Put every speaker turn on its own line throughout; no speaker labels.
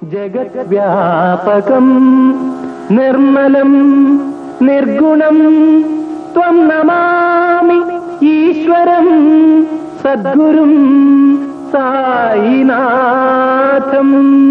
ജഗദ്വ്യാപകം നിർമ്മലം നിർഗുണം ത്വം നമാമി ഈശ്വരം സദ്ഗുരും സായിനാഥം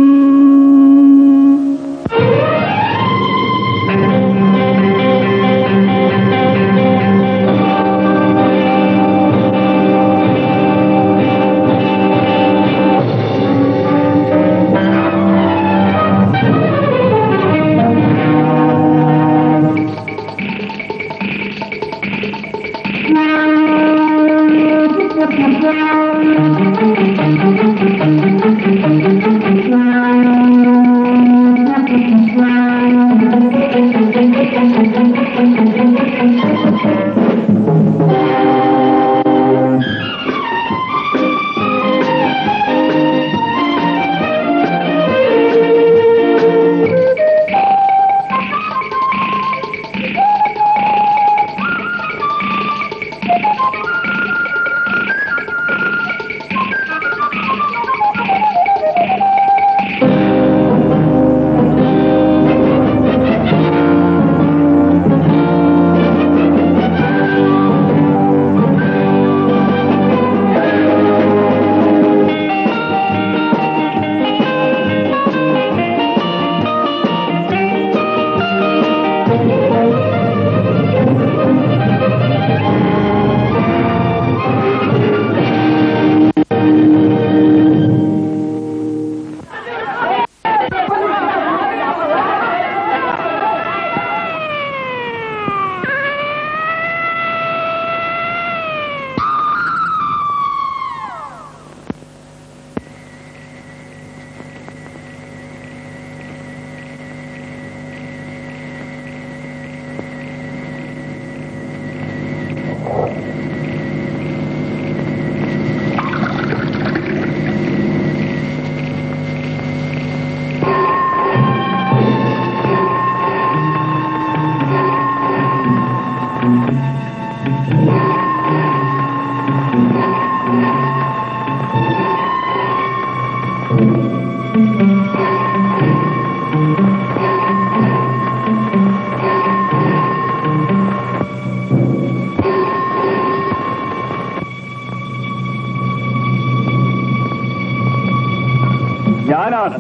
ഞാനാണ്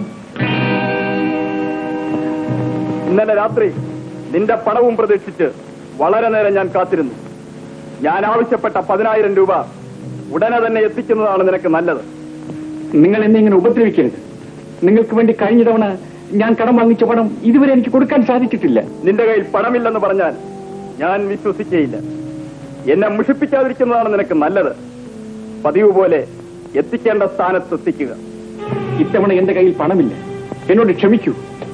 ഇന്നലെ രാത്രി നിന്റെ പണവും പ്രതീക്ഷിച്ച് വളരെ നേരം ഞാൻ കാത്തിരുന്നു ഞാൻ ആവശ്യപ്പെട്ട പതിനായിരം രൂപ ഉടനെ തന്നെ എത്തിക്കുന്നതാണ് നിനക്ക് നല്ലത്
നിങ്ങൾ എന്നെ ഇങ്ങനെ ഉപദ്രവിക്കരുത് നിങ്ങൾക്ക് വേണ്ടി കഴിഞ്ഞ തവണ ഞാൻ കടം വാങ്ങിച്ച പണം ഇതുവരെ എനിക്ക് കൊടുക്കാൻ സാധിച്ചിട്ടില്ല
നിന്റെ കയ്യിൽ പണമില്ലെന്ന് പറഞ്ഞാൽ ഞാൻ വിശ്വസിക്കുകയില്ല എന്നെ മുഷിപ്പിക്കാതിരിക്കുന്നതാണ് നിനക്ക് നല്ലത് പതിവ് പോലെ എത്തിക്കേണ്ട സ്ഥാനത്ത് എത്തിക്കുക
ഇത്തവണ എന്റെ കയ്യിൽ പണമില്ല എന്നോട് ക്ഷമിക്കൂ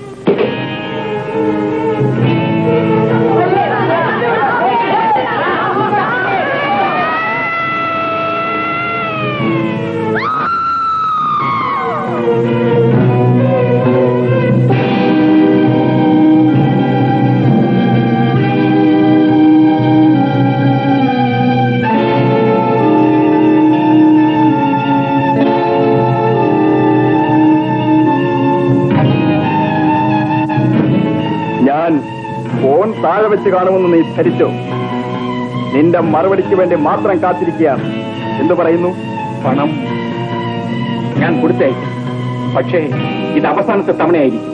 ഞാൻ ഫോൺ താഴെ വെച്ച് കാണുമെന്ന് നീ ധരിച്ചോ നിന്റെ മറുപടിക്ക് വേണ്ടി മാത്രം കാത്തിരിക്കുകയാണ് എന്തു പറയുന്നു
പണം ഞാൻ കൊടുത്തയക്കും പക്ഷേ ഇത് അവസാനത്തെ തവണയായിരിക്കും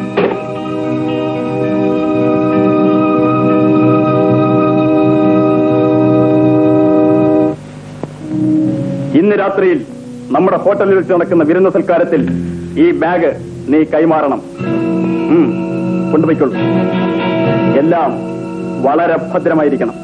ഇന്ന് രാത്രിയിൽ നമ്മുടെ ഹോട്ടലിൽ വെച്ച് നടക്കുന്ന വിരുന്ന സൽക്കാരത്തിൽ ഈ ബാഗ് നീ കൈമാറണം ഉം, കൊണ്ടുപോയിക്കൊള്ളു എല്ലാം വളരെ ഭദ്രമായിരിക്കണം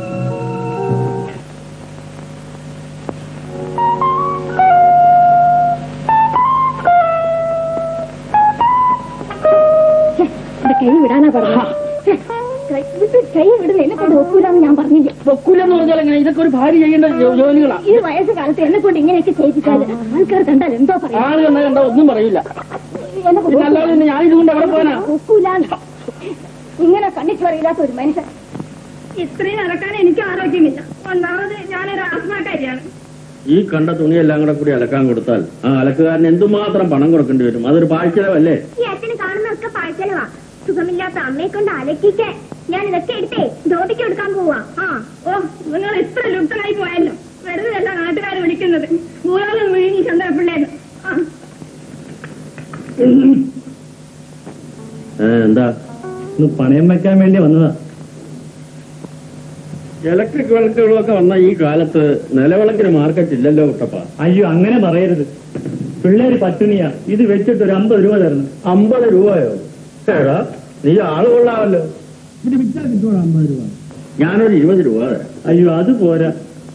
എന്റെ കൈ വിടാനാ പറഞ്ഞു കൈ വിടുന്ന എന്നെ കൊണ്ട് ഒക്കൂലെന്ന് ഞാൻ പറഞ്ഞില്ലേ
പൊക്കൂലെന്ന് പറഞ്ഞാൽ എങ്ങനെ ഇതൊക്കെ ഒരു ഭാര്യ ചെയ്യേണ്ട ജോ- ജോലികളാ
ഈ വയസ്സ് കാലത്ത് എന്നെ കൊണ്ട് ഇങ്ങനെയൊക്കെ ചെയ്യിപ്പിച്ചാൽ ആൾക്കാർ കണ്ടാൽ എന്തോ പറയും
ആള് കണ്ടാ കണ്ടാ ഒന്നും പറയൂല
എന്നെ കൊണ്ട്
പിന്നെ അല്ലാതെ പിന്നെ ഞാൻ ഇതുകൊണ്ട് എവിടെ പോകാനാ
ഒക്കൂലാന്ന് ഇങ്ങനെ കണ്ണിച്ചു പറയില്ലാത്ത ഒരു മനുഷ്യൻ
ഇത്രയും നടക്കാൻ എനിക്ക് ആരോഗ്യമില്ല ഒന്നാമത് ഞാനൊരു ആസ്മാക്കാരിയാണ്
ഈ കണ്ട തുണിയെല്ലാം കൂടെ കൂടി അലക്കാൻ കൊടുത്താൽ ആ അലക്കുകാരന് എന്തുമാത്രം പണം കൊടുക്കേണ്ടി വരും അതൊരു പാഴ്ചലവല്ലേ
ഈ അച്ഛന് കാണുന്നതൊക്കെ പാഴ്ചലവാ സുഖമില്ലാത്ത അമ്മയെ കൊണ്ട് അലക്കിച്ച് ഞാൻ ഇതൊക്കെ എടുത്തേ ധോതിക്ക് എടുക്കാൻ പോവാ ആ ഓ നിങ്ങൾ ഇത്ര ലുപ്തനായി പോയല്ലോ വെറുതെ അല്ല നാട്ടുകാർ വിളിക്കുന്നത് ഭൂലോകം വിഴുങ്ങി ചന്ദ്രപിള്ളേന്ന് ആ
ഏ, എന്താ
ഒന്ന് പണയം വെക്കാൻ വേണ്ടി വന്നതാ
ഇലക്ട്രിക് വിളക്കുകളൊക്കെ വന്ന ഈ കാലത്ത് നിലവിളക്കിന് മാർക്കറ്റ് ഇല്ലല്ലോ കുട്ടപ്പ
അയ്യോ അങ്ങനെ പറയരുത് പിള്ളേര് പട്ടിണിയാ ഇത് വെച്ചിട്ട് ഒരു അമ്പത് രൂപ തരണം
അമ്പത് രൂപയോ എടാ നീ ആള് കൊള്ളാമല്ലോ ഞാനൊരു ഇരുപത് രൂപ തരാം
അയ്യോ അത് പോരാ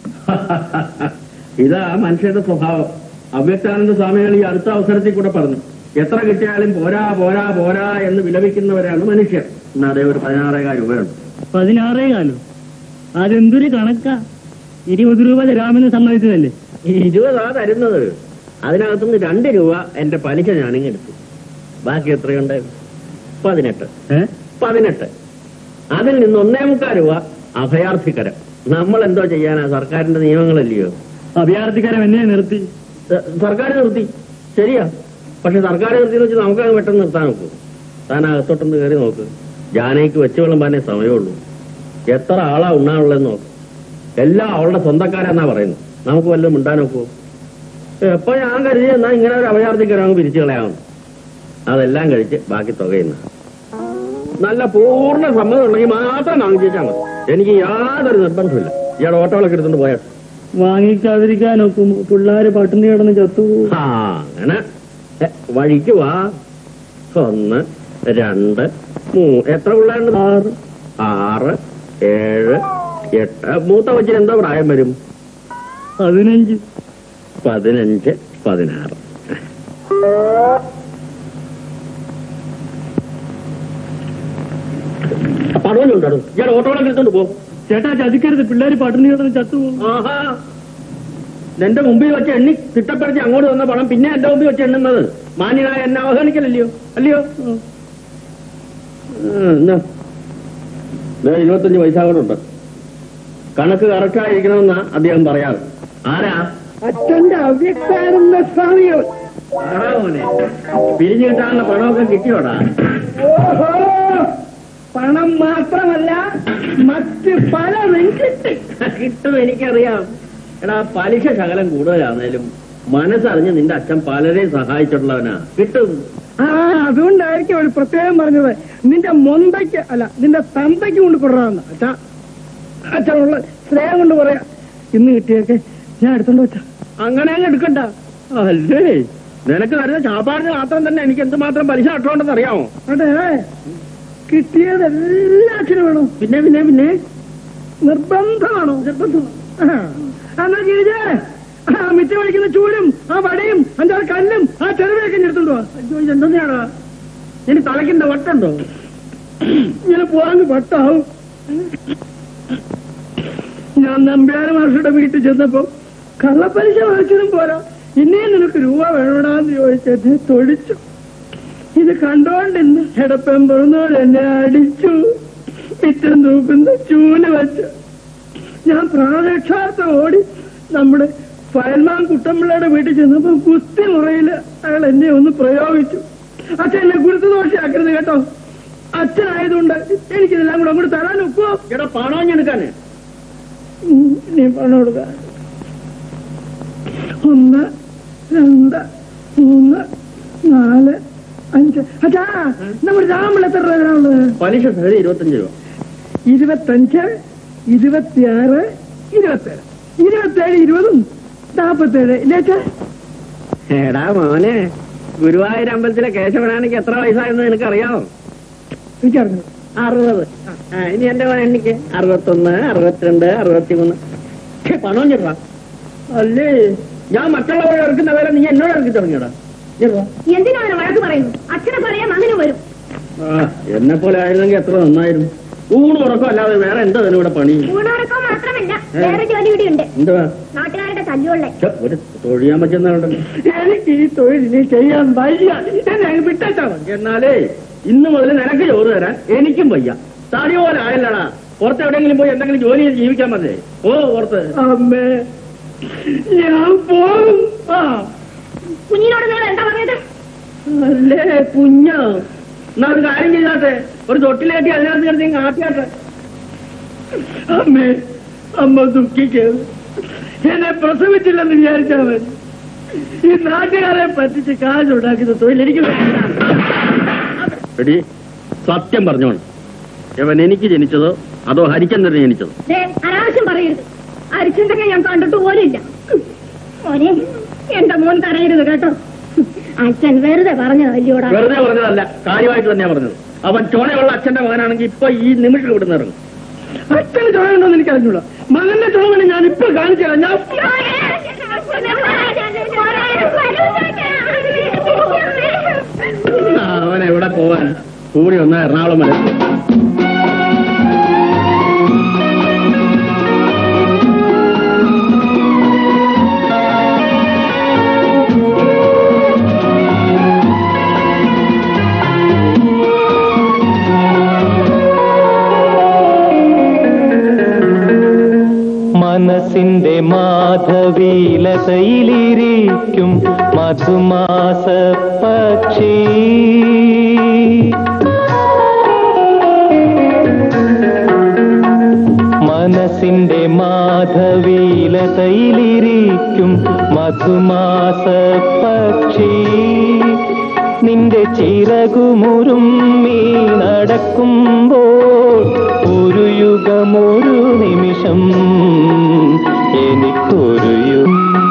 ഇതാ മനുഷ്യന്റെ സ്വഭാവം അവ്യക്താനന്ദ സ്വാമികൾ ഈ അടുത്ത അവസരത്തിൽ കൂടെ പറഞ്ഞു എത്ര കിട്ടിയാലും പോരാ പോരാ പോരാ എന്ന് വിലപിക്കുന്നവരാണ് മനുഷ്യർ എന്നാ അതേ ഒരു പതിനാറേകാൽ രൂപയുണ്ട്
പതിനാറേ കാലം അതെന്തൊരു കണക്കാ ഇരുപത് രൂപ തരാമെന്ന് സമ്മതിച്ചതല്ലേ
ഈ ഇരുപതാ തരുന്നത് അതിനകത്തുനിന്ന് രണ്ട് രൂപ എന്റെ പലിശ ഞാനിങ്ങെടുത്തു ബാക്കി എത്രയുണ്ട് പതിനെട്ട്
ഏ
പതിനെട്ട് അതിൽ നിന്ന് ഒന്നേ മുക്കാൽ രൂപ അഭയാർത്ഥിക്കരം നമ്മൾ എന്തോ ചെയ്യാനാ സർക്കാരിന്റെ നിയമങ്ങളല്ലയോ
അഭയാർത്ഥിക്കാരം എന്നെ നിർത്തി
സ- സർക്കാർ നിർത്തി ശരിയാ പക്ഷെ സർക്കാർ നിർത്തിയെന്ന് വെച്ച് നമുക്ക് അങ്ങ് പെട്ടെന്ന് നിർത്താൻ നോക്കൂ താൻ അകത്തോട്ടൊന്ന് കയറി നോക്ക് ജാനയ്ക്ക് വെച്ച് വിളമ്പാനേ സമയമുള്ളൂ എത്ര ആളാ ഉണ്ണാനുള്ളതെന്ന് നോക്ക് എല്ലാം അവളുടെ സ്വന്തക്കാരെന്നാ പറയുന്നു നമുക്ക് വല്ലതും മിണ്ടാൻ നോക്കുമോ എപ്പോ ഞാൻ കരുതി എന്നാ ഇങ്ങനെ ഒരു അഭയാർത്ഥിക്കരം അങ്ങ് പിരിച്ചു കളയാമെന്ന് അതെല്ലാം കഴിച്ച് ബാക്കി തുകയുന്നു നല്ല പൂർണ്ണ സമ്മതം ഉണ്ടെങ്കിൽ മാത്രം വാങ്ങിച്ചാൽ മതി എനിക്ക് യാതൊരു നിർബന്ധമില്ല ഇയാൾ ഓട്ടോകളൊക്കെ എടുത്തുകൊണ്ട് പോയാൽ
വാങ്ങിക്കാതിരിക്കാൻ നോക്കും പിള്ളേര് പട്ടിണി കിടന്ന് ചത്തു
ആ അങ്ങനെ എ, വഴിക്ക് വാ ഒന്ന് രണ്ട് മൂന്ന് എത്ര പിള്ളേരുണ്ട് ആറ് ആറ് ഏഴ് എട്ട് മൂത്ത കൊച്ചിന് എന്താ പ്രായം വരും
പതിനഞ്ച്
പതിനഞ്ച് പതിനാറ് പടവലുണ്ടോ ഇയാൾ ഓട്ടോകളൊക്കെ എടുത്തോണ്ട് പോ
ചേട്ടാ ചതിക്കരുത് പിള്ളേര് പട്ടിണി കിടന്ന് ചത്തു
ആഹാ എന്റെ മുമ്പിൽ വെച്ച് എണ്ണി തിട്ടപ്പെടുത്തി അങ്ങോട്ട് വന്ന പണം പിന്നെ എന്റെ മുമ്പിൽ വെച്ച് എണ്ണുന്നത് മാന്യനായ എന്നെ അവഗണിക്കലല്ലയോ അല്ലയോ ഉം, എന്നാ? ദേ ഇരുപത്തഞ്ച് പൈസ കൂടെ ഉണ്ട് കണക്ക് കറക്റ്റായിരിക്കണമെന്നാ അദ്ദേഹം പറയാറ് ആരാ
അച്ഛന്റെ അവ്യക്താനന്ദ സ്വാമികൾ
ആരാ മോനെ പിരിഞ്ഞു കിട്ടാനുള്ള പണമൊക്കെ കിട്ടിയോടാ
ഓഹോ പണം മാത്രമല്ല മറ്റ് പലതും കിട്ടി
കിട്ടും എനിക്കറിയാം എടാ പലിശ ശകലം കൂടുതലാണേലും മനസ്സറിഞ്ഞ് നിന്റെ അച്ഛൻ പലരെയും സഹായിച്ചിട്ടുള്ളവനാ കിട്ടും
ആ അതുകൊണ്ടായിരിക്കും ഒരു പ്രത്യേകം പറഞ്ഞത് നിന്റെ മൊന്തയ്ക്ക് അല്ല നിന്റെ തന്തയ്ക്ക് കൊണ്ട് കൊടുറാന്ന് അച്ഛാ അച്ഛനുള്ള സ്നേഹം കൊണ്ട് പറയാ ഇന്ന് കിട്ടിയൊക്കെ ഞാൻ എടുത്തോണ്ട് വെച്ച
അങ്ങനെ അങ്ങ് എടുക്കണ്ട അല്ലേ നിനക്ക് വരുന്ന ചാപ്പാടിന് മാത്രം തന്നെ എനിക്ക് എന്തുമാത്രം പലിശ കിട്ടുണ്ടെന്ന് അറിയാമോ
അതെ കിട്ടിയത് എല്ലാ അച്ഛനും വേണോ
പിന്നെ പിന്നെ പിന്നെ
നിർബന്ധമാണോ നിർബന്ധം എന്നാ ഗിരിജേ ആ മിറ്റ വലിക്കുന്ന ചൂലും ആ വടയും അഞ്ചാറ് കല്ലും ആ ചെറുവിലൊക്കെ എടുത്തോണ്ട് പോവാ
അയ്യോ, ഇതെന്താടാ ഇനി തലയ്ക്കെന്താ വട്ടുണ്ടോ
ഇങ്ങനെ പോകാൻ വട്ടാവും ഞാൻ നമ്പ്യാര മാഷയുടെ വീട്ടിൽ ചെന്നപ്പോ കള്ളപ്പലിശ വാങ്ങിച്ചതും പോരാ ഇനിയും നിനക്ക് രൂപ വേണോടാന്ന് ചോദിച്ചത് തൊഴിച്ചു ഇത് കണ്ടോണ്ടിന്ന് എടപ്പം പിറന്നോട് എന്നെ അടിച്ചു മിറ്റം തൂക്കുന്ന ചൂല് വെച്ച് ഞാൻ പ്രാണരക്ഷാർത്ഥം ഓടി നമ്മുടെ ഫയൽമാൻ കുട്ടമ്പിള്ളയുടെ വീട്ടിൽ ചെന്നപ്പോ കുസ്തി മുറയില് അയാൾ എന്നെ ഒന്ന് പ്രയോഗിച്ചു അച്ഛൻ എന്നെ ഗുരുത്വ ദോഷയാക്കരുത് കേട്ടോ അച്ഛനായതുകൊണ്ട് എനിക്കിതെല്ലാം കൂടെ അങ്ങോട്ട് തരാൻ ഒക്കുവോ
എടാ പണം എടുക്കാന്
ഉം, നീ പണം കൊടുക്ക ഒന്ന് രണ്ട് മൂന്ന് നാല് അഞ്ച് അച്ഛാ നമ്മുടെ രാമൾ എത്ര രൂപ തരാനുള്ളത്
പലിശ സഹിതം ഇരുപത്തഞ്ച് രൂപ
ഇരുപത്തഞ്ച് ഇരുപത്തിയാറ് ഇരുപത്തേഴ് ഇരുപത്തേഴ് ഇരുപതും നാപ്പത്തേഴ് ഇല്ലേ അച്ഛാ
എടാ മോനെ ഗുരുവായൂർ അമ്പലത്തിലെ കേശവനാണെങ്കിൽ എത്ര വയസ്സായെന്ന് നിനക്കറിയാമോ
എനിക്കറിഞ്ഞു
അറുപത് ആ, ഇനി എന്റെ മോനെ എണ്ണിക്ക് അറുപത്തൊന്ന് അറുപത്തിരണ്ട് അറുപത്തിമൂന്ന് ഛെ, പണം ചെറുതാ അല്ലേ ഞാൻ മറ്റുള്ളവരെ ഇറക്കുന്ന വേല നീ എന്നോട് ഇറക്കി തുടങ്ങിയടാ ചെറുതാ
എന്തിനാണ് വഴക്ക് പറയുന്നു അച്ഛനെ പറയാൻ അങ്ങനെ വരും
ആ എന്നെ പോലെ ആയിരുന്നെങ്കിൽ എത്ര നന്നായിരുന്നു ഊണ് ഉറക്കം അല്ലാതെ വേറെ എന്താ ഇതിന് ഇവിടെ പണി
ഊണോടക്കം മാത്രമല്ല വേറെ ജോലി കൂടി ഉണ്ട്
എന്തുവാ
നാട്ടുകാരുടെ തല്ലുകൊള്ളേ
ഛെ, ഒരു തൊഴിയാൻ പറ്റുന്നുണ്ടല്ലോ
എനിക്ക് ഈ തൊഴിൽ ഇനി ചെയ്യാൻ വയ്യ എന്നെ അങ്ങ് വിട്ടേച്ചാ മതി
എന്നാലേ ഇന്ന് മുതൽ നിനക്ക് ചോറ് തരാൻ എനിക്കും വയ്യ തടി പോലെ ആയല്ലടാ പുറത്ത് എവിടെയെങ്കിലും പോയി എന്തെങ്കിലും ജോലി ചെയ്ത് ജീവിക്കാൻ മതി ഓ പുറത്ത്
അമ്മേ ഞാൻ പോകും ആ
കുഞ്ഞിനോട് നിങ്ങൾ എന്താ പറഞ്ഞത്
അല്ലേ കുഞ്ഞോ എന്നാ ഒരു കാര്യം ചെയ്താട്ടെ ഒരു തൊട്ടിലേറ്റി അതിനകത്ത് കിടന്ന് ഇങ്ങ് ആട്ടിയാട്ടെ അമ്മേ അമ്മ ദുഃഖിക്കരുത് എന്നെ പ്രസവിച്ചില്ലെന്ന് വിചാരിച്ചാൽ മതി ഈ നാട്ടുകാരെ പറ്റിച്ച് കാശുണ്ടാക്കുന്ന തൊഴിൽ എനിക്ക് വേണ്ട
എടി സത്യം പറഞ്ഞോണം ഇവൻ എനിക്ക് ജനിച്ചതോ അതോ ഹരിചന്ദ്രന് ജനിച്ചതോ
ദേ, അനാവശ്യം പറയരുത് അരിച്ചെന്തൊക്കെ ഞാൻ കണ്ടിട്ട് പോലില്ല മോനെ എന്റെ മോൻ കരയരുത് കേട്ടോ അച്ഛൻ വെറുതെ പറഞ്ഞത് വലിയോടാ
വെറുതെ പറഞ്ഞതല്ല കാര്യമായിട്ട് തന്നെയാ പറഞ്ഞത് അവൻ ചോണയുള്ള അച്ഛന്റെ മകനാണെങ്കിൽ ഇപ്പൊ ഈ നിമിഷം ഇവിടുന്ന് ഇറങ്ങും
അച്ഛന് ചോദനുണ്ടോന്ന് എനിക്ക് അറിഞ്ഞൂടാ മകന്റെ ചോദന ഞാൻ ഇപ്പൊ കാണിച്ചു തരാം ഞാൻ
ആ, അവൻ എവിടെ പോവാൻ കൂടി വന്ന എറണാകുളം വരെ
മനസ്സിന്റെ മാധവീലതയിലിരിക്കും മധുമാസ പക്ഷി മനസ്സിന്റെ മാധവീലതയിലിരിക്കും മധുമാസ പക്ഷി നിന്റെ ചിറകുമുറും മീ നടക്കുമ്പോൾ ഒരു യുഗമൊരു നിമിഷം എനിക്കൊരു യു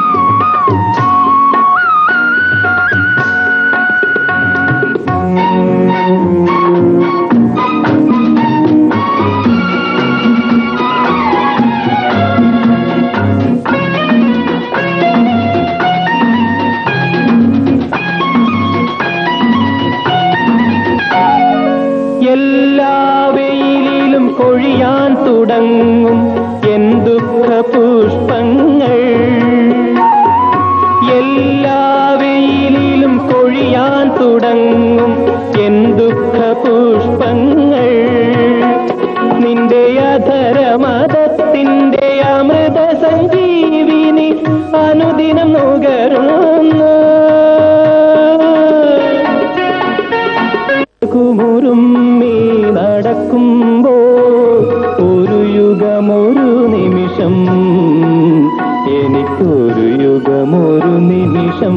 എല്ലാ വെയിലിലും കൊഴിയാൻ തുടങ്ങും എൻ ദുഃഖ പുഷ്പങ്ങൾ എല്ലാ വെയിലിലും കൊഴിയാൻ തുടങ്ങും എൻ ദുഃഖ പുഷ്പങ്ങൾ നിന്റെ അധരമതത്തിന്റെ അമൃത സഞ്ജീവിനി അനുദിനം നുകരുന്നു കുമുറുമ്മി നടക്കുമ്പോൾ ഒരു യുഗമൊരു നിമിഷം എനിക്കൊരു യുഗമൊരു നിമിഷം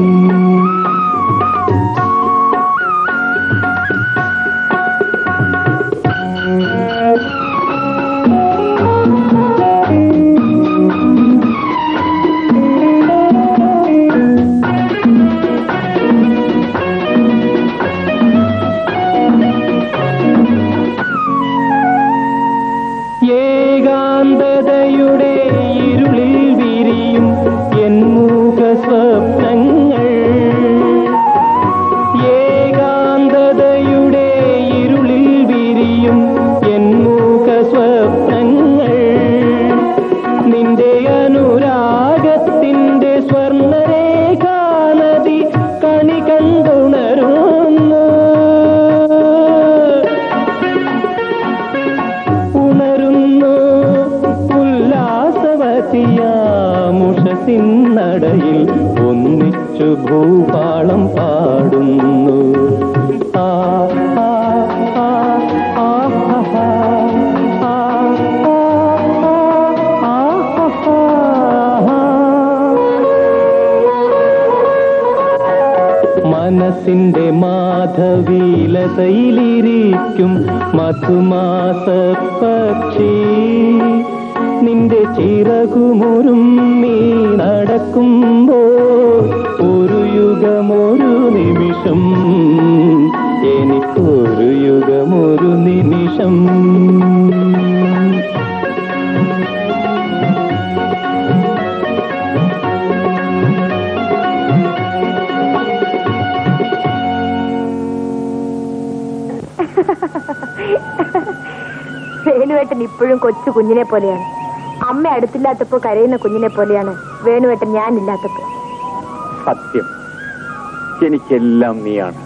ഏകാന്തതയുടെ ഇരുളിൽ വിരിയും എൻ മൂക സ്വപ്നങ്ങൾ ഏകാന്തതയുടെ ഇരുളിൽ വിരിയും എൻ മൂക സ്വപ്നങ്ങൾ നിന്റെ അനുരാഗത്തിന്റെ സ്വർണരേഖാനദി കണി കണ്ടുണരുന്നു ഉണരുന്നു ഉല്ലാസവതിയാമുഷസിന്നടയിൽ ഒന്നിച്ചു ഭൂപാളം പാടുന്നു ആ ആ ആ ആ ഹ, ഹ, ആ, ആ, ആ, ഹ, ഹ, ഹ. മനസ്സിന്റെ മാധവീലതയിലിരിക്കും മധുമാസ പക്ഷി നിന്റെ ചിറകുമുറും നീ നടക്കുമ്പോൾ ഒരു യുഗമൊരു നിമിഷം എനിക്കൊരു യുഗമൊരു നിമിഷം
വേണുവേട്ടൻ ഇപ്പോഴും കൊച്ചു കുഞ്ഞിനെ പോലെയാണ് അമ്മ അടുത്തില്ലാത്തപ്പോ കരയുന്ന കുഞ്ഞിനെ പോലെയാണ് വേണുവേട്ടൻ ഞാനില്ലാത്തപ്പോ
സത്യം എനിക്കെല്ലാം നീയാണ്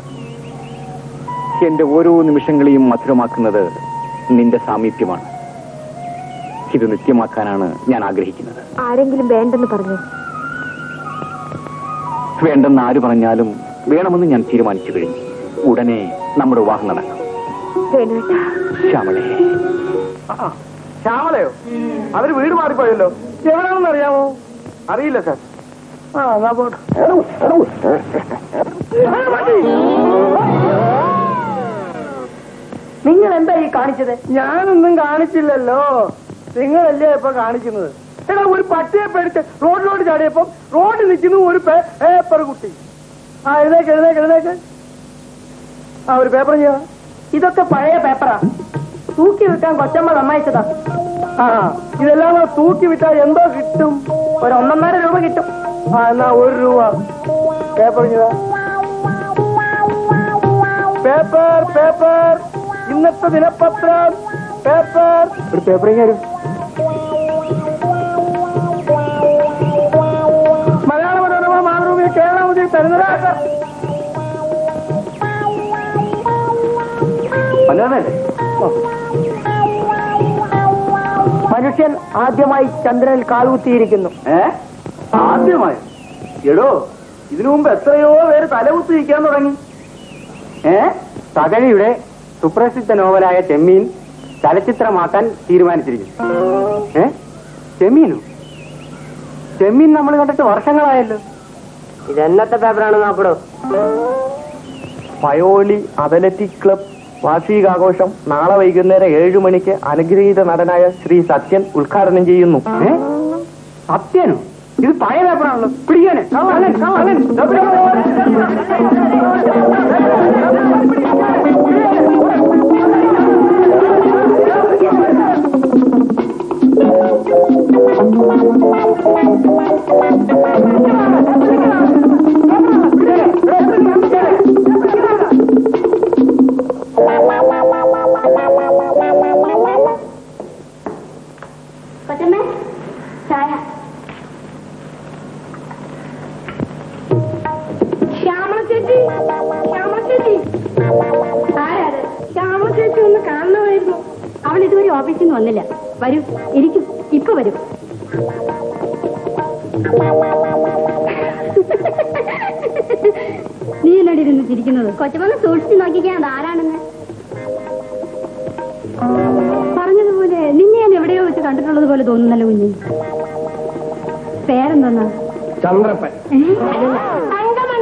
എന്റെ ഓരോ നിമിഷങ്ങളെയും മധുരമാക്കുന്നത് നിന്റെ സാമീപ്യമാണ് ഇത് നിത്യമാക്കാനാണ് ഞാൻ ആഗ്രഹിക്കുന്നത്
ആരെങ്കിലും വേണ്ടെന്ന് പറഞ്ഞു
വേണ്ടെന്ന് ആര് പറഞ്ഞാലും വേണമെന്ന് ഞാൻ തീരുമാനിച്ചു കഴിഞ്ഞു ഉടനെ നമ്മുടെ വിവാഹം നടക്കും
വേണുവേട്ടാ
ശ്യാമളെ
ശ്യാമളയോ അവര് വീട് മാറിപ്പോയല്ലോ എവിടെയാണെന്ന് അറിയാമോ അറിയില്ല സാർ ആ എന്നാ പോട്ടെ
നിങ്ങൾ എന്താ ഈ കാണിച്ചത് ഞാനൊന്നും കാണിച്ചില്ലല്ലോ നിങ്ങളല്ലേ ഇപ്പൊ കാണിക്കുന്നത് എടാ ഒരു പട്ടിയെ പേടിച്ച് റോഡിലോട്ട് ചാടിയപ്പം റോഡിൽ നിൽക്കുന്നു ഒരു പേ- പേപ്പർ കുട്ടി ആ എഴുതേക്ക് എഴുതേക്ക് എഴുതേക്ക് ആ ഒരു പേപ്പർ ചെയ്യാ ഇതൊക്കെ പഴയ പേപ്പറാ തൂക്കി വിൽക്കാൻ കൊച്ചമ്മ സമ്മതിച്ചതാ ആ ഇതെല്ലാം കൂടെ തൂക്കി വിറ്റാൽ എന്തോ കിട്ടും ഒരു ഒന്നൊന്നര രൂപ കിട്ടും ആ എന്നാ ഒരു രൂപ പേപ്പർ ചെയ്താ പേപ്പർ പേപ്പർ ഇന്നത്തെ ദിനപത്രം പേപ്പർ ഒരു പേപ്പർ തരും മലയാള മനോരമ മാതൃഭൂമി കേരളമുതി തരുന്നതാക്ക മനുഷ്യൻ ആദ്യമായി ചന്ദ്രനിൽ കാൽകുത്തിയിരിക്കുന്നു
ഏ ആദ്യമായി എടോ ഇതിനു മുമ്പ് എത്രയോ പേര് തലകുത്തി നിൽക്കാൻ തുടങ്ങി
ഏ തകഴിയുടെ സുപ്രസിദ്ധ നോവലായ ചെമ്മീൻ ചലച്ചിത്രമാക്കാൻ തീരുമാനിച്ചിരിക്കുന്നു ഏ ചെമ്മീനോ ചെമ്മീൻ നമ്മൾ കണ്ടിട്ട് വർഷങ്ങളായല്ലോ
ഇത് എന്നത്തെ പേപ്പറാണ് നോക്കടോ
പയോളി അത്ലറ്റിക് ക്ലബ് വാർഷികാഘോഷം നാളെ വൈകുന്നേരം ഏഴു മണിക്ക് അനുഗ്രഹീത നടനായ ശ്രീ സത്യൻ ഉദ്ഘാടനം ചെയ്യുന്നു
ഏ സത്യനോ ഇത് പഴയ പേപ്പറാണല്ലോ പിടിക്കാനെ കള്ളൻ, കള്ളൻ. ദാ പിടിക്കാനെ.
കൊച്ചമ്മേ ചായ ശ്യാമള ചേച്ചി ശ്യാമള ചേച്ചി ആരാത് ശ്യാമള ചേച്ചി ഒന്ന് കാണണമായിരുന്നു അവൾ ഇതുവരെ ഓഫീസിൽ നിന്ന് വന്നില്ല വരൂ ഇരിക്കും ഇപ്പൊ വരും നീ എന്നടി ഇരുന്ന് ചിരിക്കുന്നത് കൊച്ചമ്മ സൂക്ഷിച്ച് നോക്കിക്കാൻ അത് ആരാണെന്ന് പറഞ്ഞതുപോലെ നിന്നെ ഞാൻ എവിടെയോ വെച്ച് കണ്ടിട്ടുള്ളത് പോലെ തോന്നുന്നല്ലോ കുഞ്ഞി പേരെന്തോന്നാ
ചന്ദ്രപ്പൻ
തങ്കമണി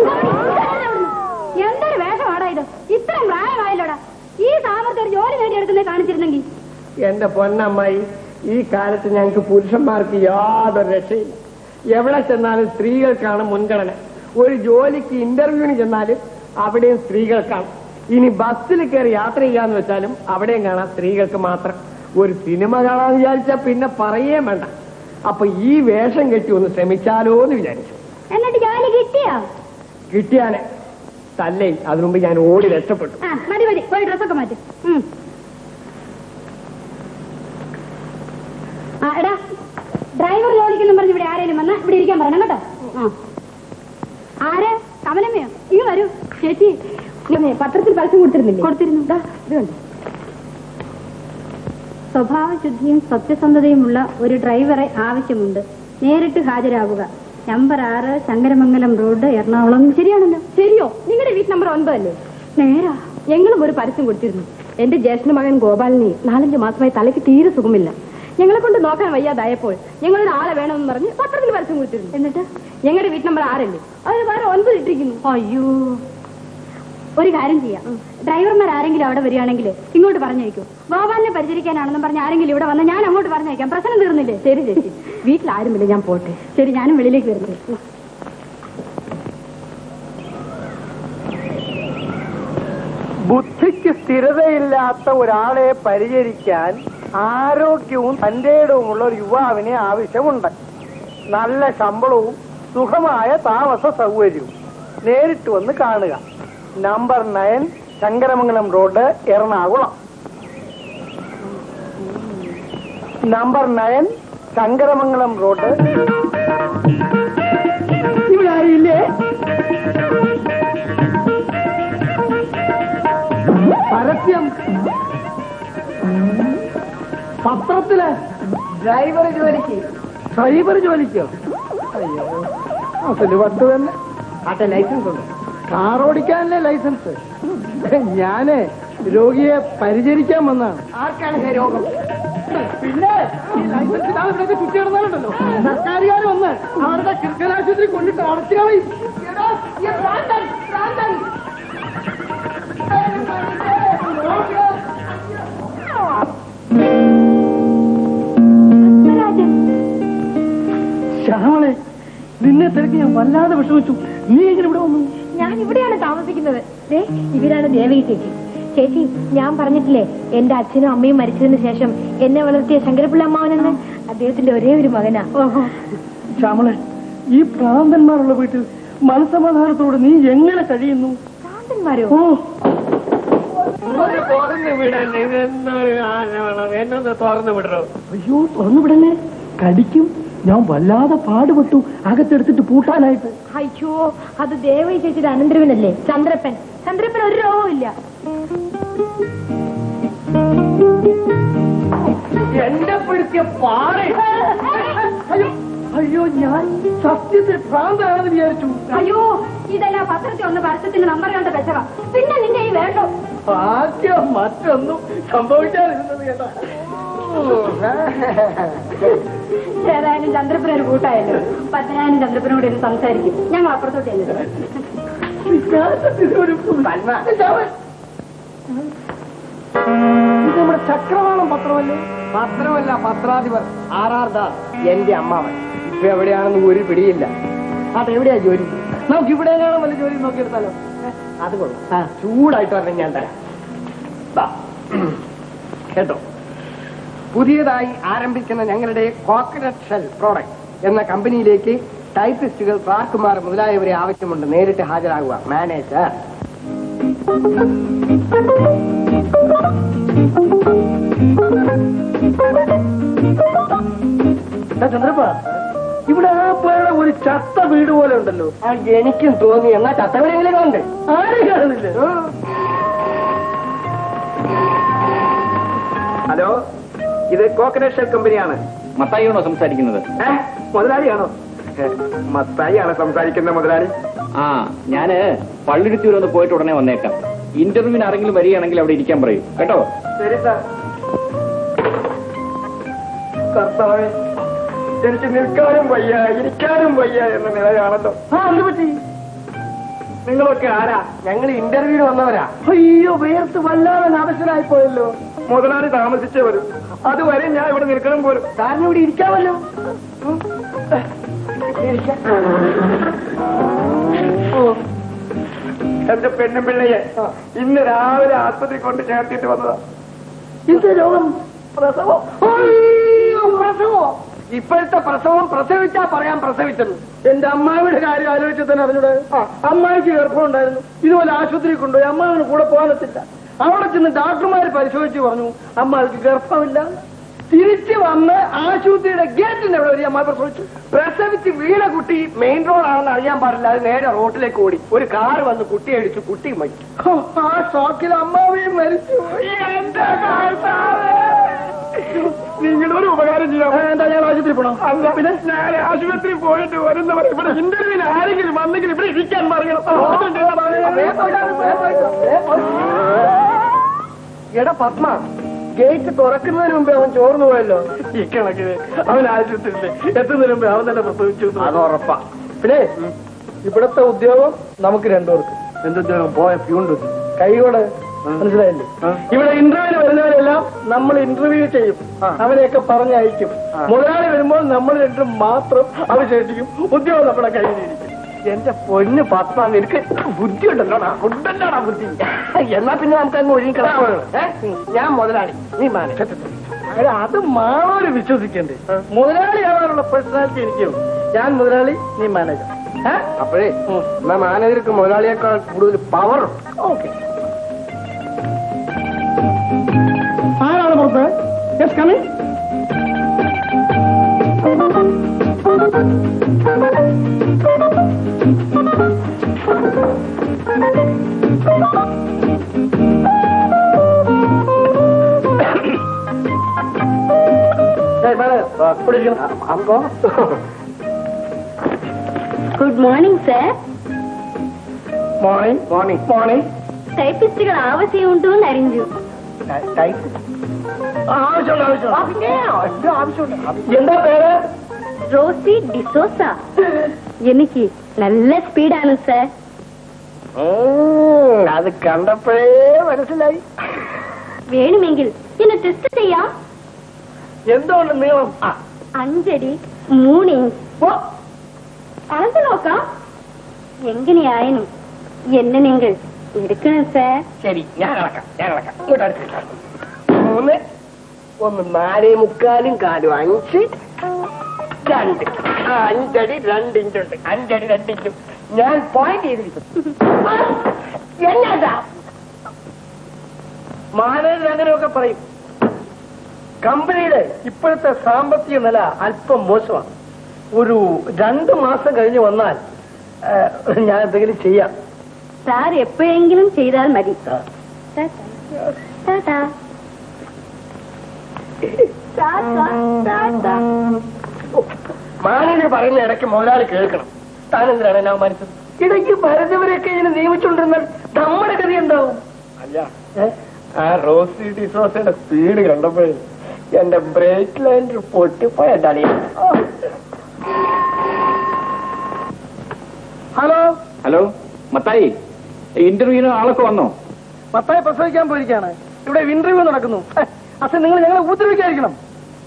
എന്തൊരു വേഷമാടാ ഇത് ഇത്രയും പ്രായമായല്ലോടാ ഈ സാമർത്ഥ്യം ഒരു ജോലി നേടിയെടുക്കുന്നേ കാണിച്ചിരുന്നെങ്കിൽ
എന്റെ പൊന്നമ്മായി ഈ കാലത്ത് ഞങ്ങൾക്ക് പുരുഷന്മാർക്ക് യാതൊരു രക്ഷയില്ല എവിടെ ചെന്നാലും സ്ത്രീകൾക്കാണ് മുൻഗണന ഒരു ജോലിക്ക് ഇന്റർവ്യൂവിന് ചെന്നാലും അവിടെയും സ്ത്രീകൾക്കാണ് ഇനി ബസ്സിൽ കയറി യാത്ര ചെയ്യാന്ന് വെച്ചാലും അവിടെയും കാണാം സ്ത്രീകൾക്ക് മാത്രം ഒരു സിനിമ കാണാന്ന് വിചാരിച്ചാൽ പിന്നെ പറയേ വേണ്ട അപ്പൊ ഈ വേഷം കെട്ടി ഒന്ന് ശ്രമിച്ചാലോ എന്ന് വിചാരിച്ചു
എന്നിട്ട് ജോലി കിട്ടിയോ
കിട്ടിയാനെ തല്ലേ അതിനുമുമ്പ് ഞാൻ ഓടി രക്ഷപ്പെട്ടു
ആ മതി മതി പോയി ഡ്രസ്സൊക്കെ മാറ്റി ഉം. ആ എടാ ഡ്രൈവർ ജോലിക്കെന്നും പറഞ്ഞ് ഇവിടെ ആരേലും വന്നാ ഇവിടെ ഇരിക്കാൻ പറയണം കേട്ടോ ആ ആര് കമലമ്മയോ ഈ വരൂ ചേച്ചി ഇങ്ങനെ പത്രത്തിൽ പരസ്യം കൊടുത്തിരുന്നില്ലേ കൊടുത്തിരുന്നു ദാ, ഇത് കണ്ടോ സ്വഭാവശുദ്ധിയും സത്യസന്ധതയുമുള്ള ഒരു ഡ്രൈവറെ ആവശ്യമുണ്ട് നേരിട്ട് ഹാജരാകുക നമ്പർ ആറ് ശങ്കരമംഗലം റോഡ് എറണാകുളം ശരിയാണല്ലോ ശരിയോ നിങ്ങളുടെ വീട്ട് നമ്പർ ഒൻപതല്ലേ നേരാ ഞങ്ങളും ഒരു പരസ്യം കൊടുത്തിരുന്നു എന്റെ ജ്യേഷ്ഠ മകൻ ഗോപാലിനെ നാലഞ്ച് മാസമായി തലയ്ക്ക് തീരെ സുഖമില്ല ഞങ്ങളെ കൊണ്ട് നോക്കാൻ വയ്യാതായപ്പോൾ ഞങ്ങളൊരു ആളെ വേണമെന്ന് പറഞ്ഞ് പത്രത്തിൽ പരസ്യം കൊടുത്തിരുന്നു എന്നിട്ട് ഞങ്ങളുടെ വീട്ട് നമ്പർ ആറല്ലേ അതിന് വേറെ ഒൻപത് ഇട്ടിരിക്കുന്നു അയ്യോ ഒരു കാര്യം ചെയ്യാം ഡ്രൈവർമാർ ആരെങ്കിലും അവിടെ വരികയാണെങ്കിൽ ഇങ്ങോട്ട് പറഞ്ഞയക്കൂ ഗോപാലിനെ പരിചരിക്കാനാണെന്നും പറഞ്ഞ് ആരെങ്കിലും ഇവിടെ വന്ന് ഞാൻ അങ്ങോട്ട് പറഞ്ഞയക്കാം പ്രശ്നം തീർന്നില്ലേ ശരി ചേച്ചി വീട്ടിൽ ആരുമില്ല ഞാൻ പോട്ടെ ശരി ഞാനും വെളിയിലേക്ക് വരുന്നു
ബുദ്ധിക്ക് സ്ഥിരതയില്ലാത്ത ഒരാളെ പരിചരിക്കാൻ ആരോഗ്യവും തന്റേടവുമുള്ള ഒരു യുവാവിനെ ആവശ്യമുണ്ട് നല്ല ശമ്പളവും സുഖമായ താമസ സൗകര്യവും നേരിട്ട് വന്ന് കാണുക number nine Shankaramangalam road Ernakulam number nine Shankaramangalam road ഇവിടെ ആരില്ലേ പരസ്യം പത്രത്തില് ഡ്രൈവർ ജോലിക്ക് ഡ്രൈവർ ജോലിക്കോ അയ്യോ അസല് പത്ത് തന്നെ ആട്ടെ ലൈസൻസ് ഉണ്ട് കാർ ഓടിക്കാനല്ലേ ലൈസൻസ് ഞാന് രോഗിയെ പരിചരിക്കാൻ വന്നാണ് ആർക്കാണ് രോഗം പിന്നെ ഈ ലൈസൻസ് ഇല്ലാതെ ഇവിടെയൊക്കെ ചുറ്റി കിടന്നാലുണ്ടല്ലോ സർക്കാരുകാർ വന്ന് അവരുടെ കിർക്കലാശുപത്രി കൊണ്ടിട്ട് അടച്ചു കളയും എടാ, ഈ ഭ്രാന്തൻ, ഭ്രാന്തൻ. ശ്യാമളെ നിന്നെ തിരക്ക് ഞാൻ വല്ലാതെ വിഷമിച്ചു നീ എങ്ങനെ ഇവിടെ വന്നു
ഞാൻ ഇവിടെയാണ് താമസിക്കുന്നത് ദേ, ഇവരാണ് ദേവകി ചേച്ചി ചേച്ചി ഞാൻ പറഞ്ഞിട്ടില്ലേ എന്റെ അച്ഛനും അമ്മയും മരിച്ചതിന് ശേഷം എന്നെ വളർത്തിയ ശങ്കരപ്പിള്ള അമ്മാവനെന്ന് അദ്ദേഹത്തിന്റെ ഒരേ ഒരു മകനാ
ശ്യാമളെ ഈ ഭ്രാന്തന്മാരുള്ള വീട്ടിൽ മനസമാധാനത്തോടെ നീ എങ്ങനെ കഴിയുന്നു
ഭ്രാന്തന്മാരോ
ഓ അയ്യോ തുറന്നു വിടല്ലേ കടിക്കും ഞാൻ വല്ലാതെ പാടുപെട്ടു അകത്തെടുത്തിട്ട് പൂട്ടാനായിട്ട്
അയ്യോ അത് ദേവകി ചേച്ചിയുടെ അനന്തരവനല്ലേ ചന്ദ്രപ്പൻ ചന്ദ്രപ്പൻ ഒരു രോഗവും ഇല്ല
എന്റെ പിടിച്ച പാട അയ്യോ അയ്യോ ഞാൻ സത്യത്തിൽ ഭ്രാന്താണെന്ന് വിചാരിച്ചു
അയ്യോ ഇതെല്ലാം പത്രത്തിൽ ഒന്ന് പരസ്യത്തിന്റെ നമ്പർ കണ്ട പെച്ചവ പിന്നെ നിന്നെ ഈ വേണ്ടോ
ആദ്യം മറ്റൊന്നും സംഭവിക്കാതിരുന്നത് കേട്ടാ
ഏതായാലും ചന്ദ്രപ്പന ഒരു കൂട്ടായല്ലോ പത്തനായാലും ചന്ദ്രപ്പനോട് ഇരുന്ന് സംസാരിക്കും ഞങ്ങൾ അപ്പുറത്തോട്ട് ചെല്ലുന്നത്
ഒരു ഇത് നമ്മുടെ ചക്രവാളം പത്രമല്ലേ
പത്രമല്ല പത്രാധിപർ ആർ ആർ ദാസ് എന്റെ അമ്മാവൻ ഇപ്പൊ എവിടെയാണെന്ന് ഒരു പിടിയില്ല
അതെവിടെയാ ജോലി നമുക്ക് ഇവിടെ എങ്ങാനും വല്ല ജോലി നോക്കിയെടുത്താലോ
അത് കൊള്ളാം ചൂടായിട്ട് പറഞ്ഞ ഞാൻ തരാം ദാ. കേട്ടോ പുതിയതായി ആരംഭിക്കുന്ന ഞങ്ങളുടെ കോക്കനട്ട് ഷെൽ പ്രോഡക്റ്റ് എന്ന കമ്പനിയിലേക്ക് ടൈപ്പിസ്റ്റുകൾ ക്ലാർക്കുമാർ മുതലായവരെ ആവശ്യമുണ്ട് നേരിട്ട് ഹാജരാകുക മാനേജർ
ചന്ദ്രപ്പ ഇവിടെ ആ പേരുടെ ഒരു ചത്ത വീട് പോലെ ഉണ്ടല്ലോ
ആ എനിക്കും തോന്നി എന്നാ ചത്തവരെങ്കിലും ഉണ്ട്
ആരും കാണുന്നില്ല
ഹലോ ഇത് കോക്കനട്ട് ഷെൽ കമ്പനിയാണ്
മത്തായിയാണോ സംസാരിക്കുന്നത്
ഏ, മുതലാളിയാണോ ഏ, മത്തായിയാണ് സംസാരിക്കുന്ന മുതലാളി
ആ ഞാന് പള്ളിരുത്തൂർ ഒന്ന് പോയിട്ട് ഉടനെ വന്നേക്കാം ഇന്റർവ്യൂവിന് ആരെങ്കിലും വരികയാണെങ്കിൽ അവിടെ ഇരിക്കാൻ പറയൂ കേട്ടോ
ശരി സാർ കർത്താവേ എനിക്ക് നിൽക്കാനും വയ്യ ഇരിക്കാനും വയ്യ എന്ന നിലയാണല്ലോ
ആ എന്ത് പറ്റി
നിങ്ങളൊക്കെ ആരാ
ഞങ്ങൾ ഇന്റർവ്യൂവിന് വന്നവരാ
അയ്യോ വേർത്ത് വല്ലാതെ നാമശനായി പോയല്ലോ
മുതലാളി താമസിച്ചേ വരും അതുവരെ ഞാൻ ഇവിടെ നിൽക്കണം പോലും
സാറിന് ഇവിടെ ഇരിക്കാമല്ലോ
എന്റെ പെണ്ണും പിള്ളയെ ഇന്ന് രാവിലെ ആസ്പത്രി കൊണ്ട് ചേർത്തിട്ട് വന്നതാ
എന്ത് രോഗം പ്രസവം അയ്യോ പ്രസവം
ഇപ്പോഴത്തെ പ്രസവം പ്രസവിച്ചാ പറയാൻ പ്രസവിച്ചെന്ന്
എന്റെ അമ്മാവിയുടെ കാര്യം ആലോചിച്ച് തന്നെ അറിഞ്ഞൂടെ അമ്മായിക്ക് ഗർഭം ഉണ്ടായിരുന്നു ഇതുപോലെ ആശുപത്രി കൊണ്ടുപോയി അമ്മാവിന് കൂടെ പോകാനത്തില്ല അവിടെ ചെന്ന് ഡോക്ടർമാർ പരിശോധിച്ച് പറഞ്ഞു അമ്മാവിക്ക് ഗർഭമില്ല തിരിച്ചു വന്ന് ആശുപത്രിയുടെ ഗേറ്റിന്റെ അവിടെ വരെ അമ്മായി പ്രസവിച്ചു
പ്രസവിച്ച് വീണ കുട്ടി മെയിൻ റോഡാണെന്ന് അറിയാൻ പാടില്ല അത് നേരെ റോഡിലേക്ക് ഓടി ഒരു കാർ വന്ന് കുട്ടിയെ അടിച്ചു കുട്ടി മരിച്ചു
ഹോ, ആ ഷോക്കിൽ അമ്മാവിയും മരിച്ചു എന്റെ കർത്താവേ.
നിങ്ങളൊരു ഉപകാരം ചെയ്യാം
ആ, എന്താ ഞാൻ ആശുപത്രി പോണോ
അല്ല പിന്നെ ഞാൻ ആശുപത്രി പോയിട്ട് വരുന്നവർ ഇവിടെ ഇന്റർവ്യൂവിന് ആരെങ്കിലും വന്നെങ്കിൽ ഇവിടെ ഇരിക്കാൻ പറയണം
എടാ പത്മ ഗേറ്റ് തുറക്കുന്നതിന് മുമ്പേ അവൻ ചോർന്നു പോയല്ലോ
ഈ കണക്കിന് അവൻ ആശുപത്രിയില് എത്തുന്നതിന് മുമ്പ് അവൻ തന്നെ പ്രസവിച്ചു എന്ന്
അത് ഉറപ്പാ
പിന്നെ ഇവിടത്തെ ഉദ്യോഗം നമുക്ക് രണ്ടുപേർക്ക്
എന്തുദ്യോഗം പോയ പ്യൂണ്ട്
കൈയോടെ മനസ്സിലായില്ലേ ഇവിടെ ഇന്റർവ്യൂവിന് വരുന്നവരെല്ലാം നമ്മൾ ഇന്റർവ്യൂ ചെയ്യും അവരെയൊക്കെ പറഞ്ഞയക്കും മുതലാളി വരുമ്പോൾ നമ്മൾ രണ്ടും മാത്രം അവശേഷിക്കും ഉദ്യോഗം നമ്മുടെ കയ്യിലിരിക്കും
എന്റെ പൊന്ന് പത്മ നിനക്ക് ബുദ്ധി ഉണ്ടല്ലോടാ ഉണ്ടല്ലോടാ ബുദ്ധി എന്നാ പിന്നെ നമുക്ക് അങ്ങ് ഒഴുകിക്കളാം ഞാൻ മുതലാളി നീ മാനേജർ
അല്ല, അത് മാണോര് വിശ്വസിക്കണ്ടേ മുതലാളി ആവാനുള്ള പേഴ്സണാലിറ്റി എനിക്കും ഞാൻ മുതലാളി നീ മാനേജർ
അപ്പോഴേ എന്നാ മാനേജർക്ക് മുതലാളിയേക്കാൾ കൂടുതൽ പവർ
ഓക്കെ ആരാണ് പുറത്ത് yes coming
good morning sir
morning morning morning
ടൈപ്പിസ്റ്റുകൾ ആവശ്യം ഉണ്ടോ എന്ന് അറിഞ്ഞു
ആവശ്യമുണ്ട് ആവശ്യമുണ്ട് എന്താ ആവശ്യമുണ്ട് എന്താ പേര്
റോസി ഡിസോസ എനിക്ക് നല്ല സ്പീഡാണ് സർ
ഉം, അത് കണ്ടപ്പോഴേ മനസ്സിലായി
വേണമെങ്കിൽ എന്നെ ടെസ്റ്റ് ചെയ്യാം
എന്തുകൊണ്ട് നീളം ആ,
അഞ്ചടി മൂന്നിഞ്ച്
ഓ,
അളந்து നോക്കാം എങ്ങനെയായനും എന്നെ നിങ്ങൾ എടുക്കണം സർ
ശരി ഞാൻ അളക്കാം ഞാൻ അളക്കാം ഇങ്ങോട്ട് അടുത്ത് മൂന്ന് ഒന്ന് നാലേ മുക്കാലും കാലും അഞ്ച് രണ്ട് ആ, അഞ്ചടി രണ്ട് ഇഞ്ചുണ്ട് അഞ്ചടി രണ്ട് ഇഞ്ചും ഞാൻ പോയിന്റ് ചെയ്തിരിക്കുന്നു ആ, എന്നതാ മാനേജർ അങ്ങനെയൊക്കെ പറയും കമ്പനിയുടെ ഇപ്പോഴത്തെ സാമ്പത്തിക നില അല്പം മോശമാണ് ഒരു രണ്ട് മാസം കഴിഞ്ഞ് വന്നാൽ ആ, ഞാൻ എന്തെങ്കിലും ചെയ്യാം
സാർ എപ്പോഴെങ്കിലും ചെയ്താൽ മതി ടാറ്റാ. ടാറ്റാ. ടാറ്റാ.
മാനേജർ പറയുന്ന ഇടയ്ക്ക് മുതലാളി കേൾക്കണം താനെന്തിനാണ് എന്നെ അവമാനിച്ചത് ഇടയ്ക്ക് ഭരതവരെയൊക്കെ ഇങ്ങനെ നിയമിച്ചുകൊണ്ടിരുന്നാൽ നമ്മുടെ ഗതി എന്താവും അല്ല ഏ? ആ റോസി ഡിസോസയുടെ സ്പീഡ് കണ്ടപ്പോഴേ എന്റെ ബ്രേക്ക് ലൈൻ പൊട്ടിപ്പോയ തടിയ ഹലോ
ഹലോ മത്തായി ഇന്റർവ്യൂവിന് ആളൊക്കെ വന്നോ
മത്തായി പ്രസവിക്കാൻ പോയിരിക്കാണ് ഇവിടെ ഇന്റർവ്യൂ നടക്കുന്നു അച്ഛൻ നിങ്ങൾ ഞങ്ങളെ ഉപദ്രവിക്കാതിരിക്കണം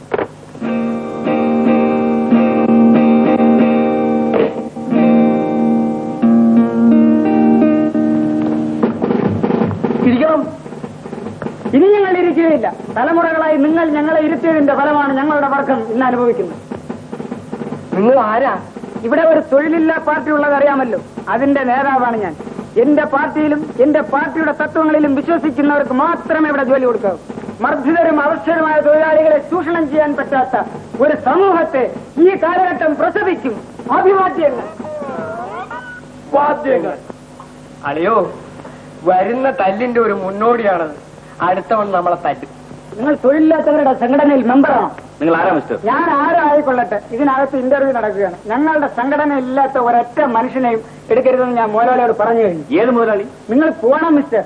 ഇരിക്കണം
ഇനി ഞങ്ങൾ ഇരിക്കുകയില്ല തലമുറകളായി നിങ്ങൾ ഞങ്ങളെ ഇരുത്തിയതിന്റെ ഫലമാണ് ഞങ്ങളുടെ വർഗം ഇന്ന് അനുഭവിക്കുന്നത്
നിങ്ങൾ ആരാ
ഇവിടെ ഒരു തൊഴിലില്ലാ പാർട്ടി ഉള്ളത് അറിയാമല്ലോ അതിന്റെ നേതാവാണ് ഞാൻ എന്റെ പാർട്ടിയിലും എന്റെ പാർട്ടിയുടെ തത്വങ്ങളിലും വിശ്വസിക്കുന്നവർക്ക് മാത്രമേ ഇവിടെ ജോലി കൊടുക്കാവൂ മർദ്ദിതരും അവസ്ഥരുമായ തൊഴിലാളികളെ ചൂഷണം ചെയ്യാൻ പറ്റാത്ത ഒരു സമൂഹത്തെ ഈ കാലഘട്ടം പ്രസവിക്കും അഭിവാദ്യങ്ങൾ
വാദ്യങ്ങൾ അളിയോ വരുന്ന തല്ലിന്റെ ഒരു മുന്നോടിയാണത് അടുത്തവൺ നമ്മളെ തല്ലും
നിങ്ങൾ തൊഴിലില്ലാത്തവരുടെ സംഘടനയിൽ മെമ്പറാണോ
നിങ്ങൾ ആരാ മിസ്റ്റർ
ഞാൻ ആരായിക്കൊള്ളട്ടെ ഇതിനകത്ത് ഇന്റർവ്യൂ നടക്കുകയാണ് ഞങ്ങളുടെ സംഘടന ഇല്ലാത്ത ഒരൊറ്റ മനുഷ്യനെയും എടുക്കരുതെന്ന് ഞാൻ മോലാളിയോട് പറഞ്ഞു കഴിഞ്ഞു
ഏത് മുതലാളി
നിങ്ങൾ പോണം മിസ്റ്റർ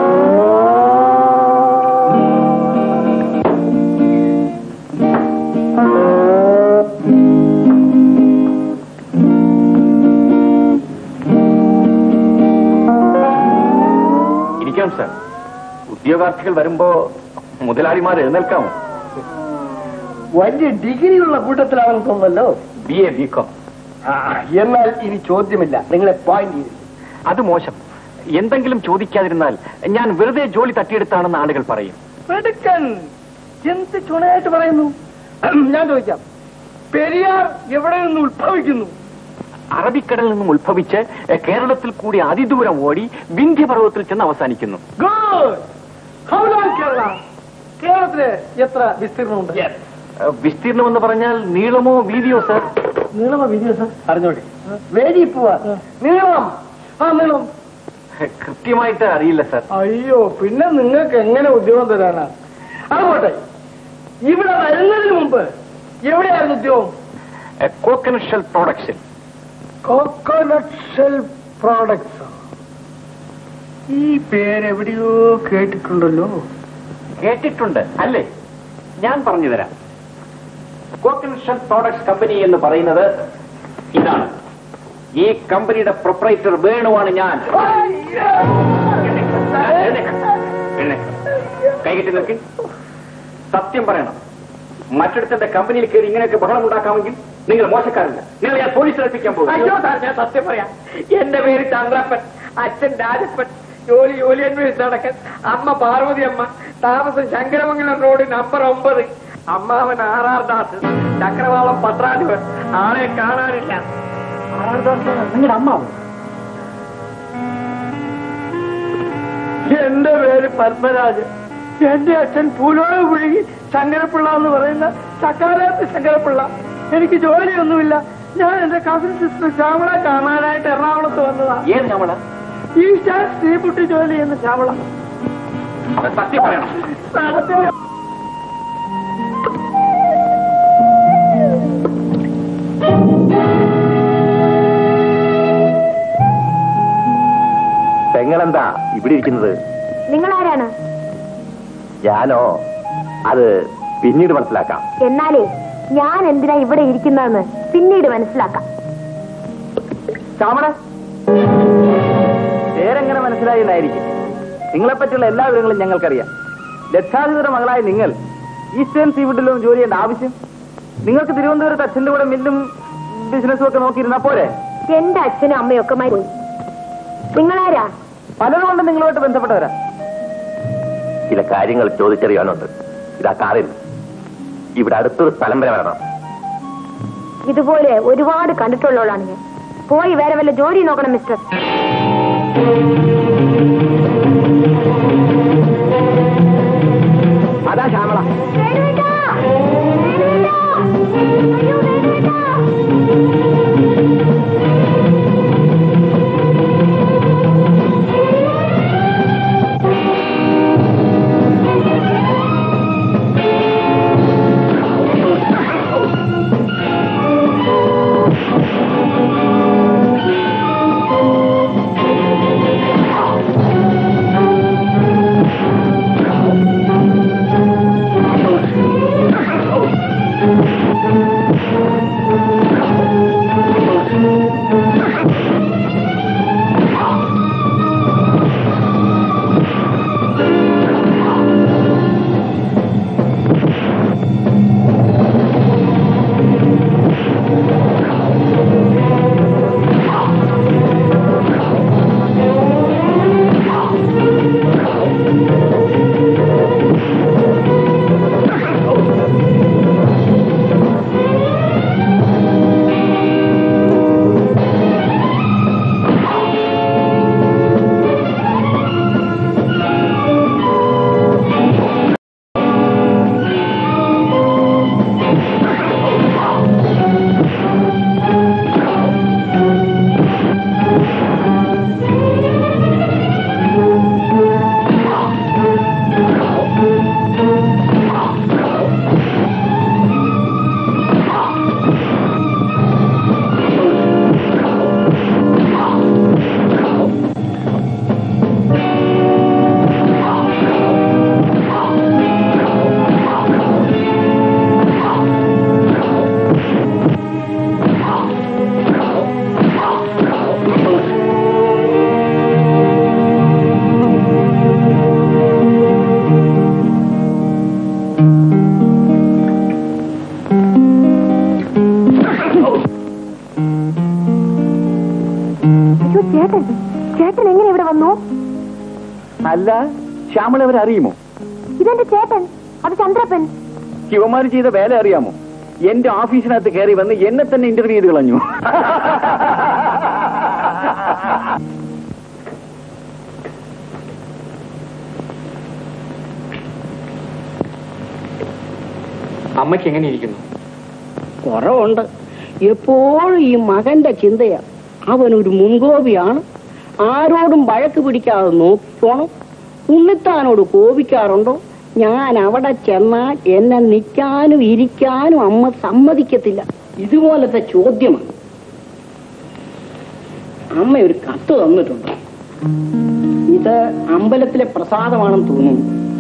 ഇരിക്കാം സർ ഉദ്യോഗാർത്ഥികൾ വരുമ്പോ മുതലാളിമാർ എഴുന്നേൽക്കാമോ
വലിയ ഡിഗ്രിയുള്ള കൂട്ടത്തിലാണെന്ന് തോന്നുന്നല്ലോ
ബി എ ബി കോം
ആ, എന്നാൽ ഇനി ചോദ്യമില്ല നിങ്ങളെ പോയിന്റ് ചെയ്തു
അത് മോശം എന്തെങ്കിലും ചോദിക്കാതിരുന്നാൽ ഞാൻ വെറുതെ ജോലി തട്ടിയെടുത്താണെന്ന് ആളുകൾ പറയും
വെടുക്കൻ എന്ത് ചുണയായിട്ട് പറയുന്നു ഞാൻ ചോദിക്കാം പെരിയാർ എവിടെ നിന്ന് ഉത്ഭവിക്കുന്നു
അറബിക്കടലിൽ നിന്നും ഉത്ഭവിച്ച് എ, കേരളത്തിൽ കൂടി അതിദൂരം ഓടി വിന്ധ്യപർവ്വതത്തിൽ ചെന്ന് അവസാനിക്കുന്നു
ഗുഡ് ഹൗ ലോങ് കേരള കേരളത്തില് എത്ര വിസ്തീർണമുണ്ട്
എ, വിസ്തീർണം എന്ന് പറഞ്ഞാൽ നീളമോ വീതിയോ സർ
നീളമ വിദ്യാഭ്യാസം അറിഞ്ഞോട്ടെ വേദി പോവാ നീളം ആ നീളം
കൃത്യമായിട്ട് അറിയില്ല സർ
അയ്യോ പിന്നെ നിങ്ങൾക്ക് എങ്ങനെ ഉദ്യോഗം തരാനാ അതുപോട്ടെ ഇവിടെ വരുന്നതിന് മുമ്പ് എവിടെയായിരുന്നു ഉദ്യോഗം
coconut shell production
coconut shell products ഈ പേരെവിടെയോ കേട്ടിട്ടുണ്ടല്ലോ
കേട്ടിട്ടുണ്ട് അല്ലേ ഞാൻ പറഞ്ഞു തരാം കോക്കനട്ട് ഷെൽ പ്രോഡക്ട്സ് കമ്പനി എന്ന് പറയുന്നത് ഇതാണ് ഈ കമ്പനിയുടെ പ്രൊപ്പറേറ്റർ വേണുവാണ് ഞാൻ കൈകെട്ടി നിൽക്കി സത്യം പറയണം മറ്റിടത്തിന്റെ കമ്പനിയിൽ കയറി ഇങ്ങനെയൊക്കെ ബഹളം ഉണ്ടാക്കാമെങ്കിൽ നിങ്ങൾ മോശക്കാരല്ല നിങ്ങൾ ഞാൻ പോലീസിൽ ഏൽപ്പിക്കാൻ പോകും
അയ്യോ സാർ ഞാൻ സത്യം പറയാം എന്റെ പേര് ചന്ദ്രപ്പൻ അച്ഛൻ രാജപ്പൻ ജോലി ജോലി അന്വേഷിച്ച് നടക്കൻ അമ്മ പാർവതി അമ്മ താമസം ശങ്കരമംഗലം റോഡ് നമ്പർ ഒമ്പത് അമ്മാവൻ ആറാർ ദാസ് ചക്രവാളം പത്രാധിപൻ ആളെ കാണാനില്ല ആറാർ ദാസ് നിങ്ങളുടെ അമ്മാവൻ എന്റെ പേര് പത്മരാജ് എന്റെ അച്ഛൻ പൂലോട് പുഴുകി ശങ്കരപ്പിള്ള എന്ന് പറയുന്ന ചക്കാലത്ത് ശങ്കരപ്പിള്ള എനിക്ക് ജോലിയൊന്നുമില്ല ഞാൻ എന്റെ കസിൻ സിസ്റ്റർ ശ്യാമള കാണാനായിട്ട് എറണാകുളത്ത് വന്നതാ
ഏത് നമ്മള്
ഈ സ്റ്റാർ സ്ത്രീപുട്ടി ജോലി ചെയ്യുന്ന ശ്യാമള
സത്യം പറയണം
സത്യം.
പെങ്ങളെന്താ ഇവിടെ ഇരിക്കുന്നത്
നിങ്ങൾ ആരാണ്
ഞാനോ അത് പിന്നീട് മനസ്സിലാക്കാം
എന്നാലേ ഞാൻ എന്തിനാ ഇവിടെ ഇരിക്കുന്നതെന്ന് പിന്നീട് മനസ്സിലാക്കാം
ശ്യാമള പേരെങ്ങനെ മനസ്സിലായി എന്നായിരിക്കും നിങ്ങളെപ്പറ്റിയുള്ള എല്ലാ വിവരങ്ങളും ഞങ്ങൾക്കറിയാം ലക്ഷാധിപതിയുടെ മകളായ നിങ്ങൾ ഈസ്റ്റേൺ സീവുഡിലും ജോലി ചെയ്യേണ്ട ആവശ്യം നിങ്ങൾക്ക് തിരുവനന്തപുരത്ത് അച്ഛന്റെ കൂടെ മില്ലും ബിസിനസ്സും ഒക്കെ നോക്കിയിരുന്നാ പോരെ
എന്റെ അച്ഛനും അമ്മയും ഒക്കെ മരിച്ചു നിങ്ങളാരാ
പലരും കൊണ്ട് നിങ്ങളുമായിട്ട് ബന്ധപ്പെട്ടവരാ ചില കാര്യങ്ങൾ ചോദിച്ചറിയാനുണ്ട് ഇതാ കാറിൽ ഇവിടെ അടുത്തൊരു സ്ഥലം വരെ വരണം
ഇതുപോലെ ഒരുപാട് കണ്ടിട്ടുള്ളവളാണ് ഞാൻ പോയി വേറെ വല്ല ജോലി നോക്കണം മിസ്റ്റർ
അതാ ശ്യാമള
അയ്യോ ചേട്ടൻ ചേട്ടൻ എങ്ങനെ ഇവിടെ വന്നു
അല്ല ശ്യാമള അവരെ അറിയുമോ
ഇതെന്റെ ചേട്ടൻ അത് ചന്ദ്രപ്പൻ
ശിവമാര് ചെയ്ത വേല അറിയാമോ എന്റെ ഓഫീസിനകത്ത് കയറി വന്ന് എന്നെ തന്നെ ഇന്റർവ്യൂ ചെയ്ത് കളഞ്ഞു
അമ്മയ്ക്ക് എങ്ങനെ ഇരിക്കുന്നു
കുറവുണ്ട് എപ്പോഴും ഈ മകന്റെ ചിന്തയാ അവനൊരു മുൻകോപിയാണ് ആരോടും വഴക്ക് പിടിക്കാതെ നോക്കിക്കോണം ഉണ്ണിത്താനോട് കോപിക്കാറുണ്ടോ ഞാൻ അവിടെ ചെന്നാൽ എന്നെ നിൽക്കാനും ഇരിക്കാനും അമ്മ സമ്മതിക്കത്തില്ല ഇതുപോലത്തെ ചോദ്യമാണ് അമ്മ ഒരു കത്ത് തന്നിട്ടുണ്ട് ഇത് അമ്പലത്തിലെ പ്രസാദമാണെന്ന് തോന്നുന്നു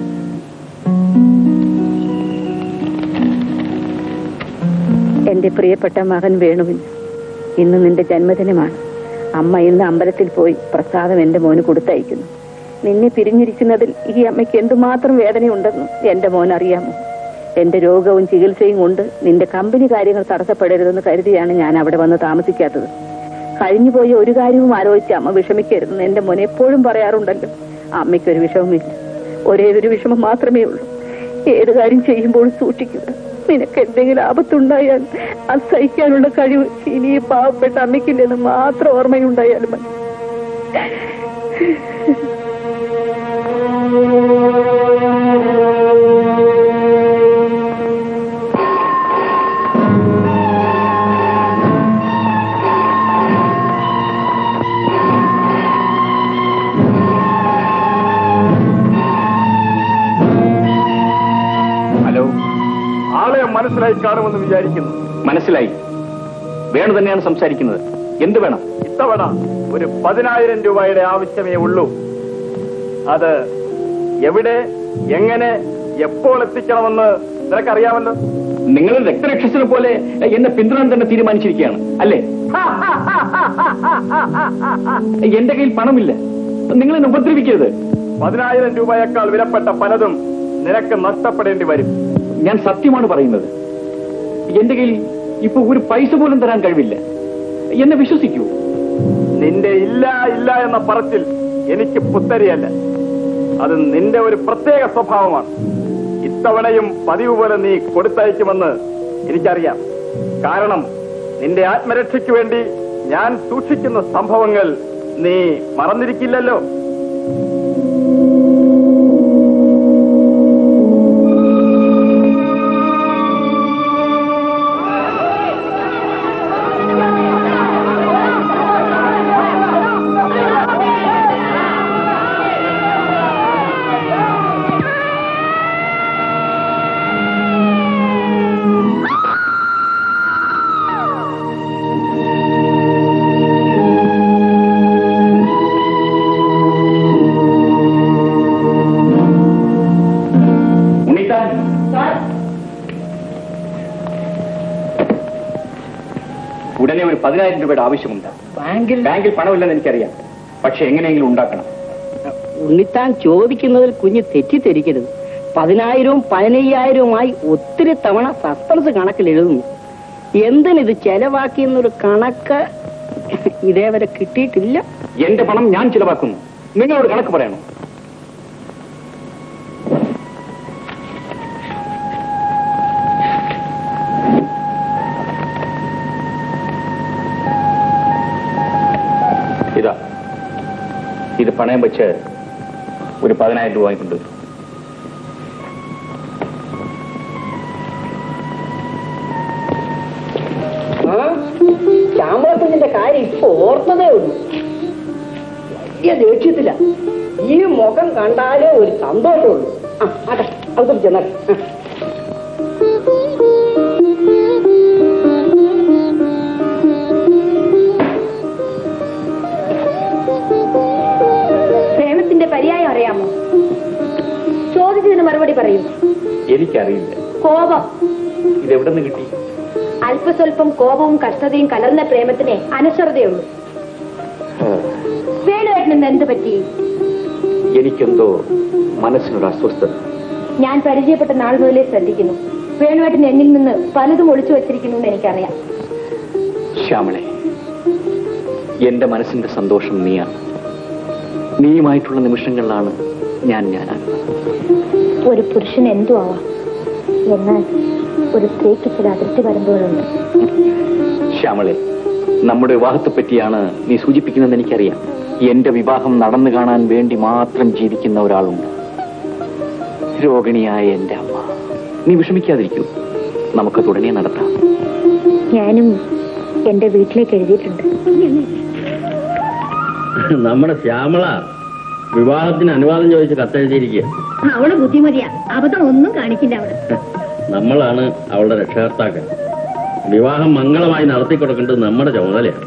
എന്റെ പ്രിയപ്പെട്ട മകൻ വേണുവിന് ഇന്ന് നിന്റെ ജന്മദിനമാണ് അമ്മ ഇന്ന് അമ്പലത്തിൽ പോയി പ്രസാദം എന്റെ മോന് കൊടുത്തയക്കുന്നു നിന്നെ പിരിഞ്ഞിരിക്കുന്നതിൽ ഈ അമ്മയ്ക്ക് എന്തുമാത്രം വേദനയുണ്ടെന്ന് എന്റെ മോൻ അറിയാമോ എന്റെ രോഗവും ചികിത്സയും കൊണ്ട് നിന്റെ കമ്പനി കാര്യങ്ങൾ തടസ്സപ്പെടരുതെന്ന് കരുതിയാണ് ഞാൻ അവിടെ വന്ന് താമസിക്കാത്തത് കഴിഞ്ഞുപോയ ഒരു കാര്യവും ആലോചിച്ച് അമ്മ വിഷമിക്കരുതെന്ന് എന്റെ മോൻ എപ്പോഴും പറയാറുണ്ടല്ലോ അമ്മയ്ക്കൊരു വിഷമമില്ല ഒരേ ഒരു വിഷമം മാത്രമേ ഉള്ളൂ ഏത് കാര്യം ചെയ്യുമ്പോൾ സൂക്ഷിക്കുക നിനക്ക് എന്തെങ്കിലും ആപത്തുണ്ടായാൽ അത് സഹിക്കാനുള്ള കഴിവ് ഇനി ഈ പാവപ്പെട്ട അമ്മയ്ക്കില്ലെന്ന് മാത്രം ഓർമ്മയുണ്ടായാലും മതി
ആ, മനസ്സിലായി കാണുമെന്ന് വിചാരിക്കുന്നു
മനസ്സിലായി. മനസ്സിലായി.
മനസ്സിലായി.
മനസ്സിലായി.
മനസ്സിലായി. മനസ്സിലായി. മനസ്സിലായി. മനസ്സിലായി. മനസ്സിലായി. മനസ്സിലായി. മനസ്സിലായി. മനസ്സിലായി. മനസ്സിലായി. മനസ്സിലായി. മനസ്സിലായി. മനസ്സിലായി. മനസ്സിലായി.
വേണു തന്നെയാണ് സംസാരിക്കുന്നത് എന്ത് വേണം
ഇത്തവണ ഒരു പതിനായിരം രൂപയുടെ ആവശ്യമേ ഉള്ളൂ അത് എവിടെ എങ്ങനെ എപ്പോൾ എത്തിക്കണമെന്ന് നിനക്കറിയാമല്ലോ
നിങ്ങൾ രക്തരക്ഷസിനെ പോലെ എന്നെ പിന്തുണാൻ തന്നെ തീരുമാനിച്ചിരിക്കുകയാണ് അല്ലേ എന്റെ കയ്യിൽ പണമില്ല നിങ്ങൾ എന്നെ ഉപദ്രവിക്കരുത്
പതിനായിരം രൂപയേക്കാൾ വിലപ്പെട്ട പലതും നിനക്ക് നഷ്ടപ്പെടേണ്ടി വരും
ഞാൻ സത്യമാണ് പറയുന്നത് എന്റെ കയ്യിൽ ഇപ്പൊ ഒരു പൈസ പോലും തരാൻ കഴിവില്ല എന്നെ വിശ്വസിക്കൂ
നിന്റെ ഇല്ല ഇല്ല എന്ന പറച്ചിൽ എനിക്ക് പുത്തരിയല്ല അത് നിന്റെ ഒരു പ്രത്യേക സ്വഭാവമാണ് ഇത്തവണയും പതിവ് പോലെ നീ കൊടുത്തയക്കുമെന്ന് എനിക്കറിയാം കാരണം നിന്റെ ആത്മരക്ഷയ്ക്ക് വേണ്ടി ഞാൻ സൂക്ഷിക്കുന്ന സംഭവങ്ങൾ നീ മറന്നിരിക്കില്ലല്ലോ
ഉണ്ണിത്താൻ ഉടനെ ഒരു പതിനായിരം രൂപയുടെ ആവശ്യമുണ്ട്
ബാങ്കിൽ
ബാങ്കിൽ പണമില്ലെന്ന് എനിക്കറിയാം പക്ഷെ എങ്ങനെയെങ്കിലും ഉണ്ടാക്കണം
ഉണ്ണിത്താൻ ചോദിക്കുന്നതിൽ കുഞ്ഞ് തെറ്റിദ്ധരിക്കരുത് പതിനായിരവും പതിനയ്യായിരവുമായി ഒത്തിരി തവണ സസ്പെൻസ് കണക്കിൽ എഴുതുന്നു എന്തിനിത് ചെലവാക്കിയെന്നൊരു കണക്ക് ഇതേവരെ കിട്ടിയിട്ടില്ല
എന്റെ പണം ഞാൻ ചിലവാക്കുന്നു നിങ്ങളോട് കണക്ക് പറയണം ഇതാ ഇത് പണയം വെച്ച് ഒരു പതിനായിരം രൂപ വാങ്ങിക്കൊണ്ട് വരൂ.
ശ്യാമളത്തിന്റെ കാര്യം ഇപ്പൊ ഓർത്തതേ ഉള്ളൂ വലിയ ദേഷ്യത്തില്ല ഈ മുഖം കണ്ടാലേ ഒരു സന്തോഷമുള്ളൂ ആ ആട്ടെ അതും ചെന്നാൽ
പ്രേമത്തിന്റെ പര്യായം അറിയാമോ ചോദിച്ചതിന് മറുപടി പറയൂ
എനിക്കറിയില്ല
കോപം
ഇത് എവിടെ നിന്ന് കിട്ടി
അല്പസ്വല്പം കോപവും കഷ്ടതയും കലർന്ന പ്രേമത്തിന് അനശ്വരതയുള്ളൂ വേണുവേട്ടനെന്ന് എന്ത് പറ്റി
എനിക്കെന്തോ മനസ്സിനൊരു അസ്വസ്ഥത
ഞാൻ പരിചയപ്പെട്ട നാൾ മുതലേ ശ്രദ്ധിക്കുന്നു വേണുവേട്ടൻ എന്നിൽ നിന്ന് പലതും ഒളിച്ചു വച്ചിരിക്കുന്നു എന്ന് എനിക്കറിയാം
ശ്യാമളെ എന്റെ മനസ്സിന്റെ സന്തോഷം നീയാണ് നീയുമായിട്ടുള്ള നിമിഷങ്ങളിലാണ് ഞാൻ ഞാനാണ്
ഒരു പുരുഷൻ എന്തു ആവാം എന്നാൽ ഒരു സ്ത്രീക്ക് ചില അതിർത്തി വരുമ്പോഴുണ്ട്
ശ്യാമളെ നമ്മുടെ വിവാഹത്തെ പറ്റിയാണ് നീ സൂചിപ്പിക്കുന്നതെന്ന് എനിക്കറിയാം എന്റെ വിവാഹം നടന്നു കാണാൻ വേണ്ടി മാത്രം ജീവിക്കുന്ന ഒരാളുണ്ട് രോഗിണിയായ എന്റെ അമ്മ നീ വിഷമിക്കാതിരിക്കൂ നമുക്ക് തുടങ്ങിയ നടത്താം
ഞാനും എന്റെ വീട്ടിലേക്ക് എഴുതിയിട്ടുണ്ട്
നമ്മുടെ ശ്യാമള വിവാഹത്തിന് അനുവാദം ചോദിച്ച് കത്തെഴുതിയിരിക്കുക
അവള് ബുദ്ധിമതിയാ അബദ്ധം ഒന്നും കാണിക്കില്ല അവള്
നമ്മളാണ് അവളുടെ രക്ഷകർത്താക്കൾ വിവാഹം മംഗളമായി നടത്തി കൊടുക്കേണ്ടത് നമ്മുടെ ചുമതലയാണ്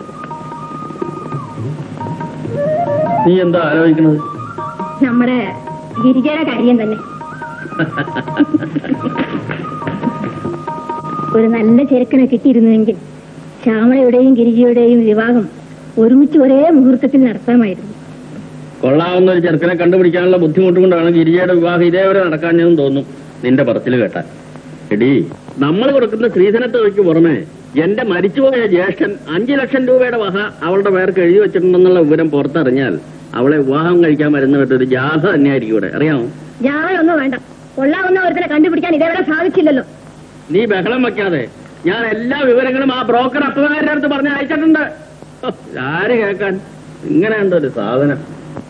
നീ എന്താ ആലോചിക്കുന്നത്
നമ്മുടെ ഗിരിജയുടെ കാര്യം തന്നെ ഒരു നല്ല ചെറുക്കനെ കിട്ടിയിരുന്നുവെങ്കിൽ ശ്യാമളയുടെയും ഗിരിജയുടെയും വിവാഹം ഒരുമിച്ച് ഒരേ മുഹൂർത്തത്തിൽ നടത്താമായിരുന്നു
കൊള്ളാവുന്ന ഒരു ചെറുക്കനെ കണ്ടുപിടിക്കാനുള്ള ബുദ്ധിമുട്ട് കൊണ്ടാണ് ഗിരിജയുടെ വിവാഹം ഇതേവരെ നടക്കാഞ്ഞെന്ന് തോന്നും നിന്റെ പറച്ചിൽ കേട്ടാൽ എടി നമ്മൾ കൊടുക്കുന്ന സ്ത്രീധനത്തുകയ്ക്ക് പുറമെ എന്റെ മരിച്ചുപോയ ജ്യേഷ്ഠൻ അഞ്ചു ലക്ഷം രൂപയുടെ വഹ അവളുടെ പേർക്ക് എഴുതി വെച്ചിട്ടുണ്ടെന്നുള്ള വിവരം പുറത്തറിഞ്ഞാൽ അവളെ വിവാഹം കഴിക്കാൻ വരുന്നവരുടെ ഒരു ജാഥ തന്നെയായിരിക്കും ഇവിടെ അറിയാമോ
ഞാനൊന്നും വേണ്ട കൊള്ളാവുന്ന ഒരുത്തനെ കണ്ടുപിടിക്കാൻ ഇതേവരെ സാധിച്ചില്ലല്ലോ
നീ ബഹളം വെക്കാതെ ഞാൻ എല്ലാ വിവരങ്ങളും ആ ബ്രോക്കർ അപ്പുകാരുടെ അടുത്ത് പറഞ്ഞ് അയച്ചിട്ടുണ്ട് ഹോ, ആര് കേൾക്കാൻ ഇങ്ങനെയുണ്ട് ഒരു സാധനം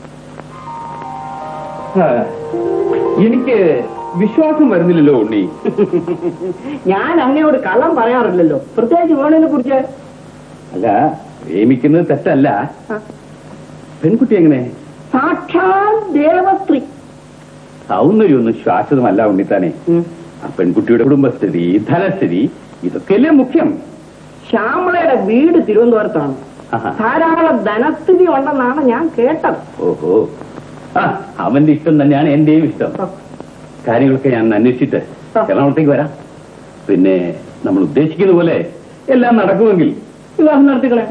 എനിക്ക് വിശ്വാസം വരുന്നില്ലല്ലോ ഉണ്ണി
ഞാൻ അങ്ങയോട് കള്ളം പറയാറില്ലല്ലോ പ്രത്യേകിച്ച് വേണതിനെ കുറിച്ച്
അല്ല പ്രേമിക്കുന്നത് തെറ്റല്ല പെൺകുട്ടി എങ്ങനെ
സാക്ഷാൽ ദേവസ്ത്രീ
സൗന്ദര്യമൊന്നും ശാശ്വതമല്ല ഉണ്ണിത്താനെ ആ പെൺകുട്ടിയുടെ കുടുംബസ്ഥിതി ധനസ്ഥിതി ഇതൊക്കെയല്ലേ മുഖ്യം
ശ്യാമളയുടെ വീട് തിരുവനന്തപുരത്താണ്
ആഹാ.
ധാരാളം ധനസ്ഥിതി ഉണ്ടെന്നാണ് ഞാൻ കേട്ടത്
ഓഹോ ആ അവന്റെ ഇഷ്ടം തന്നെയാണ് എന്റെയും ഇഷ്ടം കാര്യങ്ങളൊക്കെ ഞാൻ അന്വേഷിച്ചിട്ട് എറണാകുളത്തേക്ക് വരാം പിന്നെ നമ്മൾ ഉദ്ദേശിക്കുന്ന പോലെ എല്ലാം നടക്കുമെങ്കിൽ വിവാഹം നടത്തിക്കളെ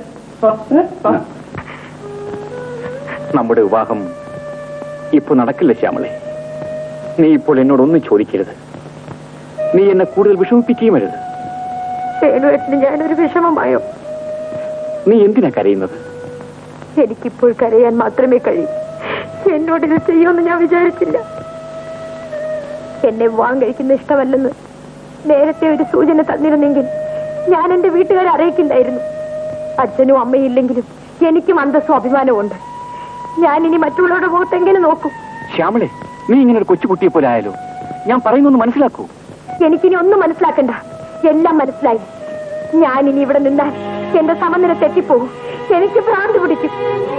നമ്മുടെ വിവാഹം ഇപ്പൊ നടക്കില്ല ശ്യാമളെ നീ ഇപ്പോൾ എന്നോടൊന്നും ചോദിക്കരുത് നീ എന്നെ കൂടുതൽ വിഷമിപ്പിക്കുകയും അരുത്
വേണുവേട്ടന് ഞാനൊരു വിഷമമായോ
നീ എന്തിനാ കരയുന്നത്
എനിക്കിപ്പോൾ കരയാൻ മാത്രമേ കഴിയൂ എന്നോട് ഇത് ചെയ്യുമെന്ന് ഞാൻ വിചാരിച്ചില്ല എന്നെ വിവാഹം കഴിക്കുന്ന ഇഷ്ടമല്ലെന്ന് നേരത്തെ ഒരു സൂചന തന്നിരുന്നെങ്കിൽ ഞാൻ എന്റെ വീട്ടുകാരെ അറിയിക്കില്ലായിരുന്നു അച്ഛനും അമ്മയും ഇല്ലെങ്കിലും എനിക്കും അന്തസ്സും അഭിമാനവും ഉണ്ട് ഞാൻ ഇനി മറ്റുള്ളവരുടെ മുഖത്ത് എങ്ങനെ നോക്കും
ശ്യാമളെ നീ ഇങ്ങനെ ഒരു കൊച്ചുകുട്ടിയെ പോലെ ആയാലോ ഞാൻ പറയുന്നൊന്ന് മനസ്സിലാക്കൂ
എനിക്കിനി ഒന്നും മനസ്സിലാക്കണ്ട എല്ലാം മനസ്സിലായി ഞാൻ ഇനി ഇവിടെ നിന്നാൽ എന്റെ സമനില തെറ്റിപ്പോകും എനിക്ക് ഭ്രാന്ത് പിടിക്കും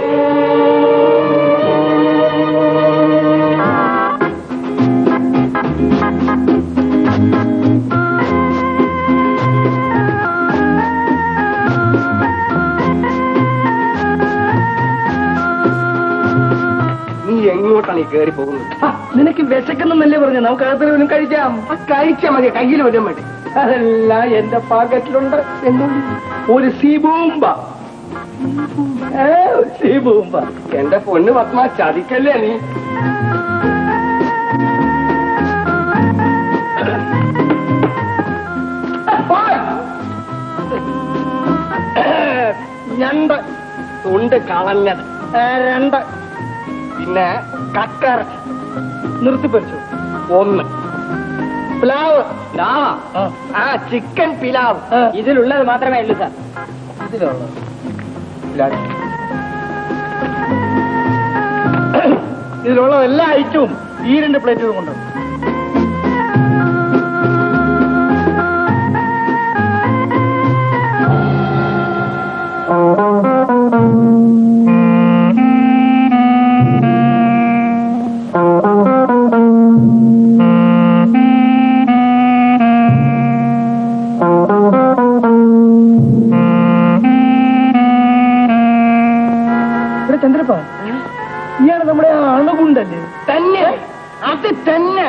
നീ എങ്ങോട്ടാണ് ഈ കയറി പോകുന്നത്
നിനക്ക് വിശക്കുന്നെന്നല്ലേ പറഞ്ഞു നമുക്ക് അകത്തൊരു കഴിക്കാം
ആ കഴിച്ചാ മതി കയ്യിൽ വരാൻ വേണ്ടി അതെല്ലാം എന്റെ പാക്കറ്റിലുണ്ട് എന്നുള്ളിൽ ഒരു സീബൂമ്പ ഏ, ഒരു സീബൂമ്പ എന്റെ പൊന്ന് പത്മ ചതിക്കല്ലേ നീ ഞണ്ട് തുണ്ട് കളഞ്ഞത് ഏ, രണ്ട് പിന്നെ കക്കറ നിർത്തിപ്പറിച്ചു ഒന്ന് പ്ലാവ് ആ ചിക്കൻ പിലാവ് ഇതിലുള്ളത് മാത്രമേ ഉള്ളൂ സാർ ഇതിലുള്ളത് ഇതിലുള്ള എല്ലാ ഐറ്റവും ഈ രണ്ട് പ്ലേറ്റുകൾ കൊണ്ട് ഇവിടെ ചന്ദ്രപ്പ ഇയാള് നമ്മുടെ ആ അണുകുണ്ടല്ലേ തന്നെ അത് തന്നെ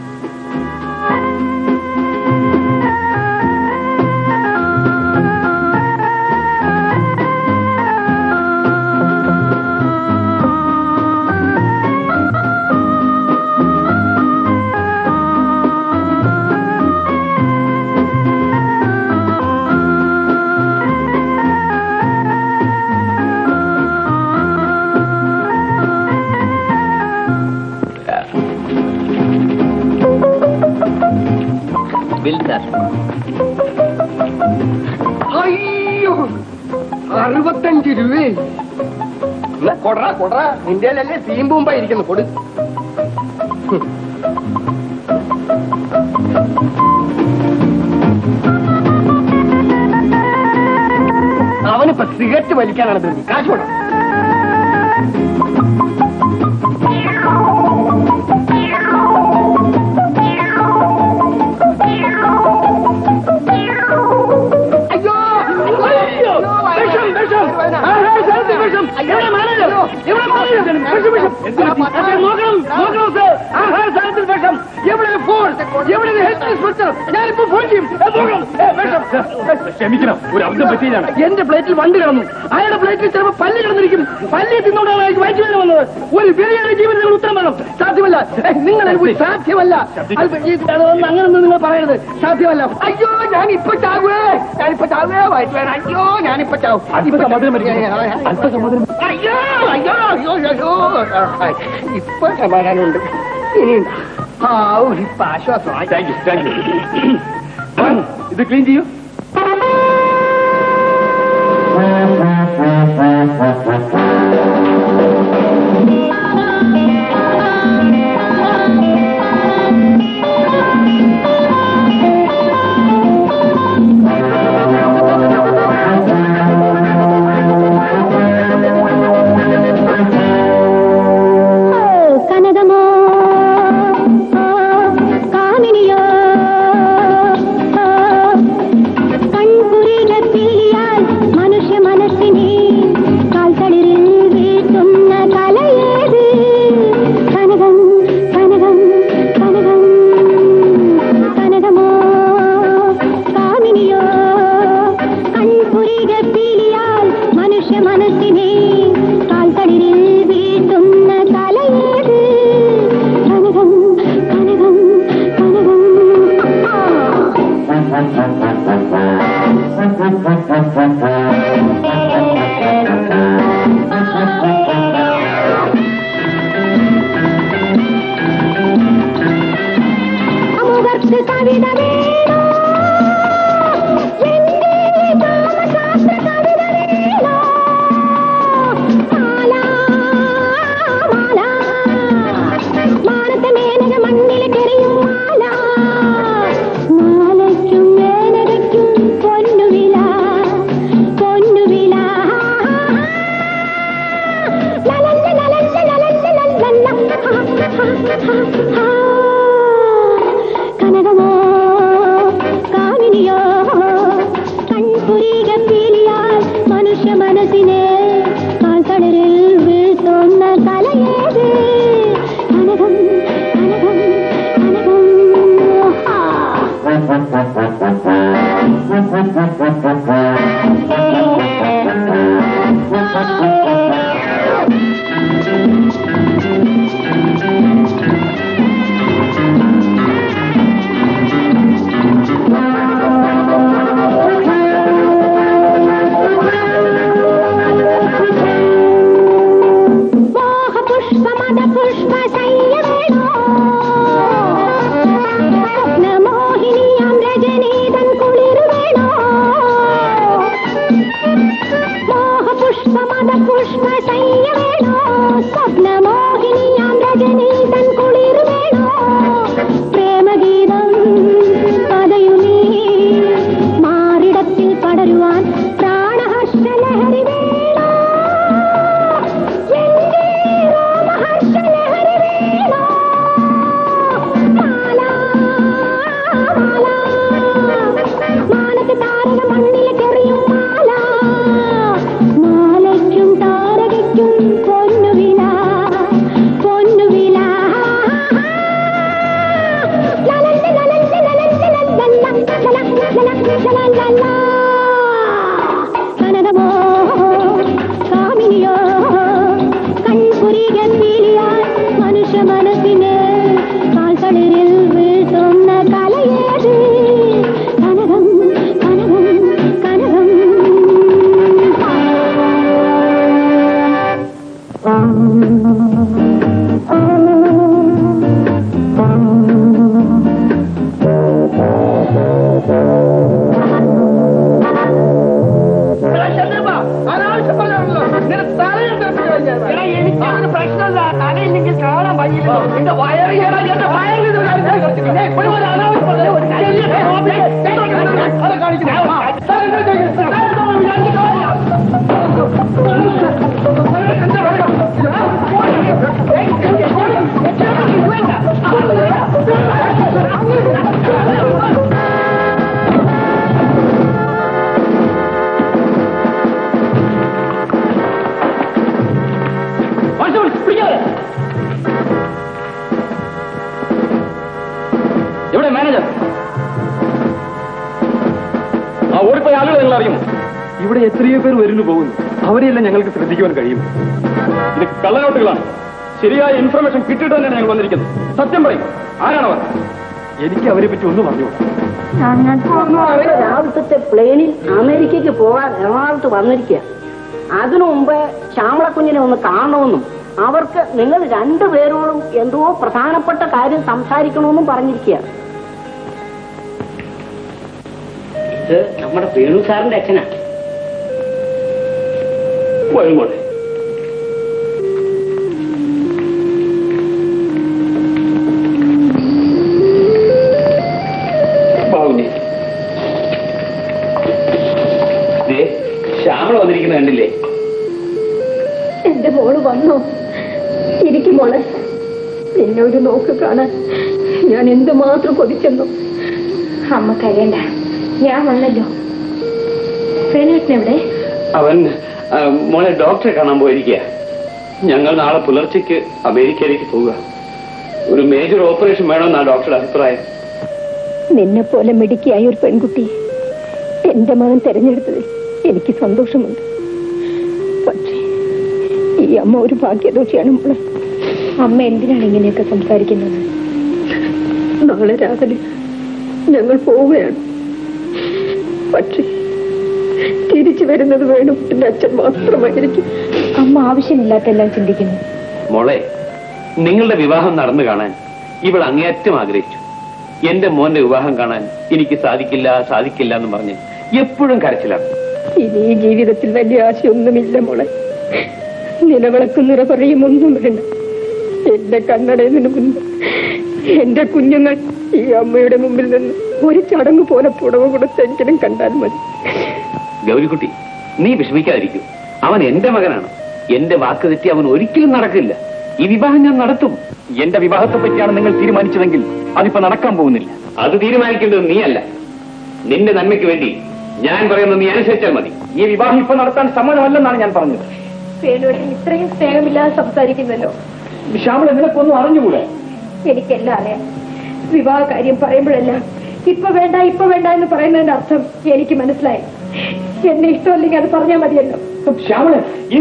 അയ്യോ അറുപത്തഞ്ച് രൂപയെ കൊടറ കൊടറ നിന്റെ അല്ലേ തീമ്പൂമ്പ ഇരിക്കുന്നു കൊടു അവനിപ്പോ സിഗരറ്റ് വലിക്കാനാണ് ധൃതി കാശ് കൊടു അയ്യോ അയ്യോ വിഷം വിഷം ആഹാ, ശാന്തി, വിഷം എവിടെ മാനേജർ എവിടെ മാനേജർ വിഷം വിഷം അതെ, നോക്കണം നോക്കണം സാർ ആഹാ സാധനത്തിൽ വിഷം എവിടെ ഫോൺ എവിടെ ഹെൽത്ത് ഇൻസ്പെക്ടർ ഞാനിപ്പോ ഫോൺ ചെയ്യും ഏ, നോക്കണം ഏ, വിഷം
ക്ഷമിക്കണം ഒരു അബദ്ധം പറ്റിയതാണ്
എന്റെ പ്ലേറ്റിൽ വണ്ടി കിടന്നു അയാളുടെ പ്ലേറ്റിൽ ചിലപ്പോൾ പല്ലി കിടന്നിരിക്കും പല്ലി തിന്നോണ്ടാണ് അയാൾക്ക് വയറ്റി വേദന വന്നത് ഒരു ബിരിയാണി ജീവൻ നിങ്ങൾ ഉത്തരം വേണം സാധ്യമല്ല ഏ, നിങ്ങൾ എനിക്ക് സാധ്യമല്ല അല്പ- ഈ- അതൊന്നും അങ്ങനൊന്നും നിങ്ങൾ പറയരുത് സാധ്യമല്ല അയ്യോ ഞാൻ ഇപ്പൊ ചാകുവേ ഞാനിപ്പോ ചാകുവേ വയറ്റി വേദന അയ്യോ ഞാനിപ്പോ ചാവും
അല്പസമാധാനം മതി. അല്പസമാധാനം.
അയ്യോ അയ്യോ അയ്യോ അയ്യോ ഇപ്പൊ സമാധാനമുണ്ട് ഇനിയുണ്ട് ആ ഇപ്പൊ ആശ്വാസമായി
താങ്ക് യു താങ്ക് യു ഇത് ക്ലീൻ ചെയ്യൂ
കനകമോ കാമിനിയോ കൺപുരില കിളി
എന്റെ വയറ് കേടാ, എന്റെ വയറ് ഇത് ഒരു കാര്യം കാണിച്ചു. പിന്നെ ഇപ്പോഴും ഒരു അനാവശ്യം പറഞ്ഞ ഒരു കാര്യം ഇല്ല. അത് കാണിക്കുന്നു. സാർ, എന്താ ചെയ്യുന്നത്? സാർ, എന്താ വിചാരിക്കുന്നത്?
എവിടെ മാനേജർ ആ ഓടിപ്പോയ ആളുകൾ നിങ്ങൾ അറിയുമോ ഇവിടെ എത്രയോ പേർ വരുന്നു പോകുന്നു അവരെയെല്ലാം ഞങ്ങൾക്ക് ശ്രദ്ധിക്കുവാൻ കഴിയും ഇത് കള്ളനോട്ടുകളാണ് ശരിയായ ഇൻഫർമേഷൻ കിട്ടിയിട്ട് തന്നെയാണ് ഞങ്ങൾ വന്നിരിക്കുന്നത് സത്യം പറയും ആരാണവർ എനിക്ക് അവരെ പറ്റി ഒന്ന് പറഞ്ഞു
രാവിലത്തെ പ്ലെയിനിൽ അമേരിക്കയ്ക്ക് പോകാൻ എറണാകുളത്ത് വന്നിരിക്കുക അതിനു മുമ്പ് ശ്യാമളക്കുഞ്ഞിനെ ഒന്ന് കാണണമെന്നും അവർക്ക് നിങ്ങൾ രണ്ടുപേരോടും എന്തോ പ്രധാനപ്പെട്ട കാര്യം സംസാരിക്കണമെന്നും പറഞ്ഞിരിക്കുക ഇത് നമ്മുടെ വേണു സാറിന്റെ അച്ഛനാ
വരുമ്പോഴേ
ബാബുഞ്ഞി ശ്യാമള വന്നിരിക്കുന്നത് കണ്ടില്ലേ
എന്റെ മോള് വന്നോ ഇരിക്കും മോളെ നിന്നെ ഒരു നോക്ക് കാണാൻ ഞാൻ എന്തുമാത്രം കൊതിച്ചെന്നു അമ്മ കഴിയണ്ട ഞാൻ വന്നല്ലോ വേണേട്ടനെവിടെ
അവൻ ആ, മോളെ ഡോക്ടറെ കാണാൻ പോയിരിക്കുക ഞങ്ങൾ നാളെ പുലർച്ചയ്ക്ക് അമേരിക്കയിലേക്ക് പോവുക ഒരു മേജർ ഓപ്പറേഷൻ വേണമെന്നാണ് ഡോക്ടറുടെ അഭിപ്രായം
നിന്നെ പോലെ മിടുക്കിയായ ഒരു പെൺകുട്ടി എന്റെ മകൻ തെരഞ്ഞെടുത്തതിൽ എനിക്ക് സന്തോഷമുണ്ട് പക്ഷേ ഈ അമ്മ ഒരു ഭാഗ്യദോഷിയാണ് മോളെ അമ്മ എന്തിനാണ് ഇങ്ങനെയൊക്കെ സംസാരിക്കുന്നത് നാളെ രാവിലെ ഞങ്ങൾ പോവുകയാണ് പക്ഷേ തിരിച്ചു വരുന്നത് വേണം എന്റെ അച്ഛൻ മാത്രമായിരിക്കും അമ്മ ആവശ്യമില്ലാത്തെല്ലാം ചിന്തിക്കുന്നു
മോളെ നിങ്ങളുടെ വിവാഹം നടന്നു കാണാൻ ഇവൾ അങ്ങേയറ്റം ആഗ്രഹിച്ചു എന്റെ മോന്റെ വിവാഹം കാണാൻ എനിക്ക് സാധിക്കില്ല സാധിക്കില്ല എന്ന് പറഞ്ഞ് എപ്പോഴും കരച്ചിലാണ്
ഇനി ഈ ജീവിതത്തിൽ വലിയ ആശയൊന്നുമില്ല മോളെ നിലവിളക്ക് നിറ പറയുമൊന്നും വേണ്ട എന്റെ കണ്ണടയുന്നതിന് മുൻപ് എന്റെ കുഞ്ഞുങ്ങൾ ഈ അമ്മയുടെ മുമ്പിൽ നിന്ന് ഒരു ചടങ്ങ് പോലെ പുടവ കൊടുത്തെങ്കിലും കണ്ടാൽ മതി
ഗൗരിക്കുട്ടി നീ വിഷമിക്കാതിരിക്കൂ അവൻ എന്റെ മകനാണ് എന്റെ വാക്ക് തെറ്റി അവൻ ഒരിക്കലും നടക്കില്ല ഈ വിവാഹം ഞാൻ നടത്തും
എന്റെ വിവാഹത്തെ പറ്റിയാണ് നിങ്ങൾ തീരുമാനിച്ചതെങ്കിൽ അതിപ്പോ നടക്കാൻ പോകുന്നില്ല
അത് തീരുമാനിക്കേണ്ടത് നീയല്ല നിന്റെ നന്മയ്ക്ക് വേണ്ടി ഞാൻ പറയുന്നത് നീ അനുസരിച്ചാൽ മതി
ഈ വിവാഹം ഇപ്പൊ നടത്താൻ സമ്മതമല്ലെന്നാണ് ഞാൻ പറഞ്ഞത്
വേണുവേട്ടൻ ഇത്രയും സ്നേഹമില്ലാതെ സംസാരിക്കുന്നല്ലോ
ശ്യാമള നിനക്കൊന്നും അറിഞ്ഞുകൂടെ
എനിക്കെല്ലാം അറിയാം വിവാഹ കാര്യം പറയുമ്പോഴെല്ലാം ഇപ്പൊ വേണ്ട ഇപ്പൊ വേണ്ട എന്ന് പറയുന്നതിന്റെ അർത്ഥം എനിക്ക് മനസ്സിലായി എന്നെ ഇഷ്ടമല്ലെങ്കിൽ അത് പറഞ്ഞാൽ മതിയല്ലോ
ശ്യാമള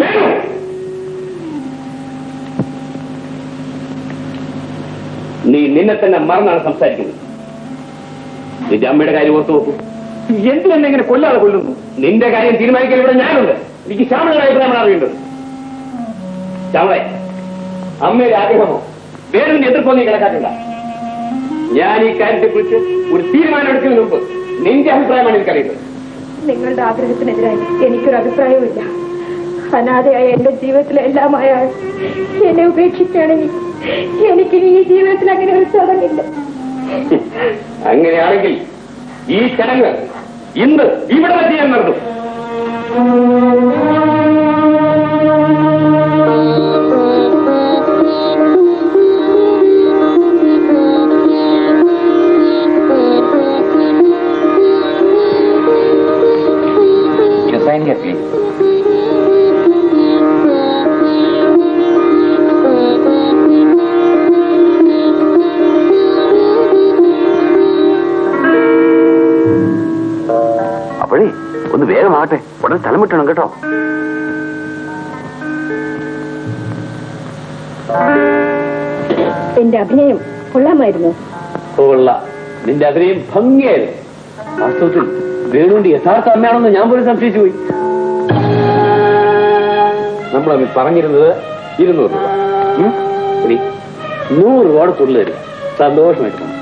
നീ നിന്നെ തന്നെ മറന്നാണ് സംസാരിക്കുന്നത് നിന്റെ അമ്മയുടെ കാര്യം ഓർത്തു നോക്കൂ
എന്തിനെന്നെ ഇങ്ങനെ കൊല്ലാതെ കൊല്ലുന്നു
നിന്റെ കാര്യം തീരുമാനിക്കാൻ ഇവിടെ ഞാനുണ്ട് എനിക്ക് ശ്യാമളയുടെ അഭിപ്രായമാണ് അറിയേണ്ടത് ശ്യാമളെ അമ്മയുടെ ആഗ്രഹമോ വേറൊരു എതിർപ്പോ നീ കണക്കാക്കണ്ട ഞാൻ ഈ കാര്യത്തെക്കുറിച്ച് ഒരു തീരുമാനം എടുക്കുന്നതിന് മുമ്പ് നിന്റെ അഭിപ്രായമാണ് എനിക്കറിയുന്നത്
നിങ്ങളുടെ ആഗ്രഹത്തിനെതിരായി എനിക്കൊരു അഭിപ്രായവുമില്ല അനാഥയായ എന്റെ ജീവിതത്തിലെ എല്ലാമായ ആൾ എന്നെ ഉപേക്ഷിക്കുകയാണെങ്കിൽ എനിക്കിനി ഈ ജീവിതത്തിൽ അങ്ങനെ ഒരു ചടങ്ങില്ല
അങ്ങനെയാണെങ്കിൽ ഈ ചടങ്ങ് ഇന്ന് ഇവിടെ വെച്ച് ഞാൻ നടത്തും
sign here, please.
അപ്പോഴേ ഒന്ന് വേഗമാകട്ടെ ഉടനെ സ്ഥലം വിട്ടണം കേട്ടോ
എന്റെ അഭിനയം കൊള്ളാമായിരുന്നു
കൊള്ള നിന്റെ അഭിനയം ഭംഗിയായിരുന്നു വാസ്തവത്തിൽ വേണുവിന്റെ യഥാർത്ഥ അമ്മയാണെന്ന് ഞാൻ പോലും സംശയിച്ചു പോയി നമ്മൾ അന്ന് പറഞ്ഞിരുന്നത് ഇരുന്നൂറ് രൂപ ഉം? എടി, നൂറ് രൂപയുടെ തുള്ളി തരും സന്തോഷമായിട്ട് പോണം.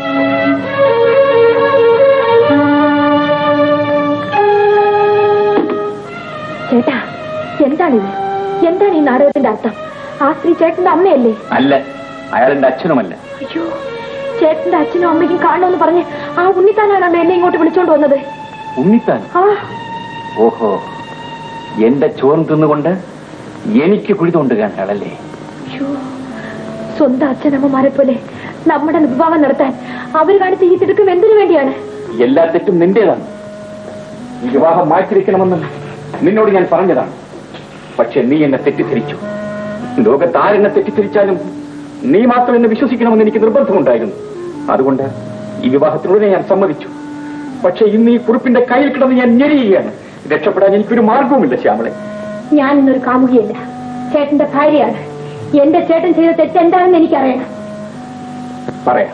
ചേട്ടാ എന്താണിത് എന്താണ് ഈ നാടകത്തിന്റെ അർത്ഥം ആ സ്ത്രീ ചേട്ടന്റെ അമ്മയല്ലേ
അല്ല അയാൾ എന്റെ അച്ഛനുമല്ല
അയ്യോ ചേട്ടന്റെ അച്ഛനും അമ്മയ്ക്കും കാണണമെന്ന് പറഞ്ഞ് ആ ഉണ്ണിത്താനാണ് എന്നെ ഇങ്ങോട്ട് വിളിച്ചോണ്ട് വന്നത്
ഉണ്ണിത്താൻ
ആ
ഓഹോ എന്റെ ചോറും തിന്നുകൊണ്ട് എനിക്ക് കുഴി തോണ്ടുകയാണ് അയാളല്ലേ
അയ്യോ സ്വന്തം അച്ഛനമ്മമാരെ പോലെ നമ്മുടെ വിവാഹം നടത്താൻ അവർ കാണിച്ച ഈ തിടുക്കം എന്തിനു വേണ്ടിയാണ്
എല്ലാ തെറ്റും നിന്റേതാണ് ഈ വിവാഹം മാറ്റിവെക്കണമെന്ന് നിന്നോട് ഞാൻ പറഞ്ഞതാണ് പക്ഷെ നീ എന്നെ തെറ്റിദ്ധരിച്ചു ലോകത്ത് ആരെന്നെ തെറ്റിദ്ധരിച്ചാലും നീ മാത്രം എന്നെ വിശ്വസിക്കണമെന്ന് എനിക്ക് നിർബന്ധമുണ്ടായിരുന്നു അതുകൊണ്ട് ഈ വിവാഹത്തിനുടനെ ഞാൻ സമ്മതിച്ചു പക്ഷെ ഇന്ന് ഈ കുറിപ്പിന്റെ കയ്യിൽ കിടന്ന് ഞാൻ ഞെരിയുകയാണ് രക്ഷപ്പെടാൻ എനിക്കൊരു മാർഗവുമില്ല ശ്യാമളെ
ഞാൻ ഇന്നൊരു കാമുകിയല്ല ചേട്ടന്റെ ഭാര്യയാണ് എന്റെ ചേട്ടൻ ചെയ്ത തെറ്റെന്താണെന്ന് എനിക്കറിയണം
പറയാം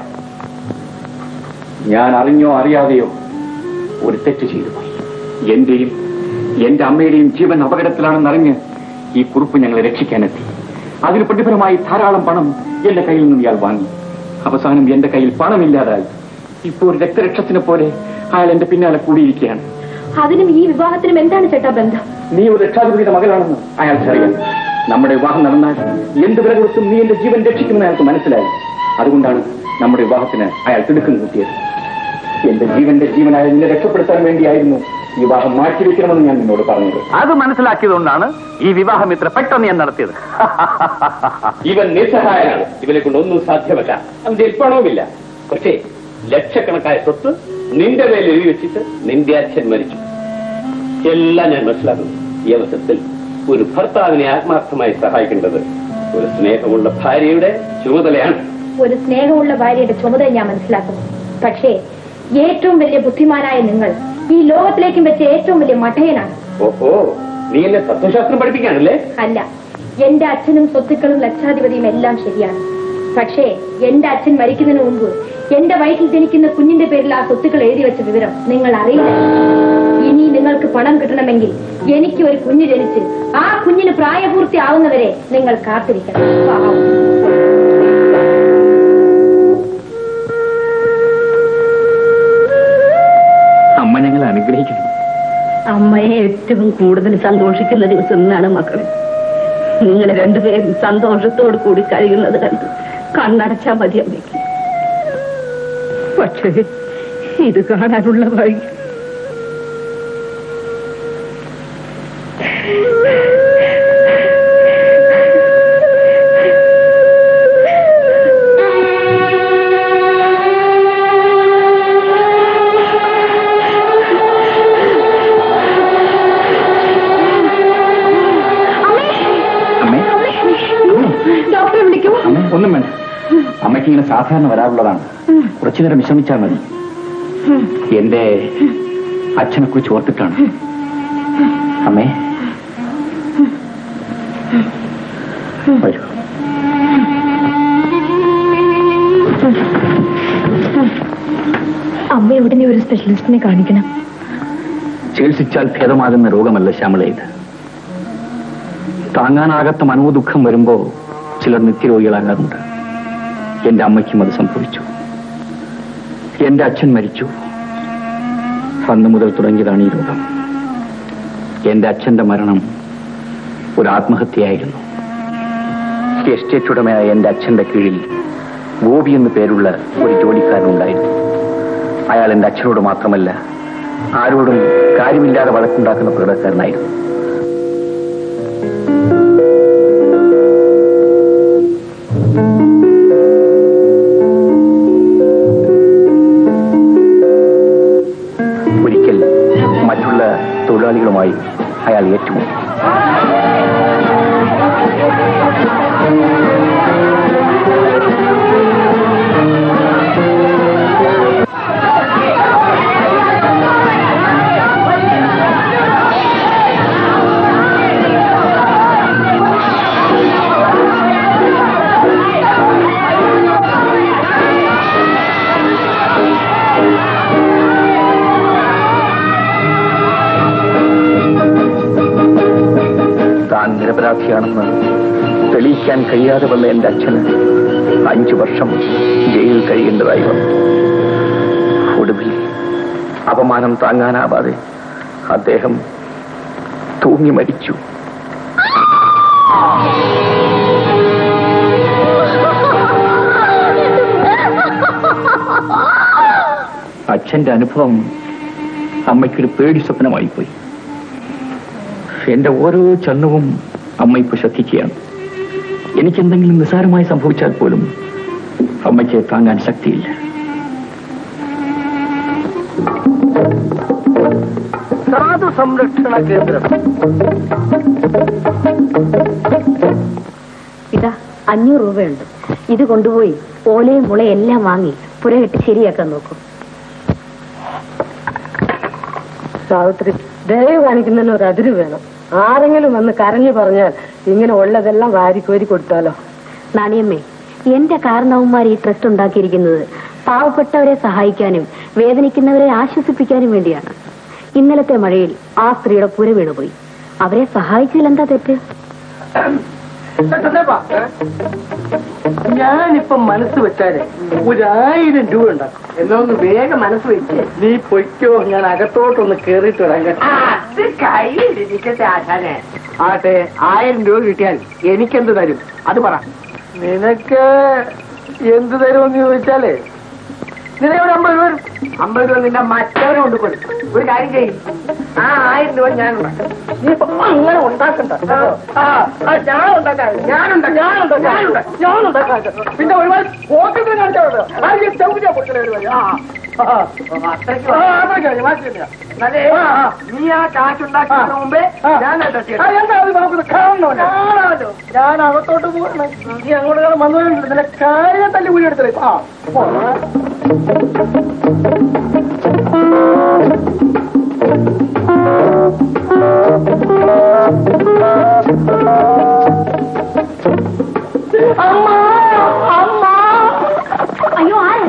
ഞാൻ അറിഞ്ഞോ അറിയാതെയോ ഒരു തെറ്റ് ചെയ്തു പോയി എന്റെയും എന്റെ അമ്മയുടെയും ജീവൻ അപകടത്തിലാണെന്നറിഞ്ഞ് ഈ കുറിപ്പ് ഞങ്ങളെ രക്ഷിക്കാനെത്തി അതിന് പ്രതിഫലമായി ധാരാളം പണം എന്റെ കയ്യിൽ നിന്നും ഇയാൾ വാങ്ങി അവസാനം എന്റെ കയ്യിൽ പണമില്ലാതായി ഇപ്പോൾ ഒരു രക്തരക്ഷത്തിനെ പോലെ അയാൾ എന്റെ പിന്നാലെ കൂടിയിരിക്കുകയാണ്
അതിനും ഈ വിവാഹത്തിനും എന്താണ് ചേട്ടാ ബന്ധം
നീ ഒരു രക്ഷാധിപതിയുടെ മകളാണെന്ന് അയാൾക്കറിയാം നമ്മുടെ വിവാഹം നടന്നാൽ എന്ത് വില കൊടുത്തും നീ എന്റെ ജീവൻ രക്ഷിക്കുമെന്ന് അയാൾക്ക് മനസ്സിലായി അതുകൊണ്ടാണ് നമ്മുടെ വിവാഹത്തിന് അയാൾ തിടുക്കം കൂട്ടിയത് എന്റെ ജീവന്റെ ജീവനായ നിന്നെ രക്ഷപ്പെടുത്താൻ വേണ്ടിയായിരുന്നു ഈ വിവാഹം മാറ്റിവെക്കണമെന്ന് ഞാൻ നിന്നോട് പറഞ്ഞത്
അത് മനസ്സിലാക്കിയതുകൊണ്ടാണ് ഈ വിവാഹം ഇത്ര പെട്ടെന്ന് ഞാൻ നടത്തിയത്
ഇവൻ നിസ്സഹായനാണ് ഇവനെ കൊണ്ട് ഒന്നും സാധ്യമല്ല അവന്റെ പണവുമില്ല പക്ഷേ ലക്ഷക്കണക്കായ സ്വത്ത് നിന്റെ മേൽ എഴുതി വെച്ചിട്ട് നിന്റെ അച്ഛൻ മരിച്ചു എല്ലാം ഞാൻ മനസ്സിലാക്കുന്നു ഈ അവസരത്തിൽ ഒരു ഭർത്താവിനെ ആത്മാർത്ഥമായി സഹായിക്കേണ്ടത് ഒരു സ്നേഹമുള്ള ഭാര്യയുടെ ചുമതലയാണ്
ഒരു സ്നേഹമുള്ള ഭാര്യയുടെ ചുമതല ഞാൻ മനസ്സിലാക്കുന്നു പക്ഷേ ഏറ്റവും വലിയ ബുദ്ധിമാനായ നിങ്ങൾ ഈ ലോകത്തിലേക്കും വെച്ച ഏറ്റവും വലിയ മഠയനാണ്
ഓഹോ നീ എന്നെ തത്വശാസ്ത്രം പഠിപ്പിക്കാണല്ലേ
അല്ല എന്റെ അച്ഛനും സ്വത്തുക്കളും ലക്ഷാധിപതിയും എല്ലാം ശരിയാണ് പക്ഷേ എന്റെ അച്ഛൻ മരിക്കുന്നതിന് മുമ്പ് എന്റെ വയറ്റിൽ ജനിക്കുന്ന കുഞ്ഞിന്റെ പേരിൽ ആ സ്വത്തുക്കൾ എഴുതി വെച്ച വിവരം നിങ്ങൾ അറിയില്ല ഇനി നിങ്ങൾക്ക് പണം കിട്ടണമെങ്കിൽ എനിക്ക് ഒരു കുഞ്ഞ് ജനിച്ച് ആ കുഞ്ഞിന് പ്രായപൂർത്തി ആവുന്നവരെ നിങ്ങൾ കാത്തിരിക്കണം പാവം.
അമ്മ ഞങ്ങളെ അനുഗ്രഹിക്കുന്നു
അമ്മയെ ഏറ്റവും കൂടുതൽ സന്തോഷിക്കുന്ന ദിവസം എന്നാണ് മക്കളെ നിങ്ങൾ രണ്ടുപേരും സന്തോഷത്തോട് കൂടി കഴിയുന്നത് കണ്ട് കണ്ണടച്ചാ മതി അമ്മയ്ക്ക് പക്ഷേ ഇത് കാണാനുള്ള വഴി
അമ്മേ
ഡോക്ടറെ വിളിക്കൂ
അമ്മ ഒന്നും വേണ്ട അമ്മയ്ക്ക് ഇങ്ങനെ സാധാരണ വരാറുള്ളതാണ് കുറച്ചു നേരം വിശ്രമിച്ചാൽ മതി എന്റെ അച്ഛനെ കുറിച്ച് ഓർത്തിട്ടാണ് അമ്മേ വരൂ
അമ്മ ഉടനെ ഒരു സ്പെഷ്യലിസ്റ്റിനെ കാണിക്കണം
ചികിത്സിച്ചാൽ ഭേദമാകുന്ന രോഗമല്ല ശ്യാമള ഇത് താങ്ങാനാകാത്ത മനോദുഃഖം വരുമ്പോ ചിലർ നിത്യരോഗികളാകാറുണ്ട് എന്റെ അമ്മയ്ക്കും അത് സംഭവിച്ചു എന്റെ അച്ഛൻ മരിച്ചു അന്ന് മുതൽ തുടങ്ങിയതാണ് ഈ രോഗം എന്റെ അച്ഛന്റെ മരണം ഒരു ആത്മഹത്യയായിരുന്നു എസ്റ്റേറ്റ് ഉടമയായ എന്റെ അച്ഛന്റെ കീഴിൽ ഗോപി എന്നു പേരുള്ള ഒരു ജോലിക്കാരനുണ്ടായിരുന്നു അയാൾ എന്റെ അച്ഛനോട് മാത്രമല്ല ആരോടും കാര്യമില്ലാതെ വഴക്കുണ്ടാക്കുന്ന പ്രകടക്കാരനായിരുന്നു ഒരിക്കൽ മറ്റുള്ള തൊഴിലാളികളുമായി അയാൾ ഏറ്റുമുട്ടി താൻ നിരപരാധിയാണെന്ന് തെളിയിക്കാൻ കഴിയാതെ വന്ന എന്റെ അച്ഛന് അഞ്ചു വർഷം ജയിലിൽ കഴിയേണ്ടതായി വന്നു ഒടുവിൽ അപമാനം താങ്ങാനാവാതെ അദ്ദേഹം തൂങ്ങി മരിച്ചു
അച്ഛന്റെ അനുഭവം അമ്മയ്ക്കൊരു പേടി സ്വപ്നമായി പോയി എന്റെ ഓരോ ചലനവും അമ്മ ഇപ്പൊ ശ്രദ്ധിക്കുകയാണ് എനിക്കെന്തെങ്കിലും നിസ്സാരമായി സംഭവിച്ചാൽ പോലും അമ്മയ്ക്ക് താങ്ങാൻ ശക്തിയില്ല
സാധു സംരക്ഷണ കേന്ദ്രം
ഇതാ അഞ്ഞൂറ് രൂപയുണ്ട് ഇത് കൊണ്ടുപോയി ഓലയും മുളയും എല്ലാം വാങ്ങി പുരകെട്ടി ശരിയാക്കാൻ നോക്കൂ
സാവിത്രി ദയവ് കാണിക്കുന്നതിന് ഒരു അതിര് വേണം ആരെങ്കിലും വന്ന് കരഞ്ഞു പറഞ്ഞാൽ ഇങ്ങനെ ഉള്ളതെല്ലാം വാരിക്കോരി കൊടുത്താലോ
നാണിയമ്മേ എന്റെ കാരണവന്മാർ ഈ ട്രസ്റ്റ് ഉണ്ടാക്കിയിരിക്കുന്നത് പാവപ്പെട്ടവരെ സഹായിക്കാനും വേദനിക്കുന്നവരെ ആശ്വസിപ്പിക്കാനും വേണ്ടിയാണ് ഇന്നലത്തെ മഴയിൽ ആ സ്ത്രീയുടെ പുര വീണുപോയി അവരെ സഹായിച്ചതിൽ എന്താ തെറ്റ്
ഞാനിപ്പം മനസ്സ് വെച്ചാല് ഒരായിരം രൂപ ഉണ്ടാക്കും എന്നാ ഒന്ന് വേഗം മനസ്സ് വെച്ച് നീ പൊയ്ക്കോ ഞാൻ അകത്തോട്ടൊന്ന് കേറിയിട്ട് വരാം കേട്ടോ.
കയ്യിലിരിക്കട്ടെ ആശാനെ
ആട്ടെ ആയിരം രൂപ കിട്ടിയാൽ എനിക്കെന്ത് തരും അത് പറ നിനക്ക് എന്ത് തരുമെന്ന് ചോദിച്ചാലേ നിനക്ക് ഒരു അമ്പത് രൂപ വരും.
അമ്പത് രൂപ നിന്റെ മറ്റവരെ കൊണ്ട് കൊടുക്കും ഒരു കാര്യം ചെയ്യും ആ ആയിരം രൂപ ഞാൻ ഉണ്ടാക്കാം
നീ ഇപ്പൊ അങ്ങനെ ഉണ്ടാക്കണ്ട കേട്ടോ. ആ, ആ, ഞാൻ ഉണ്ടാക്കാം ഞാനുണ്ടാക്കാം ഞാനുണ്ടാക്കാം ഞാനുണ്ടാക്കാം ഞാനുണ്ടാക്കാം പിന്നെ ഒരുപാട് പോക്കറ്റിൽ കാണിച്ചാൽ ആദ്യം ചവിട്ടിയാ കൊടുക്കുന്ന പരിപാടി ആ ആ,
അത്രയ്ക്ക്
ആ, അതൊക്കെ മതി, മാറ്റിയില്ല.
അതെ
ആ, ആ.
നീ ആ കാശുണ്ടാക്കുന്നതിന് മുമ്പേ ഞാൻ
ആ, എന്താ അത് നമുക്കൊന്ന് കാണണമല്ലോ. കാണാമല്ലോ. ഞാൻ അകത്തോട്ട് പോകണം നീ അങ്ങോട്ട് കാണാൻ വന്നതുകൊണ്ട് നിന്നെ കാര്യം തല്ലി കൂടി എടുത്തേ ആ പോ. അമ്മ അമ്മ
അയ്യോ ആരാ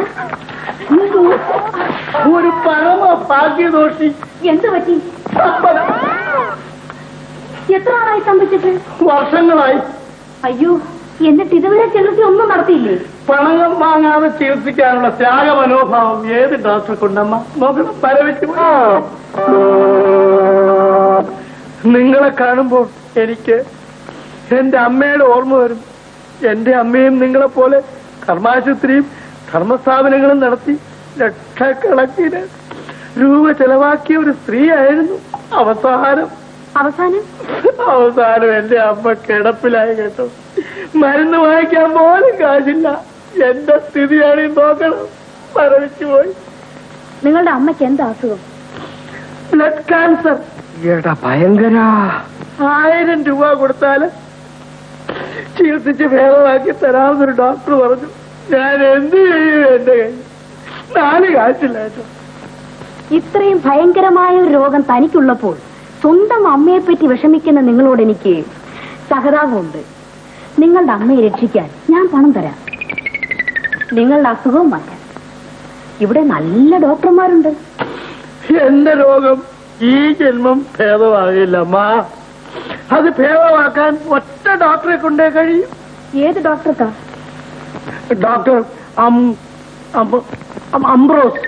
ഒരു പരമ ഭാഗ്യദോഷി
എന്ത് പറ്റി
സമ്പന്ന.
എത്ര ആളായി സംഭവിച്ചിട്ട്
വർഷങ്ങളായി
അയ്യോ എന്നിട്ട് ഇതുവരെ ചികിത്സ ഒന്നും നടത്തിയില്ലേ
പണം വാങ്ങാതെ ചികിത്സിക്കാനുള്ള ത്യാഗ മനോഭാവം ഏത് ഡോക്ടർ കൊണ്ടമ്മ നോക്കണം പരവച്ച് നിങ്ങളെ കാണുമ്പോൾ എനിക്ക് എന്റെ അമ്മയുടെ ഓർമ്മ വരും എന്റെ അമ്മയും നിങ്ങളെ പോലെ കർമാശുപത്രിയും ധർമ്മസ്ഥാപനങ്ങളും നടത്തി ലക്ഷക്കണക്കിന് രൂപ ചെലവാക്കിയ ഒരു സ്ത്രീയായിരുന്നു അവസാനം
അവസാനം
അവസാനം എന്റെ അമ്മ കിടപ്പിലായി കേട്ടോ മരുന്ന് വാങ്ങിക്കാൻ പോലും കാശില്ല എന്റെ സ്ഥിതിയാണ് ഈ നോക്കണം മരവിച്ചു പോയി
നിങ്ങളുടെ അമ്മയ്ക്ക് എന്താ അസുഖം
ബ്ലഡ് ക്യാൻസർ എടാ ഭയങ്കര ആയിരം രൂപ കൊടുത്താല് ചികിത്സിച്ച് ഭേദമാക്കി തരാമെന്നൊരു ഡോക്ടർ പറഞ്ഞു ഞാൻ എന്ത് ചെയ്യും എന്റെ കയ്യിൽ നാല് കാശില്ല കേട്ടോ
ഇത്രയും ഭയങ്കരമായ ഒരു രോഗം തനിക്കുള്ളപ്പോൾ സ്വന്തം അമ്മയെ പറ്റി വിഷമിക്കുന്ന നിങ്ങളോട് എനിക്ക് സഹതാപമുണ്ട് നിങ്ങളുടെ അമ്മയെ രക്ഷിക്കാൻ ഞാൻ പണം തരാം നിങ്ങളുടെ അസുഖവും മാറ്റാം ഇവിടെ നല്ല ഡോക്ടർമാരുണ്ട്
എന്റെ രോഗം ഈ ജന്മം ഭേദമാകില്ല അമ്മാ അത് ഭേദമാക്കാൻ ഒറ്റ ഡോക്ടറെ കൊണ്ടേ കഴിയും
ഏത് ഡോക്ടർക്കാ
ഡോക്ടർ അം- അം- അം- അംബ്രോസ്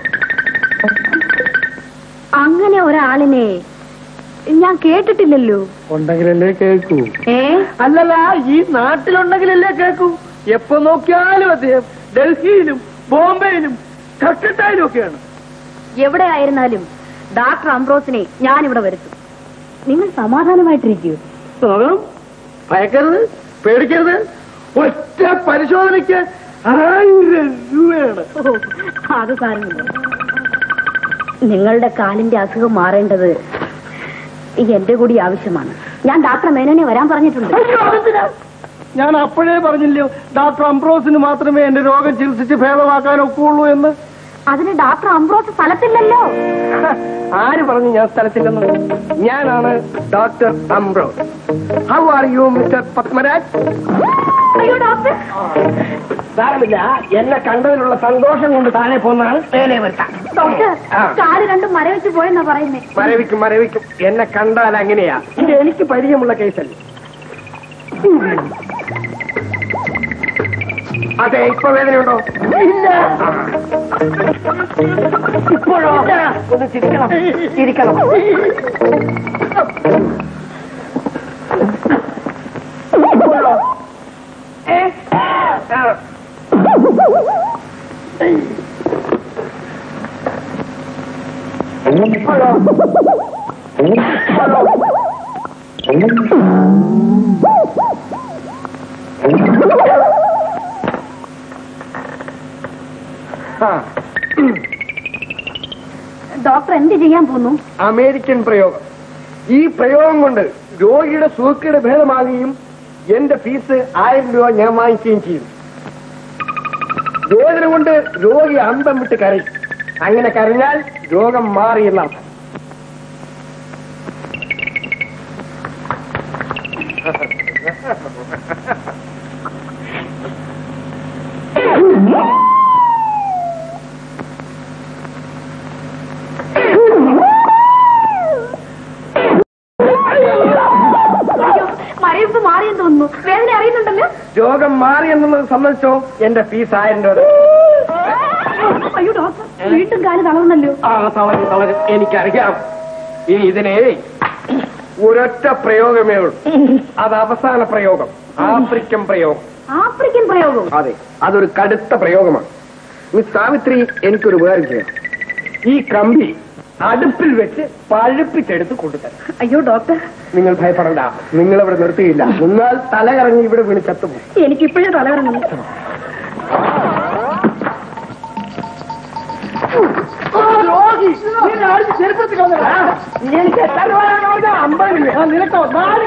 അങ്ങനെ ഒരാളിനെ ഞാൻ കേട്ടിട്ടില്ലല്ലോ
ഉണ്ടെങ്കിലല്ലേ കേൾക്കൂ
ഏ
അല്ലല്ല ഈ നാട്ടിലുണ്ടെങ്കിലല്ലേ കേൾക്കൂ എപ്പോ നോക്കിയാലും അദ്ദേഹം ഡൽഹിയിലും ബോംബെയിലും കൽക്കട്ടയിലും ഒക്കെയാണ്
എവിടെ ആയിരുന്നാലും ഡോക്ടർ അംബ്രോസിനെ ഞാൻ ഇവിടെ വരുത്തും നിങ്ങൾ സമാധാനമായിട്ടിരിക്കൂ
നോക്കണം ഭയക്കരുത് പേടിക്കരുത് ഒറ്റ പരിശോധനയ്ക്ക് ആയിരം രൂപയാണ്
അത് സാരമില്ല നിങ്ങളുടെ കാലിന്റെ അസുഖം മാറേണ്ടത് എന്റെ കൂടി ആവശ്യമാണ് ഞാൻ ഡോക്ടർ മേനോനെ വരാൻ പറഞ്ഞിട്ടുണ്ട്
അയ്യോ, അതെന്തിനാ? ഞാൻ അപ്പോഴേ പറഞ്ഞില്ലയോ ഡോക്ടർ അംബ്രോസിന് മാത്രമേ എന്റെ രോഗം ചികിത്സിച്ച് ഭേദമാക്കാൻ ഒക്കുള്ളൂ എന്ന്
അതിന് ഡോക്ടർ അംബ്രോസ് സ്ഥലത്തില്ലല്ലോ
ആര് പറഞ്ഞു ഞാൻ സ്ഥലത്തില്ലെന്ന് ഞാനാണ് doctor Ambrose how are you mister Padmaraj
അയ്യോ ഡോക്ടർ
സാരമില്ല എന്നെ കണ്ടതിലുള്ള സന്തോഷം കൊണ്ട് താഴെ പോന്നാണ് നേരെ വരുത്താം
ഡോക്ടർ
ആ.
കാല് രണ്ടും മരവിച്ച് പോയെന്നാ പറയുന്നേ
മരവിക്കും മരവിക്കും എന്നെ കണ്ടാൽ അങ്ങനെയാ ഇത് എനിക്ക് പരിചയമുള്ള കേസല്ല അതെ ഇപ്പൊ വേദനയുണ്ടോ ഇല്ല ഇപ്പോഴോ ഒന്ന് ചിരിക്കണം ചിരിക്കണം ഇപ്പോഴോ? ഏ? ആ.
ഡോക്ടർ എന്ത് ചെയ്യാൻ പോന്നു
അമേരിക്കൻ പ്രയോഗം ഈ പ്രയോഗം കൊണ്ട് രോഗിയുടെ സുഖക്കേട് ഭേദമാകുകയും എന്റെ ഫീസ് ആയിരം രൂപ ഞാൻ വാങ്ങിക്കുകയും ചെയ്യും വേദന കൊണ്ട് രോഗി അന്തം വിട്ട് കരയും അങ്ങനെ കരഞ്ഞാൽ രോഗം മാറി എന്നർത്ഥം
മഴയത്ത് മാറിയെന്ന് തോന്നുന്നു വേദന അറിയുന്നുണ്ടല്ലോ
രോഗം മാറി എന്നുള്ളത് സംബന്ധിച്ചോ എന്റെ ഫീസ് ആയിരം രൂപ
അയ്യോ ഡോക്ടർ വീണ്ടും കാല് തളർന്നല്ലോ
ആ തളരും തളരും എനിക്കറിയാം ഈ ഇതിനെ ഒരൊറ്റ പ്രയോഗമേ ഉള്ളൂ അത് അവസാന പ്രയോഗം ആഫ്രിക്കൻ പ്രയോഗം
ആഫ്രിക്കൻ പ്രയോഗം
അതെ അതൊരു കടുത്ത പ്രയോഗമാണ് മിസ് സാവിത്രി എനിക്കൊരു ഉപകാരം ചെയ്യണം ഈ കമ്പി അടുപ്പിൽ വെച്ച് പഴുപ്പിച്ചെടുത്ത് കൊണ്ടുതരാം
അയ്യോ ഡോക്ടർ
നിങ്ങൾ ഭയപ്പെടണ്ട നിങ്ങൾ ഇവിടെ നിർത്തിയില്ല എന്നാൽ തലകറങ്ങി ഇവിടെ വീണ് ചത്തുപോകും
എനിക്കിപ്പോഴും തലകറങ്ങുന്നു
എനിക്ക് എത്ര രൂപ അമ്പത് രൂപ നിനക്കോ നാല്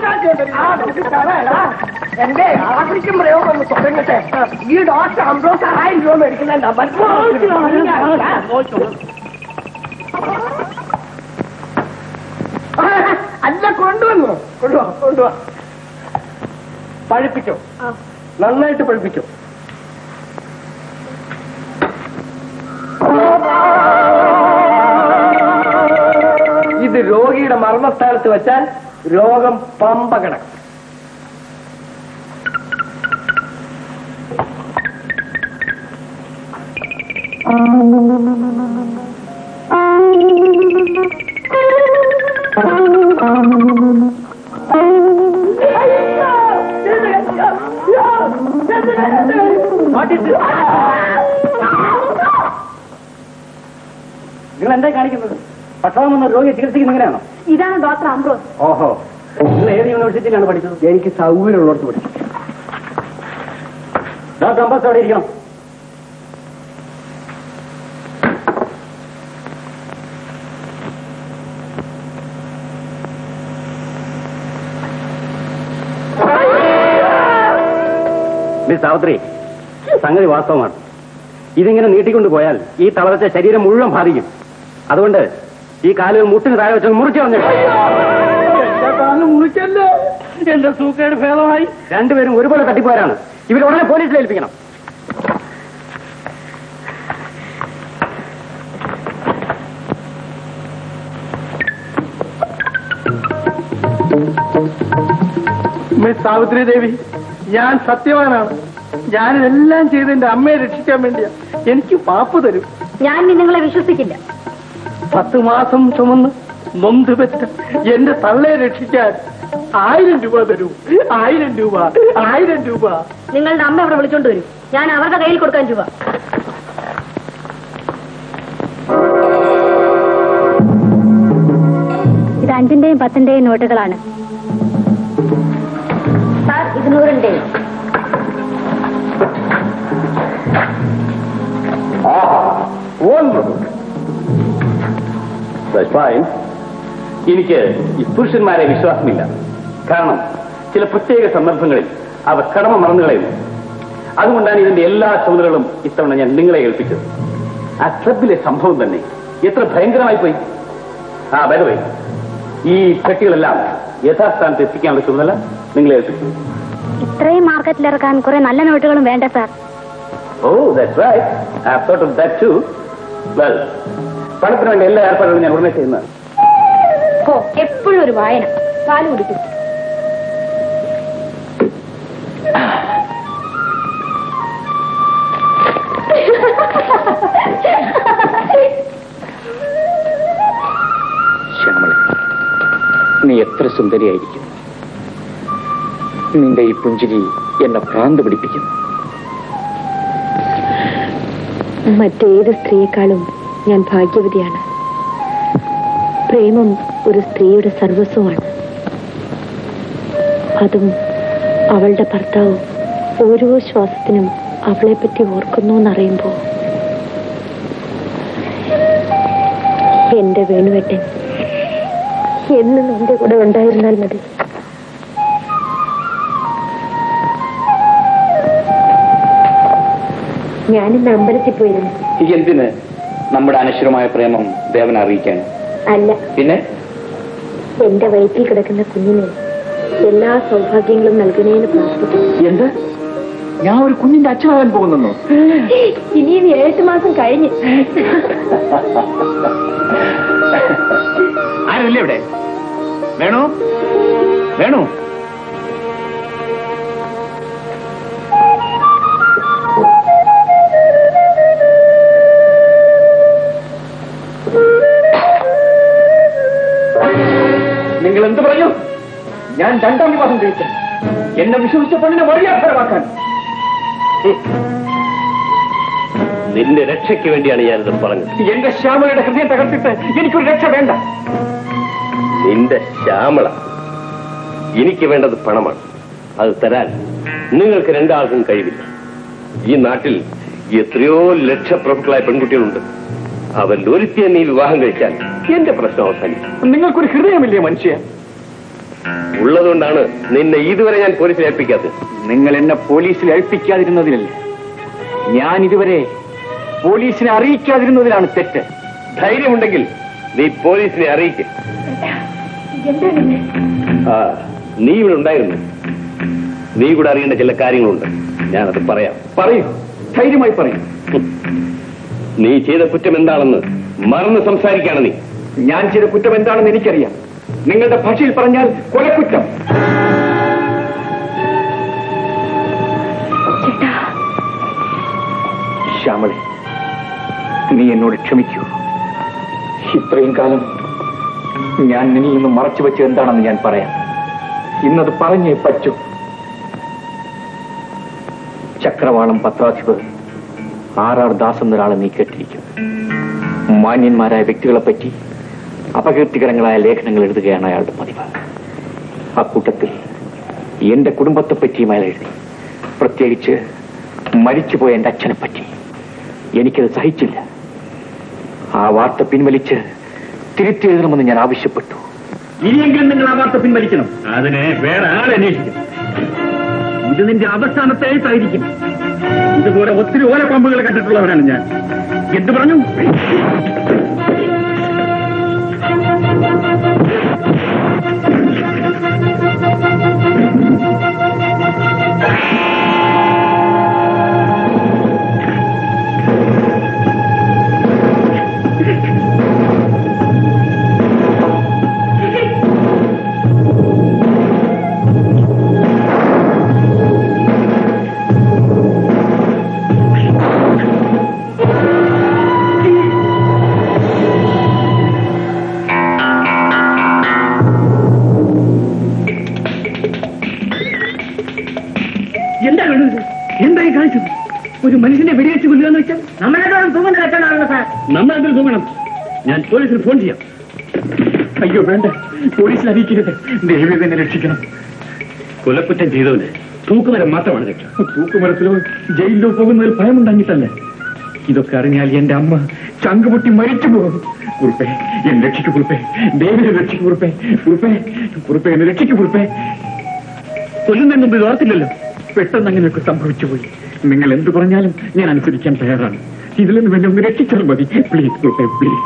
എന്റെ ആഫ്രിക്കൻ പ്രയോഗം ഒന്ന് തുടങ്ങട്ടെ ഈ ഡോക്ടർ അമ്പത് ആയിരം രൂപ മേടിക്കുന്ന അല്ല കൊണ്ടുവന്നു കൊണ്ടുവാ കൊണ്ടുവാ പഴുപ്പിച്ചോ നന്നായിട്ട് പഴുപ്പിച്ചോ ഇത് രോഗിയുടെ മർമ്മസ്ഥാനത്ത് വെച്ചാൽ രോഗം പമ്പ കിടക്കും
നിങ്ങൾ എന്താ കാണിക്കുന്നത് പക്ഷം വന്ന രോഗിയെ ചികിത്സിക്കുന്ന എങ്ങനെയാണോ
ഇതാണ് ഡോക്ടർ അംബ്രോസ്
ഓഹോ നിങ്ങൾ ഏത് യൂണിവേഴ്സിറ്റിയിലാണ് പഠിച്ചത്
എനിക്ക് സൗകര്യമുള്ളടത്ത് പഠിച്ചു
ഡോക്ടർ അമ്പസ് അവിടെ ഇരിക്കണം മിസ് സാവിത്രി സംഗതി വാസ്തവമാണ് ഇതിങ്ങനെ നീട്ടിക്കൊണ്ട് പോയാൽ ഈ തളർച്ച ശരീരം മുഴുവൻ ബാധിക്കും അതുകൊണ്ട് ഈ കാലുകൾ മുട്ടിന് താഴെ വെച്ച് മുറിച്ചു കളഞ്ഞു
മുറിക്കല്ലേ എന്റെ സൂക്കേട് ഭേദമായി
രണ്ടുപേരും ഒരുപോലെ തട്ടിപ്പോരാണ് ഇവർ ഉടനെ പോലീസിൽ ഏൽപ്പിക്കണം
മിസ് സാവിത്രി ദേവി ഞാൻ സത്യവാനാണ് ഞാനിതെല്ലാം ചെയ്ത് എന്റെ അമ്മയെ രക്ഷിക്കാൻ വേണ്ടിയാ എനിക്ക് പാപ്പ് തരും
ഞാൻ ഇനി നിങ്ങളെ വിശ്വസിക്കില്ല
പത്ത് മാസം ചുമന്ന് നൊന്ത് പെറ്റ എന്റെ തള്ളയെ രക്ഷിക്കാൻ ആയിരം രൂപ തരൂ ആയിരം രൂപ ആയിരം രൂപ
നിങ്ങളുടെ അമ്മ ഇവിടെ വിളിച്ചോണ്ട് വരും ഞാൻ അവരുടെ കയ്യിൽ കൊടുക്കാൻ രൂപ
ഇത് അഞ്ചിന്റെയും പത്തിന്റെയും നോട്ടുകളാണ്
സാർ ഇരുന്നൂറിന്റെയും
ഫൈൻ എനിക്ക് ഈ പുരുഷന്മാരെ വിശ്വാസമില്ല കാരണം ചില പ്രത്യേക സന്ദർഭങ്ങളിൽ അവർ കടമ മറന്നു കളയുന്നു അതുകൊണ്ടാണ് ഇതിന്റെ എല്ലാ ചുമതലകളും ഇത്തവണ ഞാൻ നിങ്ങളെ ഏൽപ്പിച്ചത് ആ ക്ലബിലെ സംഭവം തന്നെ എത്ര ഭയങ്കരമായി പോയി ആ ബലവേ ഈ പെട്ടികളെല്ലാം യഥാസ്ഥാനത്ത് എത്തിക്കാനുള്ള ചുമതല നിങ്ങളെ ഏൽപ്പിച്ചു
ഇത്രയും മാർക്കറ്റിൽ ഇറക്കാൻ കുറെ നല്ല നോട്ടുകളും വേണ്ട sir
oh that's right I have thought of that too well പണത്തിന് വേണ്ട എല്ലാ ഏർപ്പാടുകളും ഞാൻ ഉടനെ ചെയ്യുന്നതാണ്
ഓ എപ്പോഴും ഒരു വായന കാല് കുടിക്കും
ശ്യാമള നീ എത്ര സുന്ദരിയായിരിക്കും നിന്റെ ഈ പുഞ്ചിരി എന്നെ ഭ്രാന്ത് പിടിപ്പിക്കും
മറ്റേത് സ്ത്രീയെക്കാളും ഞാൻ ഭാഗ്യവതിയാണ് പ്രേമം ഒരു സ്ത്രീയുടെ സർവസ്വമാണ് അതും അവളുടെ ഭർത്താവ് ഓരോ ശ്വാസത്തിനും അവളെ പറ്റി ഓർക്കുന്നു എന്നറിയുമ്പോൾ എന്റെ വേണുവേട്ടൻ എന്നും എന്റെ കൂടെ ഉണ്ടായിരുന്നാൽ മതി ഞാനിന്ന് അമ്പലത്തിൽ പോയിരുന്നു
എന്തിന് നമ്മുടെ അനശ്വരമായ പ്രേമം ദേവനെ അറിയിക്കാൻ
അല്ല
പിന്നെ
എന്റെ വയറ്റിൽ കിടക്കുന്ന കുഞ്ഞിന് എല്ലാ സൗഭാഗ്യങ്ങളും നൽകണേന്ന് പ്രാർത്ഥിക്കുന്നു
എന്ത് ഞാൻ ഒരു കുഞ്ഞിന്റെ അച്ഛനാകാൻ പോകുന്നു
ഇനിയും ഏഴ് മാസം കഴിഞ്ഞ്
ആരുമില്ലേ ഇവിടെ വേണു വേണു
നിങ്ങൾ എന്ത് പറഞ്ഞു ഞാൻ രണ്ടാം വിവാഹം കഴിച്ചു എന്നെ വിശ്വസിച്ച പെണ്ണിനെ വഴിയാധാരമാക്കാൻ
നിന്റെ രക്ഷയ്ക്ക് വേണ്ടിയാണ് ഞാനിത് പറഞ്ഞത്
എന്റെ ശ്യാമലയുടെ ഹൃദയം തകർത്തിട്ട് എനിക്കൊരു രക്ഷ വേണ്ട
നിന്റെ ശ്യാമള എനിക്ക് വേണ്ടത് പണമാണ് അത് തരാൻ നിങ്ങൾക്ക് രണ്ടാൾക്കും കഴിവില്ല ഈ നാട്ടിൽ എത്രയോ ലക്ഷപ്രഭുക്കളായ പെൺകുട്ടികളുണ്ട് അവരിൽ ഒരുത്തിയെ നീ വിവാഹം കഴിച്ചാൽ എന്റെ പ്രശ്നം അവസാനിക്കും
നിങ്ങൾക്കൊരു ഹൃദയമില്ലേ മനുഷ്യ
ഉള്ളതുകൊണ്ടാണ് നിന്നെ ഇതുവരെ ഞാൻ പോലീസിൽ ഏൽപ്പിക്കാത്തത്
നിങ്ങൾ എന്നെ പോലീസിൽ ഏൽപ്പിക്കാതിരുന്നതിലല്ല ഞാൻ ഇതുവരെ പോലീസിനെ അറിയിക്കാതിരുന്നതിലാണ് തെറ്റ്
ധൈര്യമുണ്ടെങ്കിൽ നീ പോലീസിനെ അറിയിക്കും ആ നീ ഇവിടെ ഉണ്ടായിരുന്നു നീ കൂടെ അറിയേണ്ട ചില കാര്യങ്ങളുണ്ട് ഞാനത് പറയാം
പറയൂ ധൈര്യമായി പറയൂ
നീ ചെയ്ത കുറ്റം എന്താണെന്ന് മറന്ന് സംസാരിക്കാണ് നീ
ഞാൻ ചെയ്ത കുറ്റം എന്താണെന്ന് എനിക്കറിയാം നിങ്ങളുടെ ഭാഷയിൽ പറഞ്ഞാൽ കൊലക്കുറ്റം ശ്യാമളെ നീ എന്നോട് ക്ഷമിക്കൂ ഇത്രയും കാലം ഞാൻ നിന്നിൽ നിന്ന് മറച്ചു വെച്ചത് എന്താണെന്ന് ഞാൻ പറയാം ഇന്നത് പറഞ്ഞേ പറ്റൂ ചക്രവാളം പത്രാധിപർ ആർ ആർ ദാസ് എന്നൊരാളെ നീ കേട്ടിരിക്കും മാന്യന്മാരായ വ്യക്തികളെ പറ്റി അപകീർത്തികരങ്ങളായ ലേഖനങ്ങൾ എഴുതുകയാണ് അയാളുടെ പതിവ് അക്കൂട്ടത്തിൽ എന്റെ കുടുംബത്തെ പറ്റിയും അയാൾ എഴുതി പ്രത്യേകിച്ച് മരിച്ചുപോയ എന്റെ അച്ഛനെ പറ്റി എനിക്കത് സഹിച്ചില്ല ആ വാർത്ത പിൻവലിച്ച് തിരുത്തി എഴുതണമെന്ന് ഞാൻ ആവശ്യപ്പെട്ടു
ഇനിയെങ്കിലും നിങ്ങൾ ആ വാർത്ത പിൻവലിക്കണം അതിനെ വേറെ ആളന്വേഷിക്കും ഇത് നിന്റെ അവസാനത്തെ എഴുത്തായിരിക്കും ഇതുപോലെ ഒത്തിരി ഓലപ്പമ്പുകൾ കണ്ടിട്ടുള്ളവരാണ് ഞാൻ എന്ത് പറഞ്ഞു
എന്താ വേണ്ടത് എന്തായി കാണിച്ചത് ഒരു മനുഷ്യനെ വെടിവെച്ച് കൊല്ലുക എന്ന് വെച്ചാൽ നമ്മളെക്കാളും തൂങ്ങുന്ന ലക്ഷണമാണല്ലോ സാർ
നമ്മൾ അതിൽ തൂങ്ങണം ഞാൻ പോലീസിന് ഫോൺ ചെയ്യാം
അയ്യോ വേണ്ട പോലീസിൽ അറിയിക്കരുത് ദേവി തന്നെ രക്ഷിക്കണം
കൊലക്കുറ്റം ചെയ്തവന് തൂക്കുമരം മാത്രമാണ് രക്ഷ
തൂക്കുമരത്തിലോ ജയിലിലോ പോകുന്നതിൽ ഭയമുണ്ടാഞ്ഞിട്ടല്ലേ ഇതൊക്കെ അറിഞ്ഞാൽ എന്റെ അമ്മ ചങ്കുപൊട്ടി മരിച്ചു പോകും കുറുപ്പേ എന്നെ രക്ഷിക്കു കുറുപ്പേ ദേവിനെ രക്ഷിക്കു കുറുപ്പേ കുറുപ്പേ കുറുപ്പേ എന്നെ രക്ഷിക്കു കുറുപ്പേ കൊല്ലുന്നതിന് മുമ്പ് ഇത് ഓർത്തില്ലല്ലോ പെട്ടെന്ന് അങ്ങനെയൊക്കെ സംഭവിച്ചു പോയി നിങ്ങൾ എന്ത് പറഞ്ഞാലും ഞാൻ അനുസരിക്കാൻ തയ്യാറാണ് ഇതിൽ നിന്ന് എന്നെ ഒന്ന് രക്ഷിച്ചാൽ മതി പ്ലീസ് കുറുപ്പേ പ്ലീസ്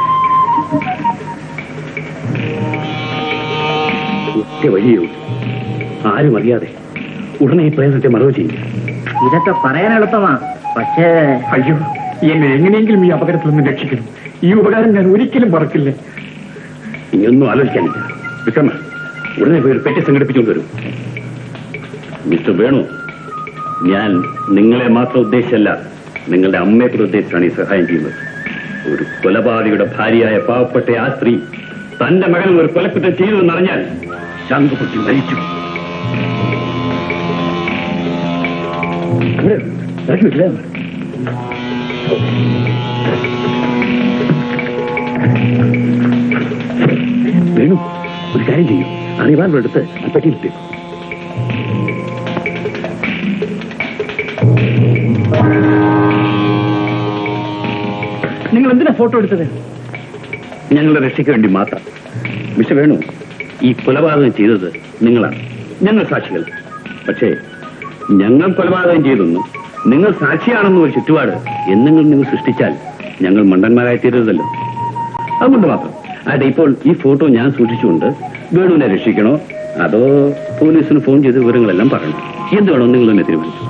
ഒറ്റ വഴിയുള്ളൂ ആരും അറിയാതെ ഉടനെ ഈ പ്രേതത്തെ മറവ് ചെയ്യും
ഇതൊക്കെ പറയാൻ എളുപ്പമാ പക്ഷേ
അയ്യോ എന്നെ എങ്ങനെയെങ്കിലും ഈ അപകടത്തിൽ നിന്ന് രക്ഷിക്കണം ഈ ഉപകാരം ഞാൻ ഒരിക്കലും മറക്കില്ല
ഇനിയൊന്നും ആലോചിക്കാനില്ല വിക്രമ ഉടനെ പോയി ഒരു പെട്ടി സംഘടിപ്പിച്ചുകൊണ്ട് വരും മിസ്റ്റർ വേണു ഞാൻ നിങ്ങളെ മാത്രം ഉദ്ദേശിച്ചല്ല നിങ്ങളുടെ അമ്മയെ കൂടെ ഉദ്ദേശിച്ചാണ് ഈ സഹായം ചെയ്യുന്നത് ഒരു കൊലപാതകയുടെ ഭാര്യയായ പാവപ്പെട്ട ആ സ്ത്രീ തന്റെ മകൻ ഒരു കൊലക്കുറ്റം ചെയ്തു എന്നറിഞ്ഞാൽ ശംഖുകുട്ടി മരിച്ചു ഇവിടെ ഇറക്കി വെക്കില്ലേ? കാര്യം ചെയ്യും അറിവാൻ എടുത്ത് ആ പെട്ടിയിലിട്ടേക്കും
നിങ്ങൾ എന്തിനാ ഫോട്ടോ എടുത്തത്
ഞങ്ങളുടെ രക്ഷയ്ക്ക് വേണ്ടി മാത്രം മിസ്റ്റർ വേണു ഈ കൊലപാതകം ചെയ്തത് നിങ്ങളാണ് ഞങ്ങൾ സാക്ഷികൾ പക്ഷേ ഞങ്ങൾ കൊലപാതകം ചെയ്തെന്നും നിങ്ങൾ സാക്ഷിയാണെന്നും ഒരു ചുറ്റുപാട് എന്നെങ്കിലും നിങ്ങൾ സൃഷ്ടിച്ചാൽ ഞങ്ങൾ മണ്ടന്മാരായി തീരരുതല്ലോ അതുകൊണ്ട് മാത്രം അതെ ഇപ്പോൾ ഈ ഫോട്ടോ ഞാൻ സൂക്ഷിച്ചുകൊണ്ട് വേണുവിനെ രക്ഷിക്കണോ അതോ പോലീസിന് ഫോൺ ചെയ്ത് വിവരങ്ങളെല്ലാം പറയണം എന്ത് വേണോ നിങ്ങൾ തന്നെ തീരുമാനിച്ചു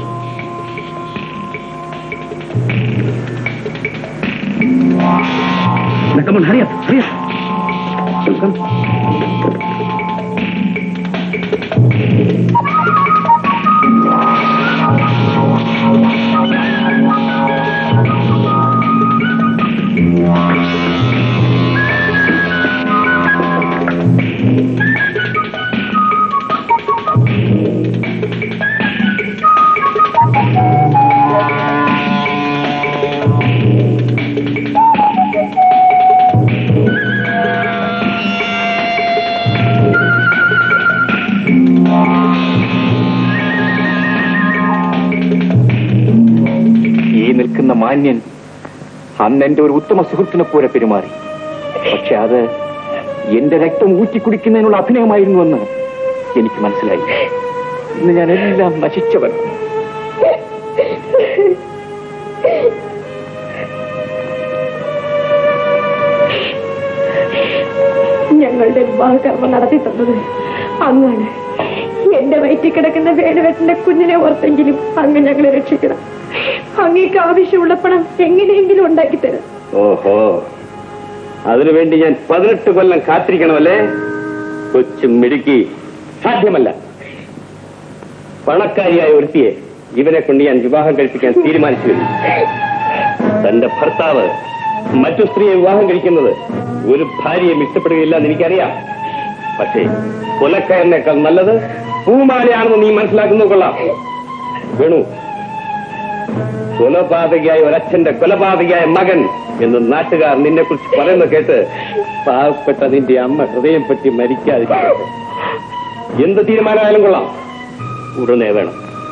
Now, come on, hurry up, hurry up. Come.
ഈ നിൽക്കുന്ന മാന്യൻ അന്ന് എന്റെ ഒരു ഉത്തമ സുഹൃത്തിനെ പോലെ പെരുമാറി പക്ഷെ അത് എന്റെ രക്തം ഊറ്റിക്കുടിക്കുന്നതിനുള്ള അഭിനയമായിരുന്നുവെന്ന് എനിക്ക് മനസ്സിലായി ഇന്ന് ഞാൻ എല്ലാം നശിച്ചവൻ
ഞങ്ങളുടെ വിവാഹകർമ്മം നടത്തി തന്നത് അങ്ങാണ് എന്റെ വയറ്റിൽ കിടക്കുന്ന വേണുവെട്ടിന്റെ കുഞ്ഞിനെ ഓർത്തെങ്കിലും അങ്ങ് ഞങ്ങളെ രക്ഷിക്കണം അങ്ങേക്ക് ആവശ്യമുള്ള പണം എങ്ങനെയെങ്കിലും ഉണ്ടാക്കി തരാം
ഓഹോ അതിനുവേണ്ടി ഞാൻ പതിനെട്ട് കൊല്ലം കാത്തിരിക്കണമല്ലേ കൊച്ചു മിടുക്കി സാധ്യമല്ല പണക്കാരിയായ ഒരുത്തിയെ ഇവനെ കൊണ്ട് ഞാൻ വിവാഹം കഴിപ്പിക്കാൻ തീരുമാനിച്ചു കഴിഞ്ഞു തന്റെ ഭർത്താവ് മറ്റു സ്ത്രീയെ വിവാഹം കഴിക്കുന്നത് ഒരു ഭാര്യയെ ഇഷ്ടപ്പെടുകയില്ല എന്ന് എനിക്കറിയാം പക്ഷേ കൊലക്കാരനേക്കാൾ നല്ലത് പൂമാലയാണെന്ന് നീ മനസ്സിലാക്കുന്നു കൊള്ളാം വേണു കൊലപാതകയായ ഒരച്ഛന്റെ കൊലപാതകയായ മകൻ എന്ന് നാട്ടുകാർ നിന്നെ കുറിച്ച് പറയുന്ന കേട്ട് പാവപ്പെട്ട നിന്റെ അമ്മ ഹൃദയം പറ്റി മരിക്കാതിരിക്കട്ടെ എന്ത് തീരുമാനമായാലും കൊള്ളാം ഉടനെ വേണം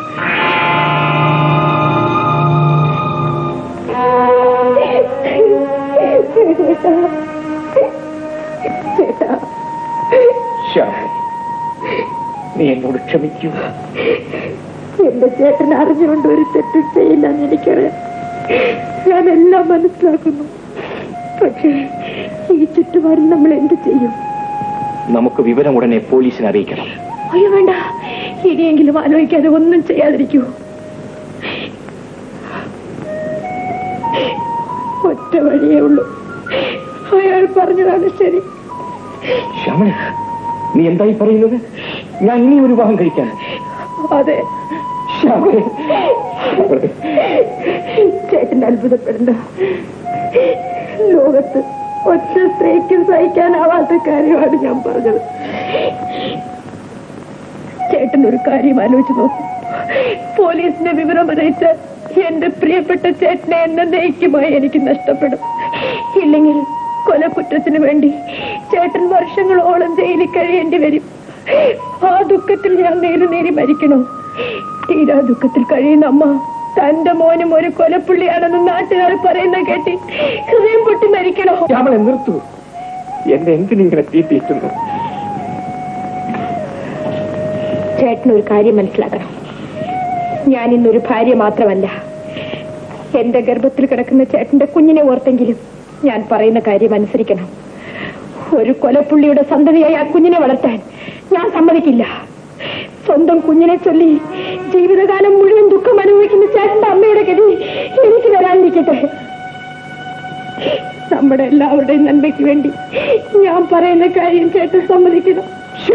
നീ എന്നോട് ക്ഷമിക്കൂ
എന്റെ ചേട്ടൻ അറിഞ്ഞുകൊണ്ട് ഒരു തെറ്റും ചെയ്യില്ലെന്ന് എനിക്കറിയാം ഞാനെല്ലാം മനസ്സിലാക്കുന്നു പക്ഷേ ഈ ചുറ്റുപാടിൽ നമ്മൾ എന്ത് ചെയ്യും
നമുക്ക് വിവരം ഉടനെ പോലീസിനെ അറിയിക്കണം
അയ്യോ വേണ്ട ഇനിയെങ്കിലും ആലോചിക്കാതെ ഒന്നും ചെയ്യാതിരിക്കൂ ഒറ്റ വഴിയേ ഉള്ളൂ അയാൾ പറഞ്ഞതാണ് ശരി
ശ്യാമള നീ എന്തായി പറയുന്നത് ഞാൻ ഇനി ഒരു വിവാഹം കഴിക്കാൻ
അതെ
ശ്യാമളെ
ചേട്ടൻ അത്ഭുതപ്പെടണ്ട ലോകത്ത് ഒറ്റ സ്ത്രീക്കും സഹിക്കാനാവാത്ത കാര്യമാണ് ഞാൻ പറഞ്ഞത് ചേട്ടൻ ഒരു കാര്യം ആലോചിച്ച് നോക്കൂ പോലീസിന്റെ വിവരം അറിയിച്ച് എന്റെ പ്രിയപ്പെട്ട ചേട്ടനെ എന്നേക്കുമായി എനിക്ക് നഷ്ടപ്പെടും ഇല്ലെങ്കിൽ കൊലക്കുറ്റത്തിന് വേണ്ടി ചേട്ടൻ വർഷങ്ങളോളം ജയിലിൽ കഴിയേണ്ടി വരും ആ ദുഃഖത്തിൽ ഞാൻ നേരി നേരി മരിക്കണോ തീരാ ദുഃഖത്തിൽ കഴിയുന്ന അമ്മ തന്റെ മോനും ഒരു കൊലപ്പുള്ളിയാണെന്ന് നാട്ടുകാർ പറയുന്ന കേട്ടി ഹൃദയം പൊട്ടി മരിക്കണോ
ശ്യാമളെ നിർത്തൂ എന്നെ എന്തിനിങ്ങനെ തീറ്റിയിട്ടുന്നു
ചേട്ടൻ ഒരു കാര്യം മനസ്സിലാക്കണം ഞാൻ ഇന്നൊരു ഭാര്യ മാത്രമല്ല എന്റെ ഗർഭത്തിൽ കിടക്കുന്ന ചേട്ടന്റെ കുഞ്ഞിനെ ഓർത്തെങ്കിലും ഞാൻ പറയുന്ന കാര്യം അനുസരിക്കണം ഒരു കൊലപ്പുള്ളിയുടെ സന്തതിയായി ആ കുഞ്ഞിനെ വളർത്താൻ ഞാൻ സമ്മതിക്കില്ല സ്വന്തം കുഞ്ഞിനെ ചൊല്ലി ജീവിതകാലം മുഴുവൻ ദുഃഖം അനുഭവിക്കുന്ന ചേട്ടന്റെ അമ്മയുടെ ഗതി എനിക്ക് വരാനിരിക്കട്ടെ നമ്മുടെ എല്ലാവരുടെയും നന്മയ്ക്ക് വേണ്ടി ഞാൻ പറയുന്ന കാര്യം ചേട്ടൻ സമ്മതിക്കണം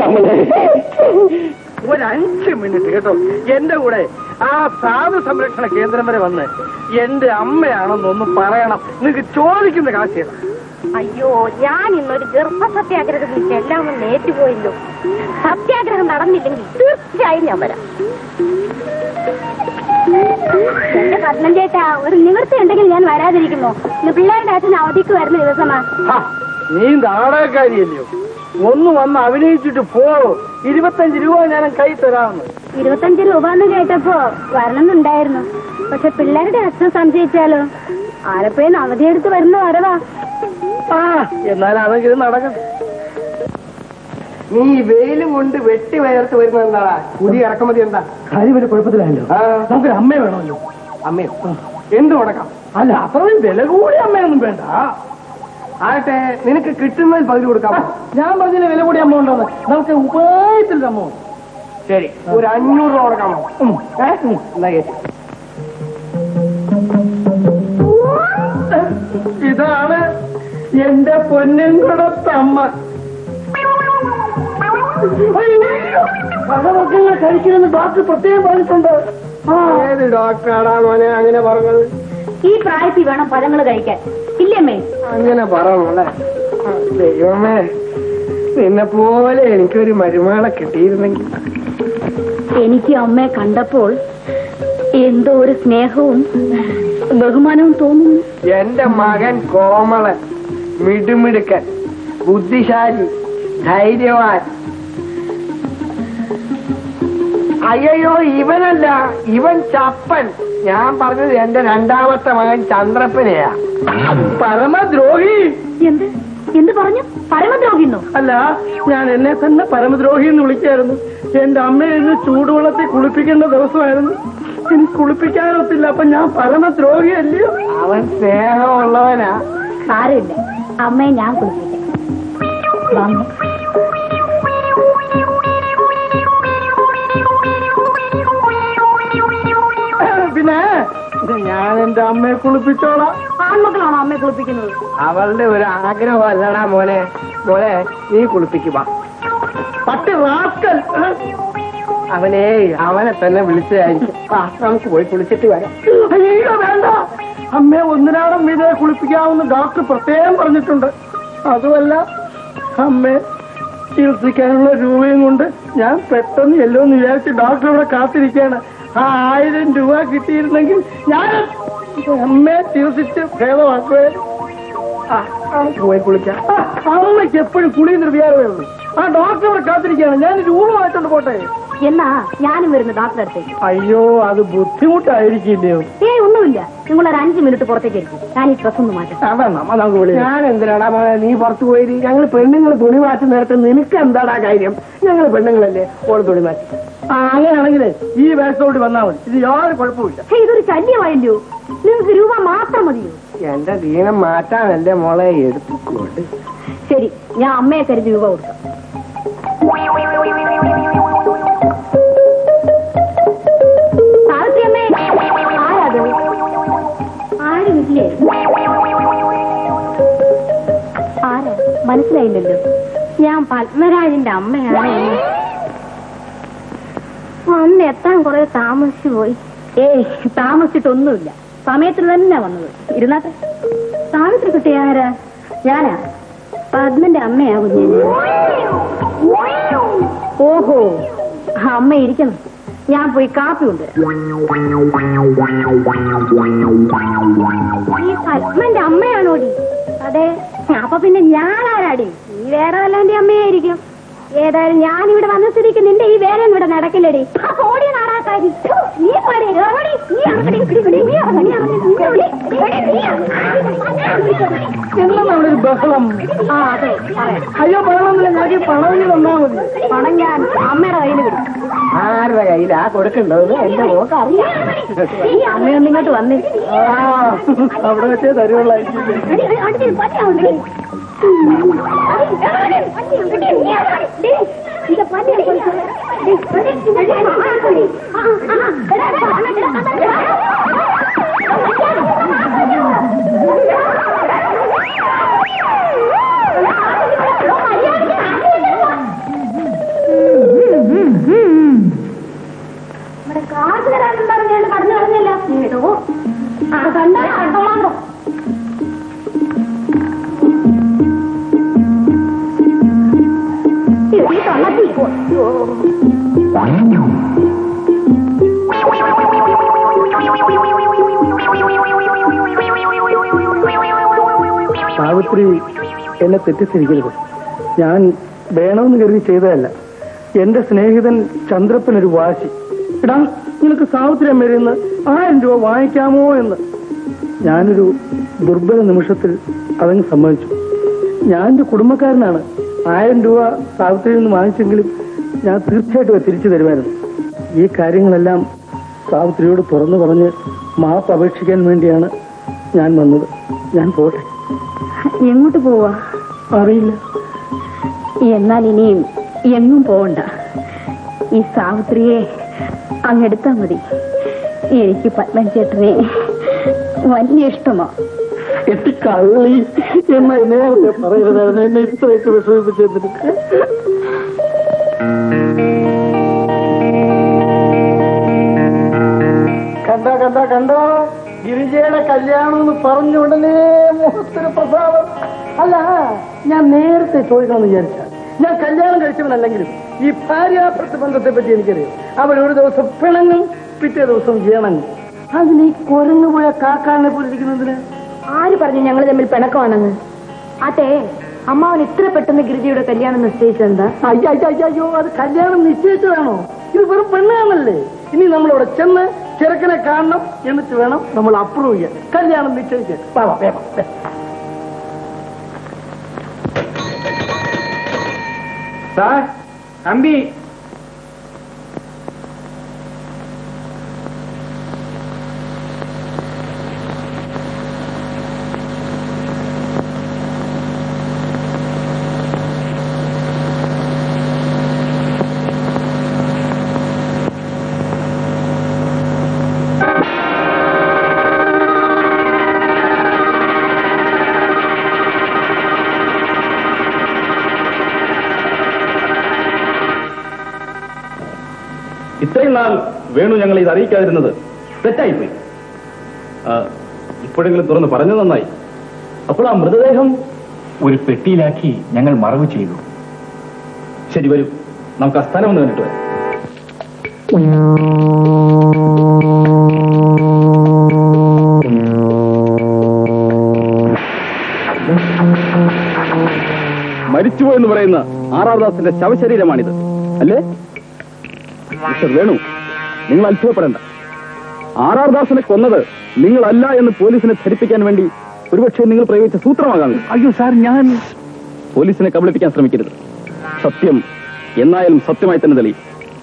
ഒരു അഞ്ച് മിനിറ്റ് കേട്ടോ എന്റെ കൂടെ ആ സാധു സംരക്ഷണ കേന്ദ്രം വരെ വന്ന് എന്റെ അമ്മയാണെന്നൊന്ന് പറയണം നിങ്ങക്ക് ചോദിക്കുന്ന കാശ്
അയ്യോ ഞാൻ ഇന്നൊരു ഗർഭ സത്യാഗ്രഹത്തിൽ എല്ലാം ഒന്ന് ഏറ്റുപോയല്ലോ സത്യാഗ്രഹം നടന്നില്ലെങ്കിൽ തീർച്ചയായും ഞാൻ വരാം എന്റെ പത്മൻ ചേട്ടാ ഒരു നിവൃത്തി ഉണ്ടെങ്കിൽ ഞാൻ വരാതിരിക്കുന്നു ഇന്ന് പിള്ളേരുടെ അച്ഛൻ അവധിക്ക് വരുന്ന ദിവസമാ
നീ നാടകക്കാരിയല്ലയോ
ഒന്ന് വന്ന് അഭിനയിച്ചിട്ട് പോ ഇരുപത്തഞ്ച് രൂപ ഞാൻ കൈ തരാമെന്ന്
ഇരുപത്തഞ്ച് രൂപ എന്ന് കേട്ടപ്പോ വരണമെന്നുണ്ടായിരുന്നു പക്ഷെ പിള്ളേരുടെ അച്ഛൻ സംശയിച്ചാലോ ആലപ്പുഴയിൽ അവധിയെടുത്ത് വരുന്ന വരവാ
ആ എന്നാൽ അതെങ്കിലും നടക്കട്ടെ
നീ ഈ വെയിലും കൊണ്ട് വെട്ടി വയർത്ത് വരുന്നത് എന്താടാ പുതിയ ഇറക്കുമതി എന്താ
കാര്യം വലിയ കുഴപ്പത്തിലായല്ലോ നമുക്കൊരു അമ്മ വേണമല്ലോ
അമ്മയോ എന്ത് മുടക്കാം
അല്ല അത്രയും വില കൂടിയ അമ്മയൊന്നും വേണ്ട
ആകട്ടെ നിനക്ക് കിട്ടുന്നതിൽ പകുതി കൊടുക്കാം
ഞാൻ പറഞ്ഞില്ല വില കൂടിയ അമ്മ ഉണ്ടോന്ന് നമുക്ക് ഉപായത്തിൽ അമ്മ ഉണ്ട്.
ശരി ഒരു അഞ്ഞൂറ് രൂപ കൊടുക്കാമോ ഏ? എന്നാ കേട്ട്
ഇതാണ് എന്റെ പൊന്നൻകുടത്തമ്മ പഴവർഗ്ഗങ്ങൾ കഴിക്കണമെന്ന് ഡോക്ടർ പ്രത്യേകം പറഞ്ഞിട്ടുണ്ട്
ഏത് ഡോക്ടറാടാ മോനെ അങ്ങനെ പറഞ്ഞത്
ഈ പ്രായത്തിൽ വേണം പഴങ്ങൾ കഴിക്കാൻ ഇല്ലേ അമ്മേ
അങ്ങനെ പറഞ്ഞല്ലേ ദൈവമേ നിന്നെ പോലെ എനിക്കൊരു മരുമകളെ കിട്ടിയിരുന്നെങ്കിൽ
എനിക്ക് അമ്മയെ കണ്ടപ്പോൾ എന്തോ ഒരു സ്നേഹവും ബഹുമാനവും തോന്നുന്നു
എന്റെ മകൻ കോമളൻ മിടുമിടുക്കൻ ബുദ്ധിശാലി ധൈര്യവാൻ അയ്യോ ഇവനല്ല ഇവൻ ചപ്പൻ ഞാൻ പറഞ്ഞത് എന്റെ രണ്ടാമത്തെ മകൻ ചന്ദ്രപ്പനെയാ
പരമദ്രോഹി
എന്ത് എന്ത് പറഞ്ഞു പരമദ്രോഹിന്നോ
അല്ല ഞാൻ എന്നെ തന്നെ പരമദ്രോഹി എന്ന് വിളിക്കായിരുന്നു എന്റെ അമ്മയെ ഇന്ന് ചൂടുവെള്ളത്തിൽ കുളിപ്പിക്കേണ്ട ദിവസമായിരുന്നു എനിക്ക് കുളിപ്പിക്കാനൊത്തില്ല അപ്പൊ ഞാൻ പരമദ്രോഹി അല്ലയോ
അവൻ സ്നേഹമുള്ളവനാ
സാരമില്ല അമ്മയെ ഞാൻ കുളിപ്പിക്കാം വാ അമ്മേ.
പിന്നെ ഞാൻ എന്റെ അമ്മയെ കുളിപ്പിച്ചോളാം
ആൺമക്കളാണോ അമ്മയെ കുളിപ്പിക്കുന്നത്
അവളുടെ ഒരു ആഗ്രഹം അല്ലടാ മോനെ മോനെ നീ കുളിപ്പിക്കുക
പട്ടി റാസ്കൽ
അവനെ അവനെ തന്നെ വിളിച്ചതായിരിക്കും ആ നമുക്ക് പോയി കുളിച്ചിട്ട് വരാം
അയ്യോ വേണ്ട അമ്മയെ ഒന്നിനാടം വീതേ കുളിപ്പിക്കാമെന്ന് ഡോക്ടർ പ്രത്യേകം പറഞ്ഞിട്ടുണ്ട് അതുമല്ല അമ്മയെ ചികിത്സിക്കാനുള്ള രൂപയും കൊണ്ട് ഞാൻ പെട്ടെന്ന് എല്ലോ എന്ന് വിചാരിച്ച് ഡോക്ടർ ഇവിടെ കാത്തിരിക്കുകയാണ് ആ ആയിരം രൂപ കിട്ടിയിരുന്നെങ്കിൽ ഞാൻ അമ്മയെ ചികിത്സിച്ച് ഭേദമാക്കുമായിരുന്നു
ആ നമുക്ക് പോയി കുളിക്കാം
ആ, അമ്മയ്ക്ക് എപ്പോഴും കുളി നിർവികാരമേ ഉള്ളൂ ആ ഡോക്ടർ ഇവിടെ കാത്തിരിക്കുകയാണ് ഞാൻ രൂപ വായിച്ചോണ്ട് പോട്ടെ
എന്നാ ഞാനും വരുന്നു ഡോക്ടറെ അടുത്തേക്ക്
അയ്യോ അത് ബുദ്ധിമുട്ടായിരിക്കില്ലയോ
ഏയ് ഒന്നുമില്ല നിങ്ങൾ ഒരു അഞ്ച് മിനിറ്റ് പുറത്തേക്ക് ഇരിക്കും ഞാൻ ഈ ഡ്രസ് ഒന്ന് മാറ്റാം
ആ, വേണ്ട അമ്മ നമുക്ക് വിളിക്കാം
ഞാൻ എന്തിനാടാ മോനെ നീ പുറത്തു പോയി ഞങ്ങൾ പെണ്ണുങ്ങൾ തുണി മാറ്റി നേരത്തെ നിനക്ക് എന്താടാ കാര്യം ഞങ്ങൾ പെണ്ണുങ്ങളല്ലേ ഓൾ തുണി മാറ്റി
ആ അങ്ങനെയാണെങ്കിൽ ഈ വേഷത്തോട് വന്നാൽ മതി ഇത് യാതൊരു കുഴപ്പമില്ല
ഹേ, ഇതൊരു ശല്യമായല്ലോ നിങ്ങൾക്ക് രൂപ മാത്രം മതിയോ
എന്റെ ദീനം മാറ്റാൻ എന്റെ മോളെ എടുത്തുകൊണ്ട്
ശരി ഞാൻ അമ്മയെ കരുതി രൂപ കൊടുക്കാം സാവിത്രി അമ്മേ ആരാത് ആരുമില്ലേ ആരാ മനസ്സിലായില്ലല്ലോ
ഞാൻ പത്മരാജന്റെ അമ്മയാണ് വന്ന് എത്താൻ കുറെ താമസിച്ചു പോയി
ഏയ് താമസിച്ചിട്ടൊന്നുമില്ല സമയത്തിന് തന്നെ വന്നത് ഇരുന്നാട്ടെ സാവിത്രി കുട്ടി ആരാ ഞാനാ
പത്മന്റെ അമ്മയാ കുഞ്ഞിന്
ഓഹോ അമ്മ ഇരിക്കണം ഞാൻ പോയി കാപ്പി ഉണ്ട്
ഈ പത്മന്റെ അമ്മയാണോടി അതെ അപ്പൊ പിന്നെ ഞാനാരാടി നീ വേറെ വല്ലവന്റെ അമ്മയായിരിക്കും ഏതായാലും ഞാൻ ഇവിടെ വന്ന സ്ഥിതിക്ക് നിന്റെ ഈ വേല ഇവിടെ നടക്കില്ലടി ആ, ഓടി നാടാക്കാരി നീ പോരെ, ഓടി, നീ അങ്ങോട്ട് ഇങ്ങോട്ട് ഇങ്ങോട്ട്, നീ അങ്ങോട്ട്, നീ അങ്ങോട്ട്, നീ ഓടി, ഓടി, നീ അങ്ങോട്ട്.
എന്താണ് അവിടെ ഒരു ബഹളം
ആ അതെ പറയാം
അയ്യോ ബഹളമൊന്നുമില്ല ഞങ്ങൾക്ക് ഈ പണം തന്നാ മതി
പണം ഞാൻ അമ്മയുടെ കയ്യിൽ വിടും
ആരുടെ കയ്യിലാ കൊടുക്കേണ്ടത് എന്റെ മോക്ക് അറിയാം
അമ്മയൊന്നും ഇങ്ങോട്ട് വന്നേ
ആ അവിടെ വെച്ചേ തരുവുള്ളായിരിക്കും
എടി, എടി, അടി, പട്ടി അങ്ങോട്ട് എടി. എടി, എടി, പട്ടി അങ്ങോട്ട് എടി, നീ അങ്ങോട്ട് എടി. ഇത് പട്ടി അങ്ങോട്ട് എടി, എടി, എടി, ആ, എടി. ആ, ആ, ആ, എടാ, എടാ, എടാ, എടാ, എടാ. ഇവിടെ കാശ് തരാനും പറഞ്ഞാണ് പറഞ്ഞു കളഞ്ഞല്ലോ ഏതോ ആ കണ്ടാ അടുത്തോളാണ്ടോ എടി തള്ളത്തി
സാവിത്രി എന്നെ തെറ്റിദ്ധരിക്കരുത് ഞാൻ വേണമെന്ന് കരുതി ചെയ്തതല്ല എന്റെ സ്നേഹിതൻ ചന്ദ്രപ്പൻ ഒരു വാശി എടാ നിനക്ക് സാവിത്രി അമ്മയിൽ നിന്ന് ആയിരം രൂപ വാങ്ങിക്കാമോ എന്ന് ഞാനൊരു ദുർബല നിമിഷത്തിൽ അതങ്ങ് സമ്മതിച്ചു ഞാൻ എന്റെ കുടുംബക്കാരനാണ് ആയിരം രൂപ സാവിത്രിയിൽ നിന്ന് വാങ്ങിച്ചെങ്കിലും ഞാൻ തീർച്ചയായിട്ടും അത് തിരിച്ചു തരുമായിരുന്നു ഈ കാര്യങ്ങളെല്ലാം സാവിത്രിയോട് തുറന്നു പറഞ്ഞ് മാപ്പ് അപേക്ഷിക്കാൻ വേണ്ടിയാണ് ഞാൻ വന്നത് ഞാൻ പോട്ടെ
എങ്ങോട്ട് പോവാ
അറിയില്ല
എന്നാൽ ഇനിയും എങ്ങും പോവണ്ട ഈ സാവിത്രിയെ അങ്ങെടുത്താ മതി എനിക്ക് പത്മൻ ചേട്ടനെ വലിയ ഇഷ്ടമാ
കള്ളി എന്ന നേരത്തെ പറയരുതായിരുന്നു എന്നെ ഇത്രയൊക്കെ വിഷമിപ്പിച്ചതിന് കണ്ടോ കണ്ടോ കണ്ടോ ഗിരിജയുടെ കല്യാണം എന്ന് പറഞ്ഞ ഉടനെ മുഖത്തൊരു പ്രസാദം അല്ല ഞാൻ നേരത്തെ ചോദിക്കണമെന്ന് വിചാരിച്ച ഞാൻ കല്യാണം കഴിച്ചവനല്ലെങ്കിലും ഈ ഭാര്യാഭർത്ത ബന്ധത്തെ പറ്റി എനിക്കറിയാം അവൻ ഒരു ദിവസം പിണങ്ങും പിറ്റേ ദിവസം ഇണങ്ങും അതിന് ഈ കുരങ്ങു പോയ കാക്കാനെ പോലെ ഇരിക്കുന്നതിന്
ആര് പറഞ്ഞു ഞങ്ങൾ തമ്മിൽ പിണക്കമാണെന്ന് അതെ അമ്മാവൻ ഇത്ര പെട്ടെന്ന് ഗിരിജയുടെ കല്യാണം നിശ്ചയിച്ചെന്താ
അയ്യോ അയ്യോ അയ്യോ അയ്യോ അത് കല്യാണം നിശ്ചയിച്ചതാണോ ഇത് വെറും പെണ്ണാണല്ലേ ഇനി നമ്മളവിടെ ചെന്ന് ചെറുക്കനെ കാണണം എന്നിട്ട് വേണം നമ്മൾ അപ്രൂവ് ചെയ്യാൻ കല്യാണം നിശ്ചയിക്കാൻ വാ, വാ, വേഗം, വേഗം.
സാർ അമ്പി ഇത്രയും നാൾ വേണു ഞങ്ങൾ ഇത് അറിയിക്കാതിരുന്നത് തെറ്റായിപ്പോയി ആ, ഇപ്പോഴെങ്കിലും തുറന്ന് പറഞ്ഞു നന്നായി അപ്പോൾ ആ മൃതദേഹം
ഒരു പെട്ടിയിലാക്കി ഞങ്ങൾ മറവ് ചെയ്തു
ശരി വരൂ നമുക്ക് ആ സ്ഥലം ഒന്ന് കണ്ടിട്ട് വരാം മരിച്ചുപോയെന്ന് പറയുന്ന ആറാർ ദാസിന്റെ ശവശരീരമാണിത് അല്ലേ മിസ്റ്റർ വേണു നിങ്ങൾ അത്ഭുതപ്പെടേണ്ട ആറാർ ദാസിനെ കൊന്നത് നിങ്ങളല്ല എന്ന് പോലീസിനെ ധരിപ്പിക്കാൻ വേണ്ടി ഒരുപക്ഷെ നിങ്ങൾ പ്രയോഗിച്ച സൂത്രമാകാം അയ്യോ സാർ ഞാൻ പോലീസിനെ കബളിപ്പിക്കാൻ ശ്രമിക്കരുത് സത്യം എന്നായാലും സത്യമായി തന്നെ തെളി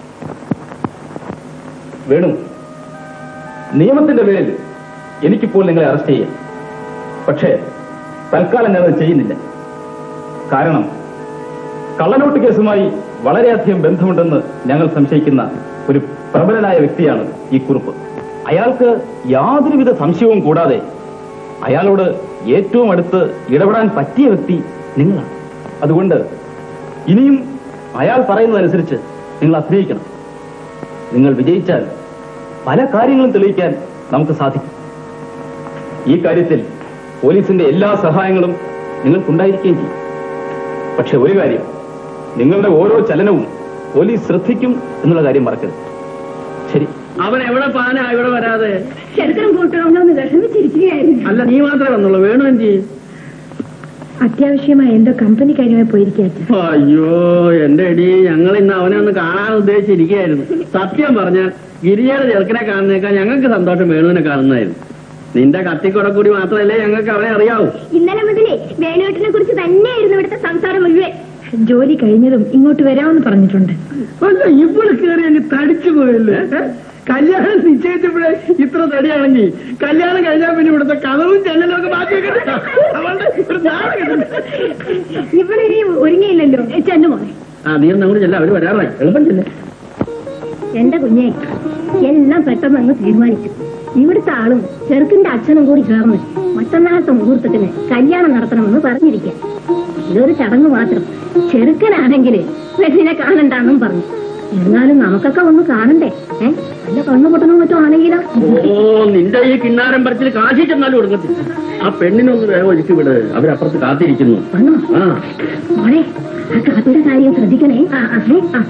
വേണു നിയമത്തിന്റെ പേരിൽ എനിക്കിപ്പോൾ നിങ്ങളെ അറസ്റ്റ് ചെയ്യാം പക്ഷേ തൽക്കാലം ഞാനത് ചെയ്യുന്നില്ല കാരണം കള്ളനോട്ട് കേസുമായി വളരെയധികം ബന്ധമുണ്ടെന്ന് ഞങ്ങൾ സംശയിക്കുന്ന ഒരു പ്രബലനായ വ്യക്തിയാണ് ഈ കുറിപ്പ് അയാൾക്ക് യാതൊരുവിധ സംശയവും കൂടാതെ അയാളോട് ഏറ്റവും അടുത്ത് ഇടപെടാൻ പറ്റിയ വ്യക്തി നിങ്ങളാണ് അതുകൊണ്ട് ഇനിയും അയാൾ പറയുന്നതനുസരിച്ച് നിങ്ങൾ അഭിനയിക്കണം നിങ്ങൾ വിജയിച്ചാൽ പല കാര്യങ്ങളും തെളിയിക്കാൻ നമുക്ക് സാധിക്കും ഈ കാര്യത്തിൽ പോലീസിന്റെ എല്ലാ സഹായങ്ങളും നിങ്ങൾക്കുണ്ടായിരിക്കുകയും ചെയ്യും പക്ഷെ ഒരു കാര്യം നിങ്ങളുടെ ഓരോ ചലനവും പോലീസ് ശ്രദ്ധിക്കും എന്നുള്ള കാര്യം മറക്കരുത് ശരി
അവൻ എവിടെ പാനാ ഇവിടെ വരാതെ
ചെറുക്കനും കൂട്ടണമെന്ന് വിഷമിച്ചിരിക്കുകയായിരുന്നു
അല്ല നീ മാത്രമേ വന്നുള്ളൂ വേണു എന്ത് ചെയ്യും
അത്യാവശ്യമായി എന്തോ കമ്പനി കാര്യമായി പോയിരിക്കുക
അയ്യോ എന്റെ എടി ഞങ്ങൾ ഇന്ന് അവനെ ഒന്ന് കാണാൻ ഉദ്ദേശിച്ചിരിക്കുകയായിരുന്നു സത്യം പറഞ്ഞ ഗിരിജയുടെ ചെറുക്കനെ കാണുന്നേക്കാൾ ഞങ്ങൾക്ക് സന്തോഷം വേണുവിനെ കാണുന്നതായിരുന്നു നിന്റെ കത്തിക്കുട കൂടി മാത്രമല്ലേ ഞങ്ങൾക്ക് അവനെ അറിയാവൂ
ഇന്നലെ മുതലേ വേണുവേട്ടനെ കുറിച്ച് തന്നെയായിരുന്നു ഇവിടുത്തെ സംസാരം മുഴുവൻ ജോലി കഴിഞ്ഞതും ഇങ്ങോട്ട് വരാമെന്ന് പറഞ്ഞിട്ടുണ്ട്
അല്ല ഇവിടെ കയറി അങ്ങ് തടിച്ചു പോയല്ലേ കല്യാണം നിശ്ചയിച്ചപ്പോഴേ ഇത്ര തടിയാണെങ്കിൽ കല്യാണം കഴിഞ്ഞാൽ പിന്നെ ഇവിടുത്തെ കഥവും ജനലും ഒക്കെ മാറ്റി വെക്കട്ടെ അവളുടെ ഒരു നാളെ
ഇവിടെ ഇനി ഒരുങ്ങിയില്ലല്ലോ ചെന്നു മോനെ
ആ നീ ഒന്നും കൂടി ചെല്ല അവര് വരാറായി എളുപ്പം ചെല്ലേ
എന്റെ കുഞ്ഞെ എല്ലാം പെട്ടെന്ന് അങ്ങ് തീരുമാനിച്ചു ഇവിടുത്തെ ആളും ചെറുക്കിന്റെ അച്ഛനും കൂടി ചേർന്ന് മറ്റന്നാളത്തെ മുഹൂർത്തത്തിന് കല്യാണം നടത്തണമെന്ന് പറഞ്ഞിരിക്കുക ഇതൊരു ചടങ്ങ് മാത്രം ചെറുക്കനാണെങ്കിൽ പെണ്ണിനെ കാണണ്ടെന്നും പറഞ്ഞു എന്നാലും നമുക്കൊക്കെ ഒന്ന് കാണണ്ടേ ഏ നല്ല കണ്ണു പൊട്ടണോ മറ്റോ ആണെങ്കിലോ
ഓ നിന്റെ ഈ കിണ്ണാരം പറിച്ചിൽ കാശി ചെന്നാലും കൊടുക്കത്തില്ല ആ പെണ്ണിനൊന്ന് വേഗം ഒഴുക്കി വിട് അവരപ്പുറത്ത് കാത്തിരിക്കുന്നു
വന്നോ
ആ
മോളെ ആ കാപ്പിയുടെ കാര്യം ശ്രദ്ധിക്കണേ ആ ആ ഏ, ആ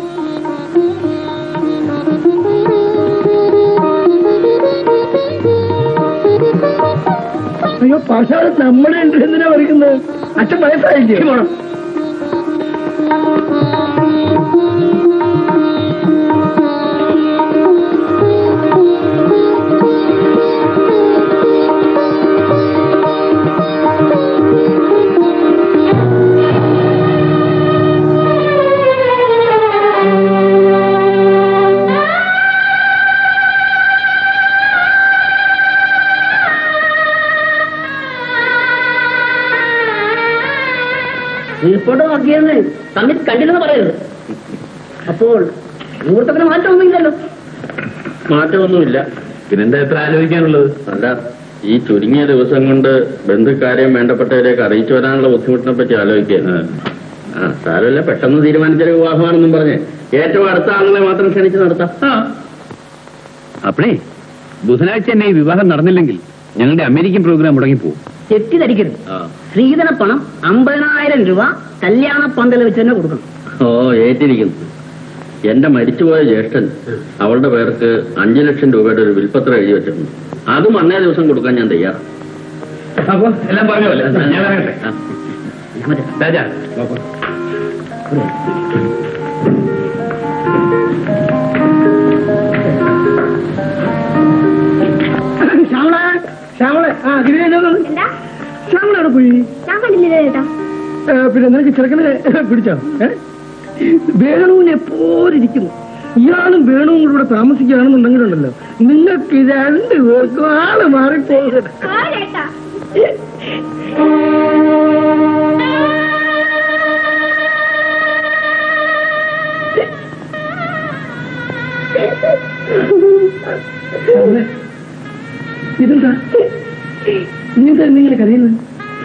അയ്യോ പാഷാട് നമ്മുടെ എന്തിനാ വരയ്ക്കുന്നത് അച്ഛൻ വയസ്സായില്ലേ
റിപ്പോർട്ട് നോക്കിയെന്ന് തമ്മിൽ കണ്ടില്ലെന്ന് പറയരുത് അപ്പോൾ മുഹൂർത്തത്തിന് മാറ്റമൊന്നുമില്ലല്ലോ
മാറ്റമൊന്നുമില്ല പിന്നെന്താ എത്ര ആലോചിക്കാനുള്ളത് അല്ല ഈ ചുരുങ്ങിയ ദിവസം കൊണ്ട് ബന്ധുക്കാരെയും വേണ്ടപ്പെട്ടവരെയൊക്കെ അറിയിച്ചു വരാനുള്ള ബുദ്ധിമുട്ടിനെ പറ്റി ആലോചിക്കുക ആ സാരമില്ല പെട്ടെന്ന് തീരുമാനിച്ച വിവാഹമാണെന്നും പറഞ്ഞ് ഏറ്റവും അടുത്ത ആളുകളെ മാത്രം ക്ഷണിച്ച് നടത്താം
അപ്പഴേ ബുധനാഴ്ച തന്നെ ഈ വിവാഹം നടന്നില്ലെങ്കിൽ ഞങ്ങളുടെ അമേരിക്കൻ പ്രോഗ്രാം മുടങ്ങിപ്പോവും
തെറ്റിദ്ധരിക്കരുത് സ്ത്രീധന പണം അമ്പതിനായിരം രൂപ കല്യാണ പന്തൽ വെച്ച് തന്നെ കൊടുക്കണം
ഓ ഏറ്റിരിക്കുന്നു എന്റെ മരിച്ചുപോയ ജ്യേഷ്ഠൻ അവളുടെ പേർക്ക് അഞ്ചു ലക്ഷം രൂപയുടെ ഒരു വിൽപ്പത്രം എഴുതി വെച്ചിട്ടുണ്ട് അതും അന്നേ ദിവസം കൊടുക്കാൻ ഞാൻ തയ്യാറാണ്
അപ്പൊ എല്ലാം പറഞ്ഞല്ലേ ഞാൻ ഇറങ്ങട്ടെ രാജാ
ശ്യാമള ശ്യാമള ആ ഗിരിജ ശ്യാമള അവിടെ പോയി
ഞാൻ കണ്ടില്ലേ ചേട്ടാ
ഏ, പിന്നെ നിനക്ക് ചെറുക്കനെ പിടിച്ചോ ഏ വേണുവിനെ എപ്പോഴും ഇരിക്കുന്നു ഇയാളും വേണുവും കൂടെ ഇവിടെ താമസിക്കുകയാണെന്നുണ്ടെങ്കിലുണ്ടല്ലോ നിങ്ങൾക്ക് രണ്ട് പേർക്കും ആള് മാറിപ്പോകരുത്
ആ ചേട്ടാ
ശ്യാമളെ, ഇതെന്താ നീ എന്താ എന്തെങ്കിലും കരയുന്നത്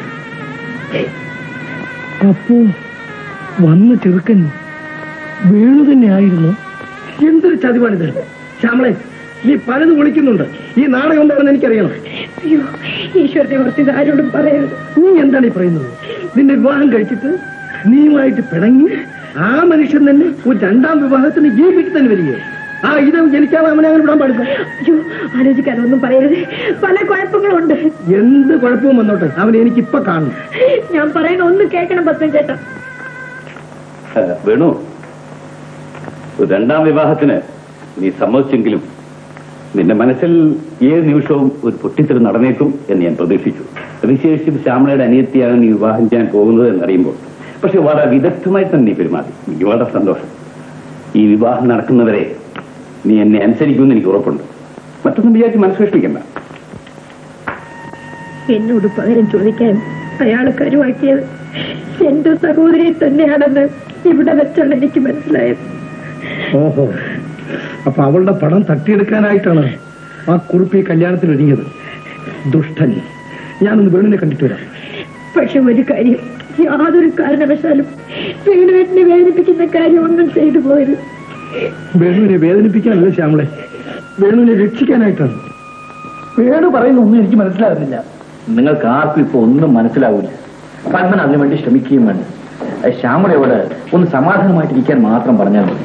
അപ്പോ വന്ന ചെറുക്കൻ വേണു തന്നെ ആയിരുന്നു എന്തൊരു ചതിവാണിത് ശ്യാമളെ നീ പലത് വിളിക്കുന്നുണ്ട് ഈ നാടകം എന്താണെന്ന് എനിക്കറിയണം
അയ്യോ ഈശ്വരനെ ഓർത്ത് ഇത് ആരോടും പറയരുത്
നീ എന്താണ് ഈ പറയുന്നത് നിന്റെ വിവാഹം കഴിച്ചിട്ട് നീയുമായിട്ട് പിണങ്ങി ആ മനുഷ്യൻ തന്നെ ഒരു രണ്ടാം വിവാഹത്തിന് ഈ വീട്ടിൽ തന്നെ വരികയോ ആ ഇത് എനിക്കാണ് അവനെ അങ്ങനെ വിടാൻ പാടില്ല
അയ്യോ ആലോചിക്കാനൊന്നും പറയരുത് പല കുഴപ്പങ്ങളുണ്ട്
എന്ത് കുഴപ്പവും വന്നോട്ടെ അവനെ എനിക്കിപ്പൊ കാണണം
ഞാൻ പറയുന്ന ഒന്ന് കേൾക്കണം പത്മൻ ചേട്ടാ
വേണു ഒരു രണ്ടാം വിവാഹത്തിന് നീ സമ്മതിച്ചെങ്കിലും നിന്റെ മനസ്സിൽ ഏത് നിമിഷവും ഒരു പൊട്ടിത്തെറി നടന്നേക്കും എന്ന് ഞാൻ പ്രതീക്ഷിച്ചു വിശേഷിച്ചും ശ്യാമളയുടെ അനിയത്തിയാണ് നീ വിവാഹം ചെയ്യാൻ പോകുന്നത് എന്നറിയുമ്പോൾ പക്ഷെ വളരെ വിദഗ്ധമായി തന്നെ നീ പെരുമാറി എനിക്ക് വളരെ സന്തോഷം ഈ വിവാഹം നടക്കുന്നവരെ നീ എന്നെ അനുസരിക്കുമെന്ന് എനിക്ക് ഉറപ്പുണ്ട് മറ്റൊന്നും വിചാരിച്ച് മനസ്സ് വിഷമിക്കണ്ട
എന്നോട് പകരം ചോദിക്കാൻ അയാൾ കരുവാക്കിയത് എന്റെ സഹോദരി തന്നെയാണെന്ന് ഇവിടെ വെച്ചുള്ള എനിക്ക് മനസ്സിലായത്
ഓഹോ അപ്പൊ അവളുടെ പണം തട്ടിയെടുക്കാനായിട്ടാണ് ആ കുറിപ്പ് ഈ കല്യാണത്തിന് ഒരുങ്ങിയത് ദുഷ്ടൻ ഞാനൊന്ന് വേണുവിനെ കണ്ടിട്ട് വരാം
പക്ഷെ ഒരു കാര്യം യാതൊരു കാരണവശാലും വീടുവീട്ടിനെ വേദനിപ്പിക്കുന്ന കാര്യം ഒന്നും ചെയ്തു പോയത്
വേണുവിനെ വേദനിപ്പിക്കാനല്ല ശ്യാമളെ വേണുവിനെ രക്ഷിക്കാനായിട്ടാണ് വേണു പറയുന്ന ഒന്നും എനിക്ക് മനസ്സിലാകുന്നില്ല
നിങ്ങൾക്ക് ആർക്കും ഇപ്പൊ ഒന്നും മനസ്സിലാവില്ല പത്മൻ അതിനുവേണ്ടി ശ്രമിക്കുകയും വേണ്ട അത് ശ്യാമളയോട് ഒന്ന് സമാധാനമായിട്ടിരിക്കാൻ മാത്രം പറഞ്ഞാൽ മതി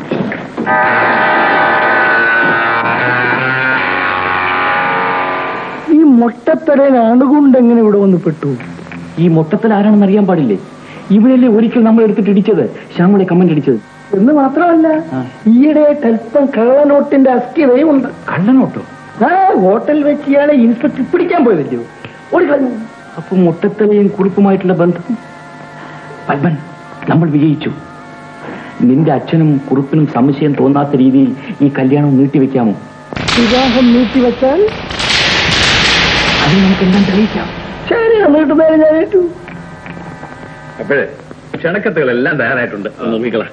ഈ മൊട്ടത്തലയിൽ അണുകൊണ്ട് എങ്ങനെ ഇവിടെ വന്ന് പെട്ടു
ഈ മൊത്തത്തിൽ ആരാണെന്ന് അറിയാൻ പാടില്ലേ ഇവിടെയല്ലേ ഒരിക്കൽ നമ്മൾ എടുത്തിട്ട് ഇടിച്ചത് ശ്യാമളെ കമന്റ് അടിച്ചത്
എന്ന് മാത്രമല്ല ഈയിടെയായിട്ട് അല്പം കള്ളനോട്ടിന്റെ അസ്ഥിതയും ഉണ്ട്
കള്ളനോട്ടോ
ആ ഹോട്ടൽ വെച്ച് ഇയാളെ ഇൻസ്പെക്ടർ പിടിക്കാൻ പോയതല്ലോ ഓടിക്കളഞ്ഞു
അപ്പൊ മുട്ടത്തലയും കുറിപ്പുമായിട്ടുള്ള ബന്ധം പത്മൻ നമ്മൾ വിജയിച്ചു നിന്റെ അച്ഛനും കുറുപ്പിനും സംശയം തോന്നാത്ത രീതിയിൽ ഈ കല്യാണം നീട്ടിവെക്കാമോ
വിവാഹം നീട്ടിവെച്ചാൽ
അത് നമുക്ക് എല്ലാം തെളിയിക്കാം
ശരി നീട്ടുന്നതിന് ഞാൻ ഏറ്റു
അപ്പോഴേ ക്ഷണക്കത്തുകളെല്ലാം തയ്യാറായിട്ടുണ്ട് അത് നോക്കിക്കളാം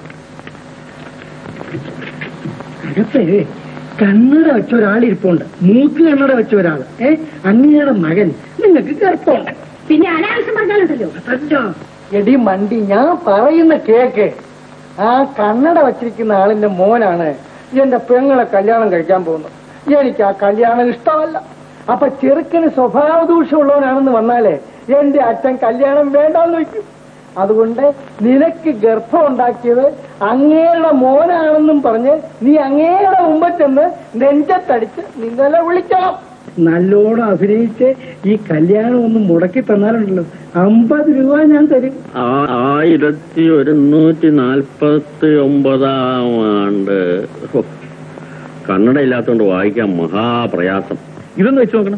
അകത്തെ കണ്ണട വെച്ച ഒരാളിരിപ്പുണ്ട് മൂക്ക് കണ്ണട വെച്ച ഒരാള് ഏ അങ്ങയുടെ മകൻ നിങ്ങൾക്ക് ഗർഭമുണ്ട്
പിന്നെ അനാവശ്യം പറഞ്ഞാലുണ്ടല്ലോ
അതല്ലോ എടി മണ്ടി ഞാൻ പറയുന്ന കേക്ക് ആ കണ്ണട വച്ചിരിക്കുന്ന ആളിന്റെ മോനാണ് എന്റെ പെങ്ങളെ കല്യാണം കഴിക്കാൻ പോകുന്നത് എനിക്ക് ആ കല്യാണം ഇഷ്ടമല്ല അപ്പൊ ചെറുക്കന് സ്വഭാവ ദൂഷ്യമുള്ളവനാണെന്ന് വന്നാലേ എന്റെ അച്ഛൻ കല്യാണം വേണ്ടാന്ന് വെക്കും അതുകൊണ്ട് നിനക്ക് ഗർഭം ഉണ്ടാക്കിയത് അങ്ങയുടെ മോനാണെന്നും പറഞ്ഞ് നീ അങ്ങയുടെ മുമ്പ് ചെന്ന് നെഞ്ചത്തടിച്ച് നിന്നലെ വിളിക്കണം നല്ലോണം അഭിനയിച്ച് ഈ കല്യാണം ഒന്ന് മുടക്കി തന്നാലുണ്ടല്ലോ അമ്പത് രൂപ ഞാൻ തരും
ആ- ആയിരത്തി ഒരുന്നൂറ്റി നാൽപ്പത്തി ഒമ്പതാം ആണ്ട് ഹോ, കന്നഡ ഇല്ലാത്തോണ്ട് വായിക്കാൻ മഹാപ്രയാസം ഇതൊന്ന് വെച്ച് നോക്കണം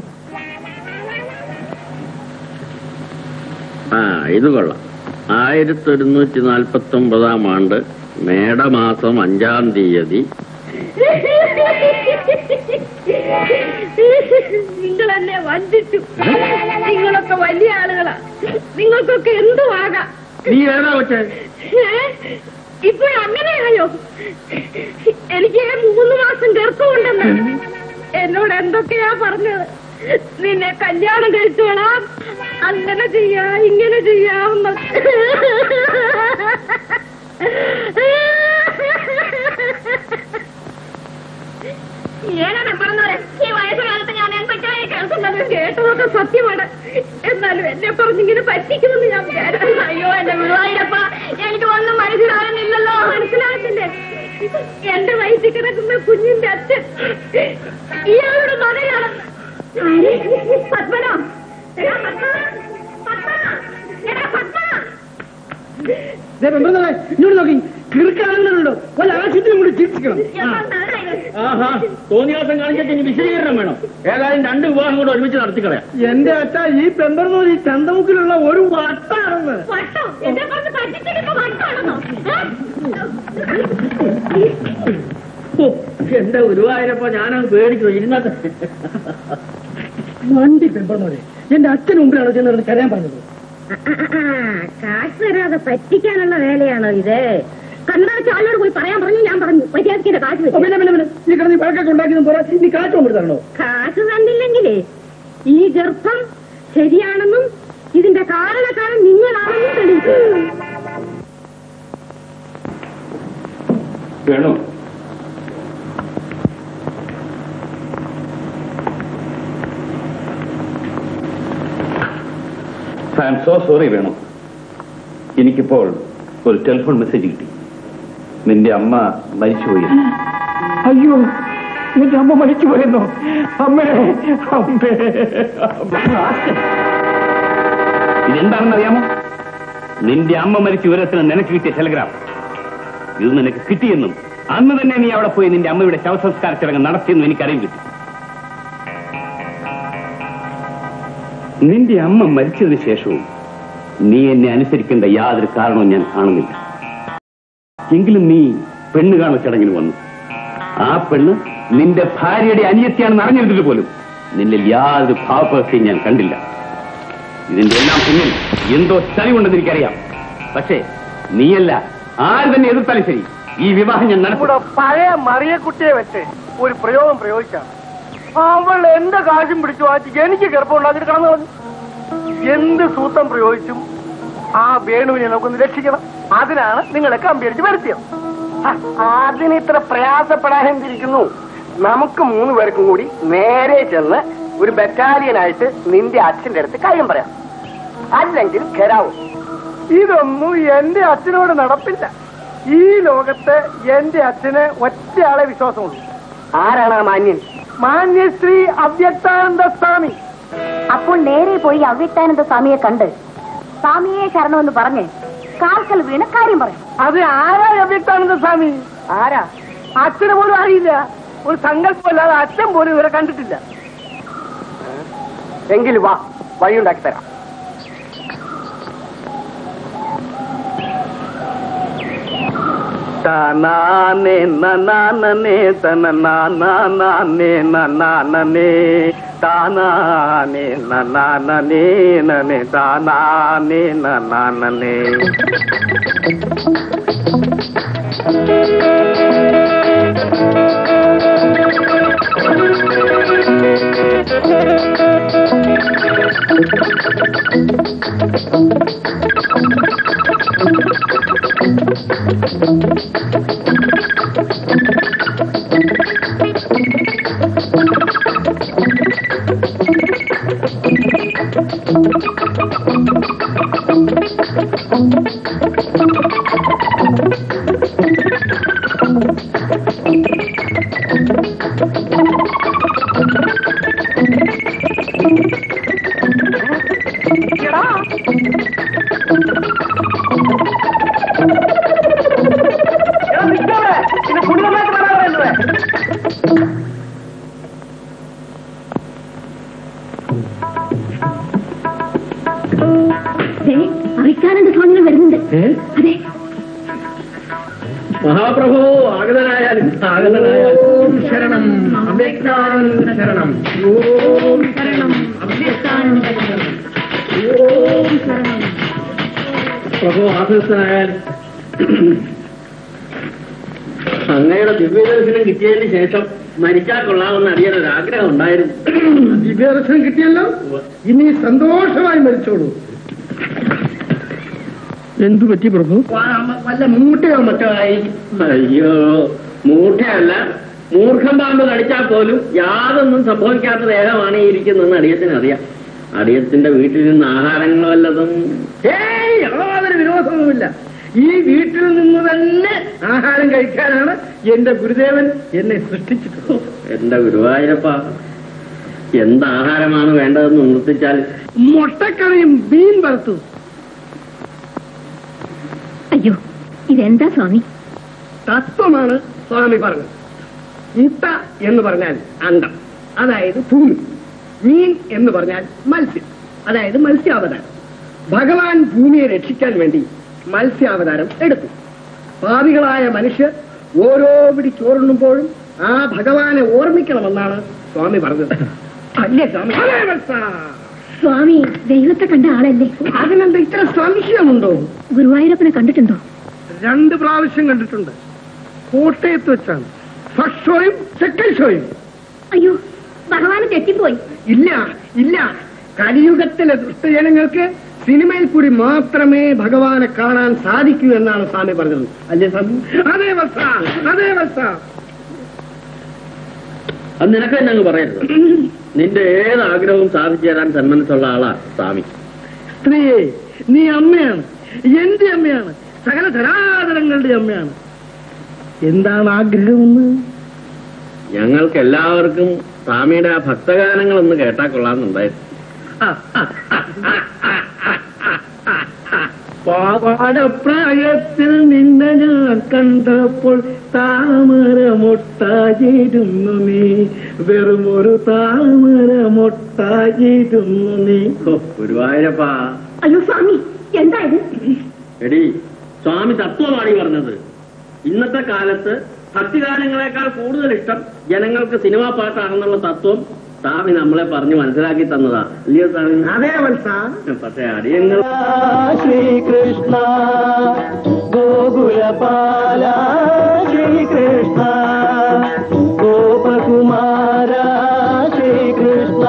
ആ ഇത് കൊള്ളാം ആയിരത്തി ഒരുന്നൂറ്റി നാൽപ്പത്തി ഒമ്പതാം ആണ്ട് മേടമാസം അഞ്ചാം തീയതി
നിങ്ങൾ എന്നെ വഞ്ചിച്ചു നിങ്ങളൊക്കെ വലിയ ആളുകളാ നിങ്ങൾക്കൊക്കെ എന്തുമാകാം
നീ ഏതാ വെച്ചേ
ഇപ്പോഴങ്ങനെയായോ എനിക്ക് മൂന്ന് മാസം ഗർഭമുണ്ടെന്ന് എന്നോട് എന്തൊക്കെയാ പറഞ്ഞത് നിന്നെ കല്യാണം കഴിച്ചോളാം അങ്ങനെ ചെയ്യാ ഇങ്ങനെ ചെയ്യാവുന്ന ഏതാണ് പറഞ്ഞത് ഈ വയസ്സുകാലത്ത് ഞാൻ എന്തൊക്കെയായി കേൾക്കുന്നത് കേട്ടതൊക്കെ സത്യമാണ് എന്നാലും എന്നെ പറഞ്ഞിങ്ങനെ പറ്റിക്കുമെന്ന് ഞാൻ വിചാരിച്ചു അയ്യോ എന്റെ ഗുരുവായൂരപ്പ എനിക്ക് ഒന്നും മനസ്സിലാകുന്നില്ലല്ലോ മനസ്സിലാകുന്നില്ലേ എന്റെ വയസ്സിൽ കിടക്കുന്ന കുഞ്ഞിന്റെ അച്ഛൻ ഇയാളുടെ മകനാണ് പത്മനോ എടാ പത്മ പത്മ എടാ പത്മ
ദേ പെമ്പറന്നേ, ഇങ്ങോട്ട് നോക്കി കിറുക്കാണെന്നുണ്ടോ വല്ല ആവശ്യത്തിനും കൂടി ചിരിച്ചിക്കണം
ആഹാ തോന്നിയാസം കാണിച്ചിട്ട് ഇനി വിശദീകരണം വേണം ഏതായാലും രണ്ട് വിവാഹം കൂടെ ഒരുമിച്ച് നടത്തിക്കളയാം
എന്റെ അച്ഛ ഈ പെമ്പറന്നൂർ ഈ ചന്തമുക്കിലുള്ള ഒരു വട്ടാണെന്ന്
വട്ടോ എന്നെ കൊണ്ട് പറ്റിച്ചിട്ട് വട്ടാണെന്നോ
ഓ, എന്റെ ഗുരുവായൂരപ്പോ ഞാനത് പേടിച്ചു ഇരുന്നത്
വണ്ടി പെമ്പറന്നൂരെ എന്റെ അച്ഛന് മുമ്പിലാണോ ചെന്ന് കരയാൻ പറഞ്ഞത്
കാശ് തരാതെ പറ്റിക്കാനുള്ള വേലയാണോ ഇത് കണ്ണാച്ച ആളോട് പോയി പറയാൻ പറഞ്ഞു ഞാൻ പറഞ്ഞു മര്യാദക്കിന്റെ കാശ്
ഓ, പിന്നെ പിന്നെ പിന്നെ നീ കിടന്ന് ഈ പഴക്കൊക്കെ ഉണ്ടാക്കിയതും പോരാ നീ കാറ്റ് കൊണ്ടു തരണോ
കാശ് തന്നില്ലെങ്കിലേ ഈ ഗർഭം ശരിയാണെന്നും ഇതിന്റെ കാരണക്കാരൻ നിങ്ങളാണെന്നും തെളിയിക്കും
Venu I am so sorry Venu എനിക്കിപ്പോൾ ഒരു ടെലിഫോൺ മെസ്സേജ് കിട്ടി നിന്റെ അമ്മ മരിച്ചുപോയി
അയ്യോ എന്റെ അമ്മ മരിച്ചു പോയെന്നോ അമ്മേ അമ്മേ
ഇതെന്താണെന്ന് അറിയാമോ നിന്റെ അമ്മ മരിച്ച വിവരത്തിന് നിനക്ക് കിട്ടിയ ടെലഗ്രാം ഇത് നിനക്ക് കിട്ടിയെന്നും അന്ന് തന്നെ നീ അവിടെ പോയി നിന്റെ അമ്മയുടെ ശവസംസ്കാര ചടങ്ങ് നടത്തിയെന്നും എനിക്കറിയും കിട്ടി നിന്റെ അമ്മ മരിച്ചതിന് ശേഷവും നീ എന്നെ അനുസരിക്കേണ്ട യാതൊരു കാരണവും ഞാൻ കാണുന്നില്ല എങ്കിലും നീ പെണ്ണ് കാണുന്ന ചടങ്ങിന് വന്നു ആ പെണ്ണ് നിന്റെ ഭാര്യയുടെ അനിയത്തിയാണെന്ന് അറിഞ്ഞിരുന്നിട്ട് പോലും നിന്നിൽ യാതൊരു ഭാവപ്രവൃത്തിയും ഞാൻ കണ്ടില്ല ഇതിന്റെ എല്ലാം പിന്നിൽ എന്തോ ചളിവുണ്ടെന്ന് എനിക്കറിയാം പക്ഷേ നീയല്ല ആര് തന്നെ എതിർത്താലും ശരി ഈ വിവാഹം ഞാൻ നടത്തും
ഇവിടെ പഴയ മറിയക്കുട്ടിയെ വെച്ച് ഒരു പ്രയോഗം പ്രയോഗിച്ചാണ് അവൾ എന്റെ കാശും പിടിച്ചു മാറ്റി എനിക്ക് ഗർഭമുണ്ടാക്കിട്ട് കടന്നു കളഞ്ഞു എന്ത് സൂത്രം പ്രയോഗിച്ചും ആ വേണുവിനെ നമുക്കൊന്ന് രക്ഷിക്കണം അതിനാണ് നിങ്ങളെ കമ്പിയടിച്ച് വരുത്തിയത് ഹ, അതിന് ഇത്ര പ്രയാസപ്പെടാൻ എന്തിരിക്കുന്നു നമുക്ക് മൂന്ന് പേർക്കും കൂടി നേരെ ചെന്ന് ഒരു ബറ്റാലിയനായിട്ട് നിന്റെ അച്ഛന്റെ അടുത്ത് കാര്യം പറയാം അല്ലെങ്കിൽ ഖരാവും ഇതൊന്നും എന്റെ അച്ഛനോട് നടപ്പില്ല ഈ ലോകത്ത് എന്റെ അച്ഛന് ഒറ്റയാളെ വിശ്വാസമുള്ളൂ ആരാണ് ആ മാന്യൻ മാന്യശ്രീ അവ്യക്താനന്ദ സ്വാമി
അപ്പോൾ നേരെ പോയി അവ്യക്താനന്ദ സ്വാമിയെ കണ്ട് സ്വാമിയെ ശരണമെന്ന് പറഞ്ഞ് കാൽക്കൽ വീണ് കാര്യം പറയും
അത് ആരാ അവ്യക്താനന്ദ സ്വാമി ആരാ അച്ഛന് പോലും അറിയില്ല ഒരു സങ്കല്പമല്ലാതെ അച്ഛൻ പോലും ഇവരെ കണ്ടിട്ടില്ല എങ്കിൽ വാ വഴിയുണ്ടാക്കി തരാം
നാനേ നനാനേ തന നാനേ നനാനേ താനാനേ നനാനേ നനേ താനാനേ നനാനേ
Thank you.
അറിയിക്കാനുണ്ട് സ്വാമികൾ വരുന്നുണ്ട് അതെ
മഹാപ്രഭു ആഗതനായാലും ആഗതനായാലും ശരണം അവ്യക്താനന്ദ ശരണം ഓം ശരണം അവ്യക്താനന്ദ ശരണം ഓം ശരണം പ്രഭു ആസനസ്ഥനായാൽ അങ്ങയുടെ ദിവ്യദർശനം കിട്ടിയതിന് ശേഷം മരിച്ചാൽ കൊള്ളാമെന്ന് അറിയാൻ ആഗ്രഹം ഉണ്ടായിരുന്നു
ദിവ്യദർശനം കിട്ടിയല്ലോ ഇനി സന്തോഷമായി മരിച്ചോളൂ എന്തു പറ്റി പ്രഭു
വല്ല മൂട്ടയോ മറ്റോ ആയി അയ്യോ മൂട്ടയല്ല മൂർഖം പാമ്പ് കടിച്ചാൽ പോലും യാതൊന്നും സംഭവിക്കാത്ത ദേഹമാണ് ഈ ഇരിക്കുന്നതെന്ന് അടിയത്തിന് അറിയാം അടിയത്തിന്റെ വീട്ടിൽ നിന്ന് ആഹാരങ്ങൾ വല്ലതും
ഏയ് യാതൊരു വിരോധവുമില്ല ഈ വീട്ടിൽ നിന്ന് തന്നെ ആഹാരം കഴിക്കാനാണ് എന്റെ ഗുരുദേവൻ എന്നെ സൃഷ്ടിച്ചിട്ടുള്ളത്
എന്റെ ഗുരുവായൂരപ്പ എന്ത് ആഹാരമാണ് വേണ്ടതെന്ന് നിർത്തിച്ചാൽ
മുട്ടക്കറിയും മീൻ വറുത്തു
അയ്യോ ഇതെന്താ സ്വാമി
തത്വമാണ് സ്വാമി പറഞ്ഞത് മുട്ട എന്ന് പറഞ്ഞാൽ അണ്ടം അതായത് ഭൂമി മീൻ എന്ന് പറഞ്ഞാൽ മത്സ്യം അതായത് മത്സ്യാവതാരം ഭഗവാൻ ഭൂമിയെ രക്ഷിക്കാൻ വേണ്ടി മത്സ്യാവതാരം എടുത്തു പാപികളായ മനുഷ്യർ ഓരോ പിടി ചോറുണ്ണുമ്പോഴും ആ ഭഗവാനെ ഓർമ്മിക്കണമെന്നാണ് സ്വാമി പറഞ്ഞത് അല്ലേ സ്വാമി അതെ, വത്സ.
സ്വാമി ദൈവത്തെ കണ്ട ആളല്ലേ
അതിനെന്താ ഇത്ര സംശയമുണ്ടോ
ഗുരുവായൂരപ്പനെ കണ്ടിട്ടുണ്ടോ
രണ്ട് പ്രാവശ്യം കണ്ടിട്ടുണ്ട് കോട്ടയത്ത് വെച്ചാണ് ഫസ്റ്റ് ഷോയും സെക്കൻഡ് ഷോയും
അയ്യോ ഭഗവാന് തെറ്റിപ്പോയി
ഇല്ല ഇല്ല കലിയുഗത്തിലെ ദുഷ്ടജനങ്ങൾക്ക് സിനിമയിൽ കൂടി മാത്രമേ ഭഗവാനെ കാണാൻ സാധിക്കൂ എന്നാണ് സ്വാമി പറഞ്ഞത് അല്ലേ സ്വാമി അതേ വസ്ത അതേ വസ്ത
അത് നിനക്ക് തന്നെ അങ്ങ് പറയരുത് നിന്റെ ഏത് ആഗ്രഹവും സാധിച്ചു തരാൻ സന്മനസ്സുള്ള ആളാ സ്വാമി
സ്ത്രീയെ നീ അമ്മയാണ് എന്റെ അമ്മയാണ് സകല ധരാധരങ്ങളുടെ അമ്മയാണ് എന്താണ് ആഗ്രഹമെന്ന്
ഞങ്ങൾക്ക് എല്ലാവർക്കും സ്വാമിയുടെ ആ ഭക്തഗാനങ്ങൾ ഒന്ന് കേട്ടാ കൊള്ളാമെന്നുണ്ടായിരുന്നു
പാവാടപ്രായത്തിൽ നിന്നെ ഞാൻ കണ്ടപ്പോൾ താമര മൊട്ടായിരുന്നു നീ വെറും ഒരു താമര മൊട്ടായിരുന്നു നീ
ഓ, ഗുരുവായൂരപ്പാ
അയ്യോ സ്വാമി എന്താ ഇത്
എടി സ്വാമി തത്വമാണ് ഈ പറഞ്ഞത് ഇന്നത്തെ കാലത്ത് ഭക്തിഗാനങ്ങളെക്കാൾ കൂടുതൽ ഇഷ്ടം ജനങ്ങൾക്ക് സിനിമാ പാട്ടാണെന്നുള്ള തത്വം സ്വാമി നമ്മളെ പറഞ്ഞു മനസ്സിലാക്കി തന്നതാ അല്ലയോ സ്വാമി
അതേ വത്സ
പക്ഷേ അടിയങ്ങൾ
ശ്രീകൃഷ്ണ ഗോകുലപാല ശ്രീകൃഷ്ണ ഗോപകുമാര ശ്രീകൃഷ്ണ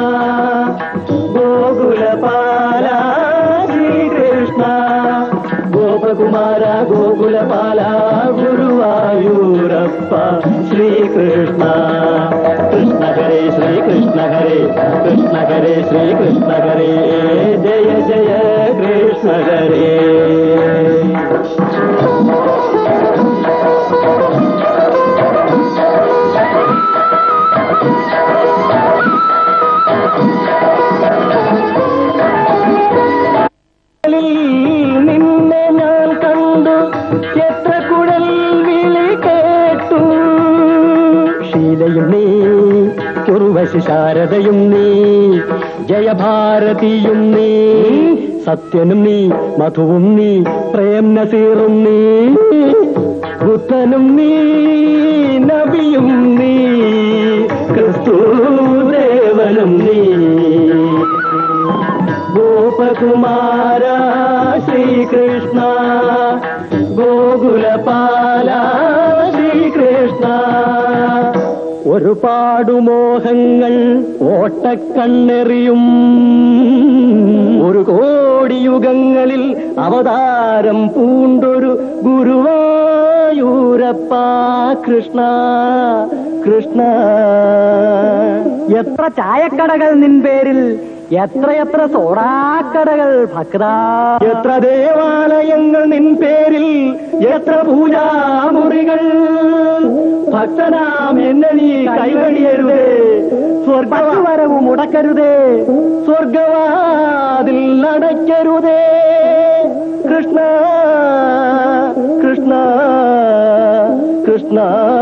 ഗോകുലപാല ശ്രീകൃഷ്ണ ഗോപകുമാര ഗോകുലപാല ഗുരുവായൂരപ്പ ശ്രീകൃഷ്ണ കൃഷ്ണ ഹരേ ശ്രീകൃഷ്ണ ഹരേ കൃഷ്ണ ഹരേ ശ്രീകൃഷ്ണ ഹരേ ജയ ജയ കൃഷ്ണ ഹരേ നിന്നെ ഞാൻ കണ്ടു എത്ര കുഴൽ വിളി കേട്ടു ശീലയും നീ കുറുവശി ശാരദയും നീ ജയഭാരതിയും നീ സത്യനും നീ മധുവും നീ പ്രേം നസീറും നീ ബുദ്ധനും നീ നബിയും നീ ക്രിസ്തുദേവനും നീ ഗോപകുമാര ശ്രീകൃഷ്ണ ഗോകുലപാല ശ്രീകൃഷ്ണ ഒരുപാടു മോഹങ്ങൾ ഓട്ടക്കണ്ണെറിയും ഒരു കോടി യുഗങ്ങളിൽ അവതാരം പൂണ്ടൊരു ഗുരുവായൂരപ്പ കൃഷ്ണ കൃഷ്ണ എത്ര ചായക്കടകൾ നിൻ പേരിൽ എത്രയെത്ര സോഡാക്കടകൾ ഭക്ത എത്ര ദേവാലയങ്ങൾ നിൻ പേരിൽ എത്ര പൂജാമുറികൾ ഭക്തനാം എന്നെ നീ കൈവടിയരുതേ സ്വർഗവരവും മുടക്കരുതേ സ്വർഗവാതിൽ നട അണയ്ക്കരുതേ കൃഷ്ണ കൃഷ്ണ കൃഷ്ണ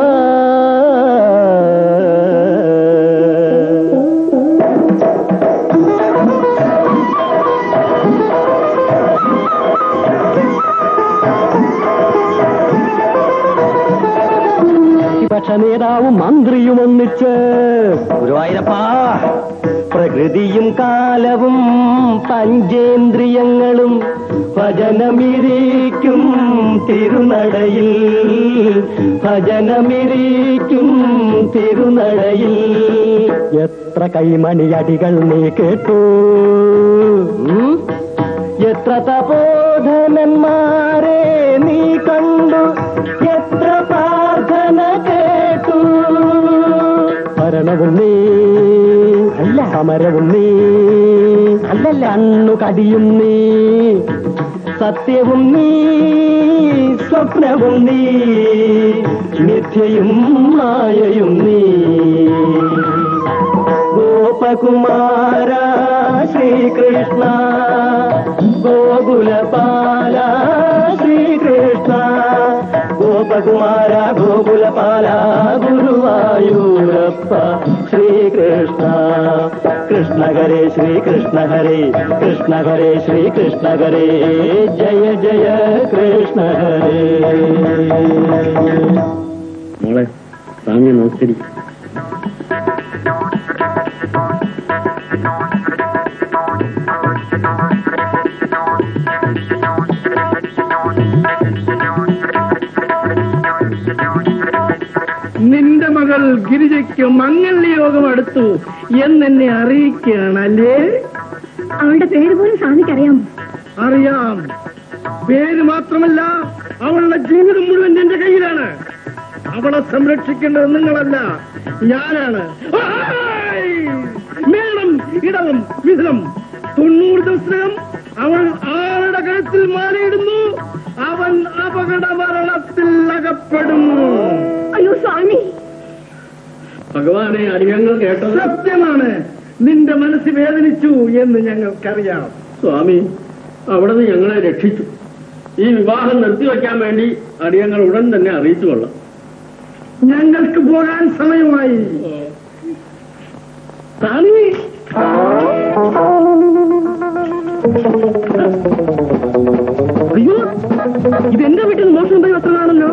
പ്രതിപക്ഷ നേതാവും മന്ത്രിയും ഒന്നിച്ച് ഗുരുവായൂരപ്പാ പ്രകൃതിയും കാലവും പഞ്ചേന്ദ്രിയങ്ങളും ഭജനമിരിക്കും തിരുനടയിൽ ഭജനമിരിക്കും തിരുനടയിൽ എത്ര കൈമണിയടികൾ നീ കേട്ടു ഉം? എത്ര തപോധനന്മാരെ നീ കണ്ടു എത്ര പ്രാർത്ഥന കേട്ടു ഭരണവും നീ അല്ല സമരവും നീ അല്ലല്ല അണ്ണു കടിയും നീ സത്യവും നീ സ്വപ്നവും നീ മിഥ്യയും മായയും നീ ഗോപകുമാര ശ്രീകൃഷ്ണ ഗോകുലപാല ശ്രീകൃഷ്ണ ഗോപകുമാര ഗോകുലപാല ഗുരുവായൂരപ്പ ശ്രീകൃഷ്ണ കൃഷ്ണ ഹരേ ശ്രീകൃഷ്ണ ഹരേ കൃഷ്ണ ഹരേ ശ്രീകൃഷ്ണ ഹരേ ജയ ജയ കൃഷ്ണ ഹരേ
മോളെ സ്വാമി നമസ്കരിക്കും
നിന്റെ മകൾ ഗിരിജയ്ക്ക് മംഗല്യയോഗം അടുത്തു എന്നെന്നെ അറിയിക്കുകയാണല്ലേ
അവളുടെ പേര് പോലും സ്വാമിക്ക് അറിയാമോ
അറിയാം പേര് മാത്രമല്ല അവളുടെ ജീവിതം മുഴുവൻ എന്റെ കയ്യിലാണ് അവളെ സംരക്ഷിക്കേണ്ടത് നിങ്ങളല്ല ഞാനാണ് ആയ്! മേളം ഇടവും വിധം തൊണ്ണൂറ് ദിവസം അവൾ ആളുടെ കഴുത്തിൽ മാലയിടുന്നു അവൻ അപകട മരണത്തിൽ അകപ്പെടുന്നു
അയ്യോ സ്വാമി
ഭഗവാനെ അടിയങ്ങൾ കേട്ടത് സത്യമാണ് നിന്റെ മനസ്സ് വേദനിച്ചു എന്ന് ഞങ്ങൾക്കറിയാം
സ്വാമി അവിടുന്ന് ഞങ്ങളെ രക്ഷിച്ചു ഈ വിവാഹം നിർത്തിവെക്കാൻ വേണ്ടി അടിയങ്ങൾ ഉടൻ തന്നെ അറിയിച്ചു കൊള്ളാം
ഞങ്ങൾക്ക് പോകാൻ സമയമായി സ്വാമി അയ്യോ ഇത് എന്റെ വീട്ടിൽ നിന്ന് മോശം പോയി വസ്ത്രമാണല്ലോ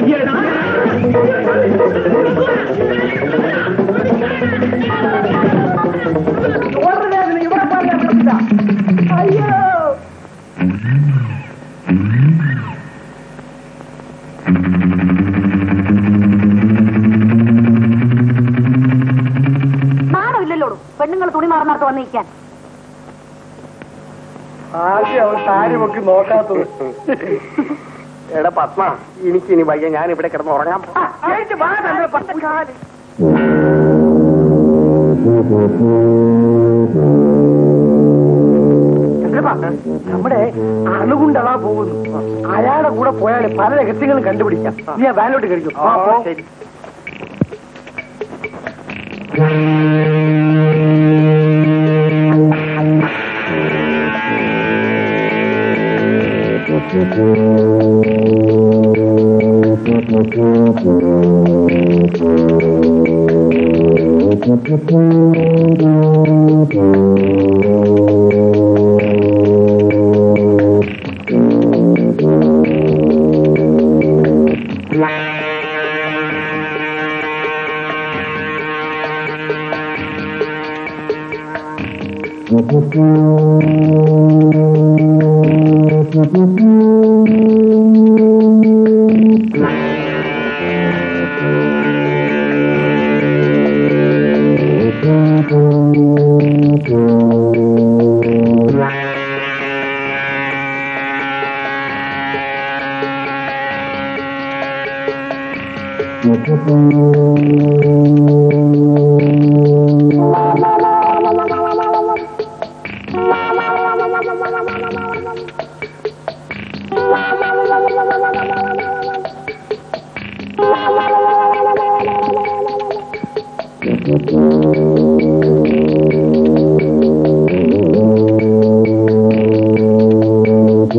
അയ്യോ
നാണമില്ലല്ലോ പെണ്ണുങ്ങൾ തുണി മാറുന്നിടത്ത് വന്നിരിക്കാൻ
ആദ്യം അവൻ സാരി പൊക്കി നോക്കാത്തത് എടാ പത്മ എനിക്ക് ഇനി വയ്യ ഞാൻ ഇവിടെ കിടന്ന് ഉറങ്ങാൻ നമ്മുടെ അണുകൊണ്ടളാ പോകുന്നു അയാളുടെ കൂടെ പോയാൽ പല രഹസ്യങ്ങളും കണ്ടുപിടിക്കാം നീ ആ വാനിലോട്ട് കഴിക്കും ശരി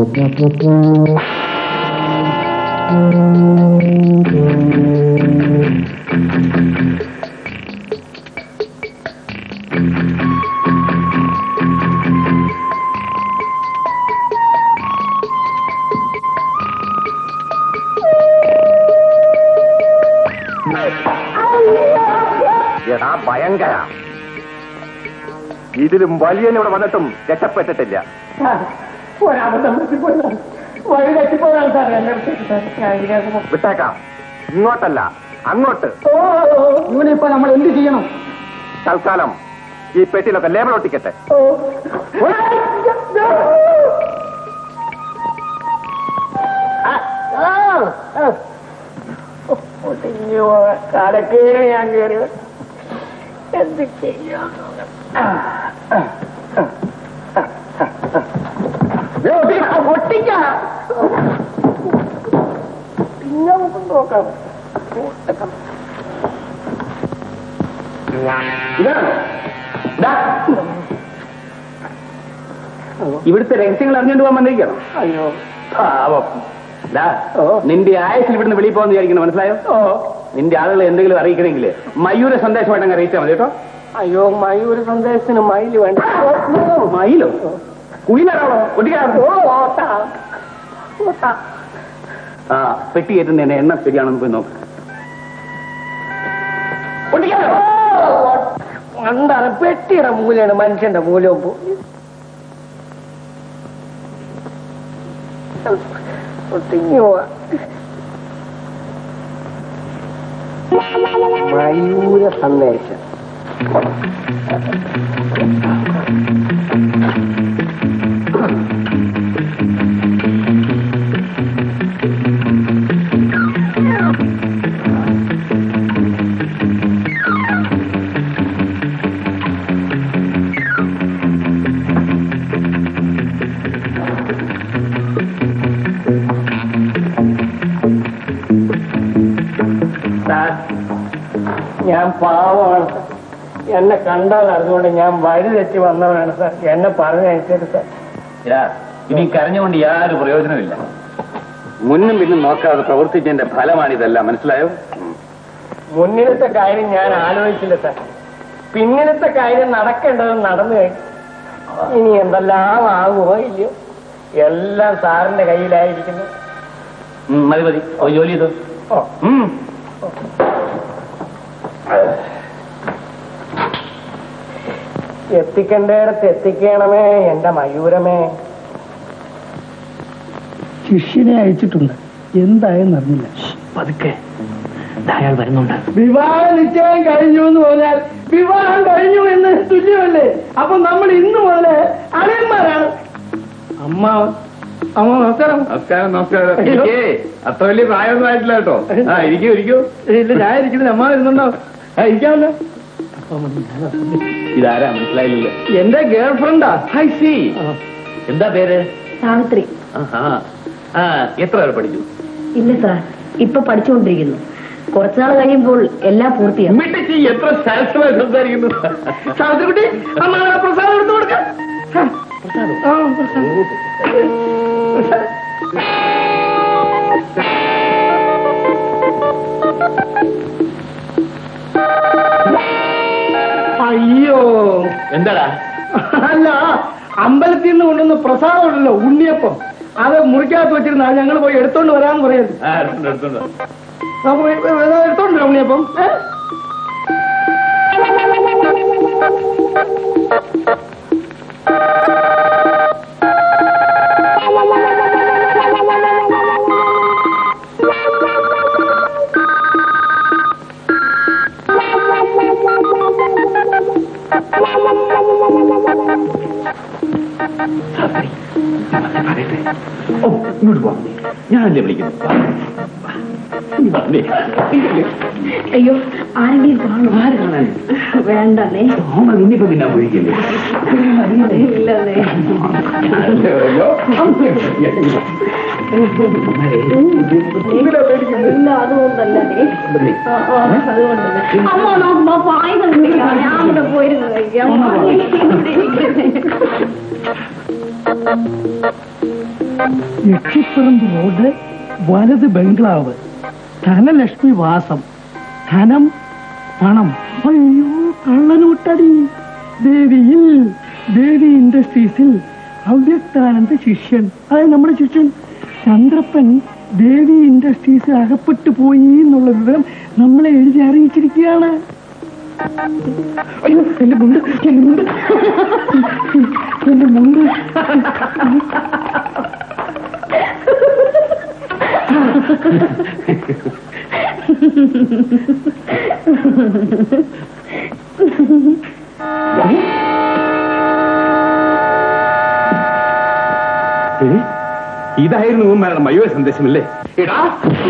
എടാ ഭയങ്കര ഇതിലും വലിയനിവിടെ വന്നിട്ടും രക്ഷപ്പെട്ടിട്ടില്ല
ഒരബദ്ധം പറ്റിപ്പോയതാണ് വഴി തെറ്റിപ്പോയതാണ് സാർ എന്നെ വിട്ടേക്ക് സാർ ഞാൻ ഇതിനകത്ത് പോ-
വിട്ടേക്കാം ഇങ്ങോട്ടല്ല അങ്ങോട്ട്
ഇവനിപ്പോ നമ്മൾ എന്ത് ചെയ്യണം
തൽക്കാലം ഈ പെട്ടിയിലൊക്കെ ലേബൽ ഒട്ടിക്കട്ടെ
കടക്കേറി ഞാൻ കയറി എന്ത് ചെയ്യാം ഒട്ടിക്ക പിന്നെ നമുക്ക് നോക്കാം
ഇവിടുത്തെ രഹസ്യങ്ങൾ അറിഞ്ഞുകൊണ്ട് പോകാൻ വന്നിരിക്കണം
അയ്യോ
പാവം ദാ, നിന്റെ ആയുസിൽ ഇവിടുന്ന് വെളിയിൽ പോകാൻ വിചാരിക്കണം മനസ്സിലായോ നിന്റെ ആളുകളെ എന്തെങ്കിലും അറിയിക്കണമെങ്കിൽ മയൂര സന്ദേശമായിട്ട് അങ്ങ് അറിയിച്ചാൽ മതി കേട്ടോ
അയ്യോ മയൂര് സന്ദേശത്തിന് മയില് വേണ്ട
മയിലോ കുയിലാണോ ഒട്ടിക്കാണോ ആ പെട്ടി കയറ്റുന്ന എണ്ണ ശരിയാണെന്ന് പോയി നോക്ക്
എന്താണ് പെട്ടിയുടെ മൂലയാണ് മനുഷ്യന്റെ മൂലവും പോയി ഒട്ടിങ്ങി പോവാ മയൂര സന്ദേശം സാർ, ഞാൻ പാവമാണ് സാർ. എന്നെ കണ്ടാൽ അറിഞ്ഞുകൊണ്ട് ഞാൻ വഴി തെറ്റി വന്നവനാണ് സാർ എന്നെ പറഞ്ഞനുസരിച്ച് സാർ
ഇതാ, ഇനി കരഞ്ഞുകൊണ്ട് യാതൊരു പ്രയോജനമില്ല മുന്നും പിന്നും നോക്കാതെ പ്രവർത്തിച്ചതിന്റെ ഫലമാണിതെല്ലാം മനസ്സിലായോ
മുന്നിലത്തെ കാര്യം ഞാൻ ആലോചിച്ചില്ല സാർ പിന്നിലത്തെ കാര്യം നടക്കേണ്ടത് നടന്നു കഴിഞ്ഞു ഇനി എന്തെല്ലാം ആകുമോ ഇല്ലയോ എല്ലാം സാറിന്റെ കയ്യിലായിരിക്കുന്നു
ഉം, മതി മതി ഓ ജോലി ചെയ്തോ
ഓ
ഉം.
എത്തിക്കേണ്ടയിടത്ത് എത്തിക്കണമേ എന്റെ മയൂരമേ
ശിഷ്യനെ അയച്ചിട്ടുണ്ട് എന്തായെന്ന് അറിഞ്ഞില്ല
പതുക്കെ അയാൾ വരുന്നുണ്ട്
വിവാഹ നിശ്ചയം കഴിഞ്ഞു എന്ന് പറഞ്ഞാൽ വിവാഹം കഴിഞ്ഞു എന്ന് തുല്യമല്ലേ അപ്പൊ നമ്മൾ ഇന്ന് മുതല് അളിയന്മാരാണ് അമ്മ അമ്മ നമസ്കാരം
നമസ്കാരം നമസ്കാരം എനിക്കേ അത്ര വലിയ പ്രായമൊന്നും ആയിട്ടില്ല കേട്ടോ ആ ഇരിക്കൂ ഇരിക്കൂ
ഇല്ല ഞാൻ ഇരിക്കുന്നത് അമ്മ വരുന്നുണ്ടോ ആ ഇരിക്കാമല്ലോ
ഇതാരാ മനസ്സിലായില്ല
എന്റെ ഗേൾ ഫ്രണ്ടാ
ഹൈ സി എന്താ പേര്
സാവിത്രി
ആഹാ. ആ എത്ര വരെ പഠിച്ചു
ഇല്ല സാർ ഇപ്പൊ പഠിച്ചുകൊണ്ടിരിക്കുന്നു കുറച്ചുനാൾ കഴിയുമ്പോൾ എല്ലാം പൂർത്തിയാവും
മിട്ടിച്ച് എത്ര ശാസ്ത്രമായി സംസാരിക്കുന്നു
സാവിത്രിക്കുട്ടി അമ്മ ആ പ്രസാദം എടുത്തു കൊടുക്കാം ആ, ആ, പ്രസാദം. അയ്യോ
എന്താടാ
അല്ല അമ്പലത്തിൽ നിന്ന് കൊണ്ടുവന്ന പ്രസാദം ഉണ്ടല്ലോ ഉണ്ണിയപ്പം അത് മുറിക്കകത്ത് വെച്ചിരുന്ന ഞങ്ങൾ പോയി എടുത്തോണ്ട് വരാന്ന് പറയുന്നത്
ആ എടുത്തുണ്ട് എടുത്തുണ്ട്
അപ്പൊ എടുത്തോണ്ടല്ലോ ഉണ്ണിയപ്പം ഏ?
ഓ ഇങ്ങോട്ട് പോവാം ഞാനല്ലേ വിളിക്കുന്നു വാ. നീ വാ, നീ.
അയ്യോ ആരെങ്കിലും കാണും
ആര് കാണാൻ
വേണ്ടല്ലേ
ഓമ നിന്നിപ്പോ പിന്നെ വിളിക്കില്ലേ
ഇല്ലല്ലേ ഇല്ല അതുകൊണ്ടല്ലേ ആ, ആ, അതുകൊണ്ടല്ലേ അമ്മ നമ്മ പായസം കുടിക്കാം ഞാൻ അവിടെ പോയിരുന്നു കഴിക്കാം
യക്ഷിപ്പറമ്പ് റോഡ് വലത് ബംഗ്ലാവ് ധനലക്ഷ്മി വാസം ധനം പണം അയ്യോ കള്ളനോട്ടടി ദേവിയിൽ ദേവി ഇൻഡസ്ട്രീസിൽ അവ്യക്താനന്ദ ശിഷ്യൻ അതായത് നമ്മുടെ ശിഷ്യൻ ചന്ദ്രപ്പൻ ദേവി ഇൻഡസ്ട്രീസിൽ അകപ്പെട്ടു പോയി എന്നുള്ള വിവരം നമ്മളെ എഴുതി അറിയിച്ചിരിക്കുകയാണ് അയ്യോ എന്റെ മുണ്ട് എന്റെ മുണ്ട് എന്റെ മുണ്ട്
ഏ? ഇതായിരുന്നു ഉമ്മയുടെ മയൂര സന്ദേശമല്ലേ എടാ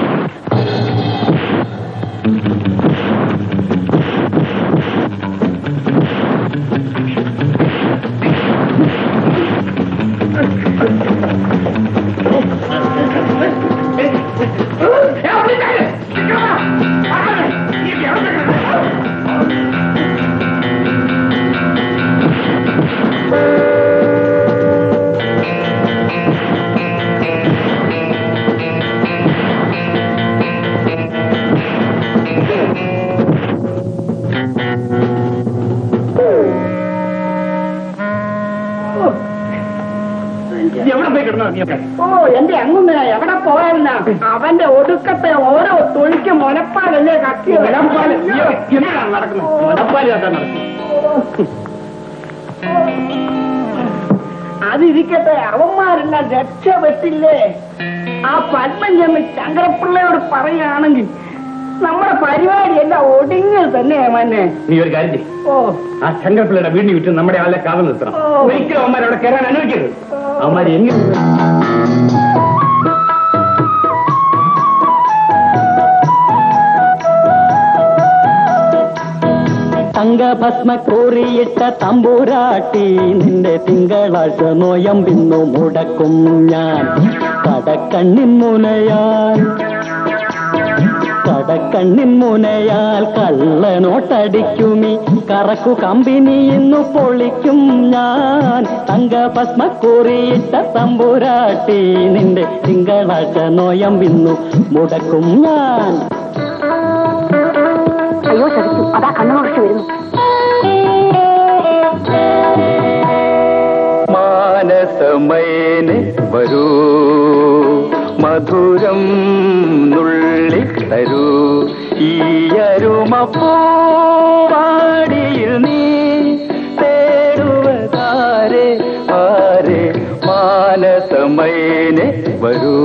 എവിടെ പോയി കിടന്നോ നീയൊക്കെ
ഓ എന്റെ അങ്ങുന്ന എവിടെ പോയെന്ന അവന്റെ ഒടുക്കത്തെ ഓരോ തൊഴിക്ക് മുലപ്പാലല്ലേ കത്തിയത്
മുലപ്പാല്? നീയൊക്കെ എന്തിനാണ് നടക്കുന്നത് മുലപ്പാല് കാട്ടാൻ നടക്കുന്നു
അതിരിക്കട്ടെ അവന്മാരെല്ലാം രക്ഷപ്പെട്ടില്ലേ ആ പത്മൻ ചെന്ന് ശങ്കരപ്പിള്ളയോട് പറയുകയാണെങ്കിൽ നമ്മുടെ പരിപാടി എല്ലാം ഒടുങ്ങിയത് തന്നെ മന്നെ
നീ ഒരു കാര്യം ചെയ്യ്.
ഓ
ആ ശങ്കർപിള്ളയുടെ വീടിന് ചുറ്റും നമ്മുടെ ആളെ കാവൽ നിർത്തണം
ഓ.
ഒരിക്കലും അവന്മാർ അവിടെ കയറാൻ അനുവദിക്കരുത് അവന്മാർ എങ്ങനെ
തങ്കഭസ്മ കോറിയിട്ട തമ്പൂരാട്ടി നിന്റെ തിങ്കളാഴ്ച നോയം പിന്നു മുടക്കും ഞാൻ കടക്കണ്ണിൻ മുനയാൽ കടക്കണ്ണിൻ മുനയാൽ കള്ളനോട്ടടിക്കുമി കറക്കു കമ്പനി ഇന്നു പൊളിക്കും ഞാൻ തങ്കഭസ്മ കോറിയിട്ട തമ്പൂരാട്ടി നിന്റെ തിങ്കളാഴ്ച നോയം പിന്നു മുടക്കും ഞാൻ
അയ്യോ ചതിച്ചു അതാ കണ്ണുമറച്ച് വരുന്നു
മാനസമേനെ വരൂ മധുരം നുള്ളി തരൂ ഈ അരുമപ്പൂവാടിയിൽ നീ തേടുവതാരെ ആരെ മാനസമേനെ വരൂ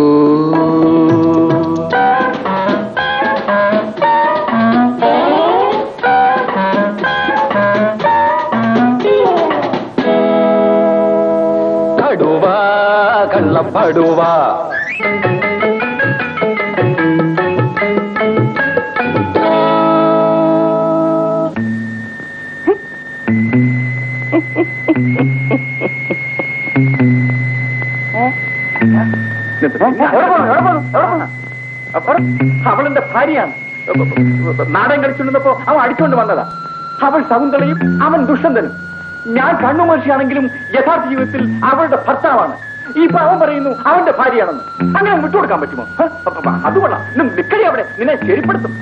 കടുവാ കള്ളപ്പടുവാ
അവളെന്റെ ഭാര്യയാണ് നാടൻ കളിച്ചുകൊണ്ടിരുന്നപ്പോ അവൻ അടിച്ചുകൊണ്ട് വന്നതാ അവൾ ശകുന്തളയും അവൻ ദുഷ്യന്തനും ഞാൻ കണ്ണുമർഷിയാണെങ്കിലും യഥാർത്ഥ ജീവിതത്തിൽ അവളുടെ ഭർത്താവാണ് ഈ അവൻ പറയുന്നു അവന്റെ ഭാര്യയാണെന്ന് അങ്ങനെ വിട്ടുകൊടുക്കാൻ പറ്റുമോ ഹ? അപ്പ- അപ്പ അത് കൊള്ളാം ഇന്ന് നിക്കടി അവിടെ നിന്നെ ശരിപ്പെടുത്തും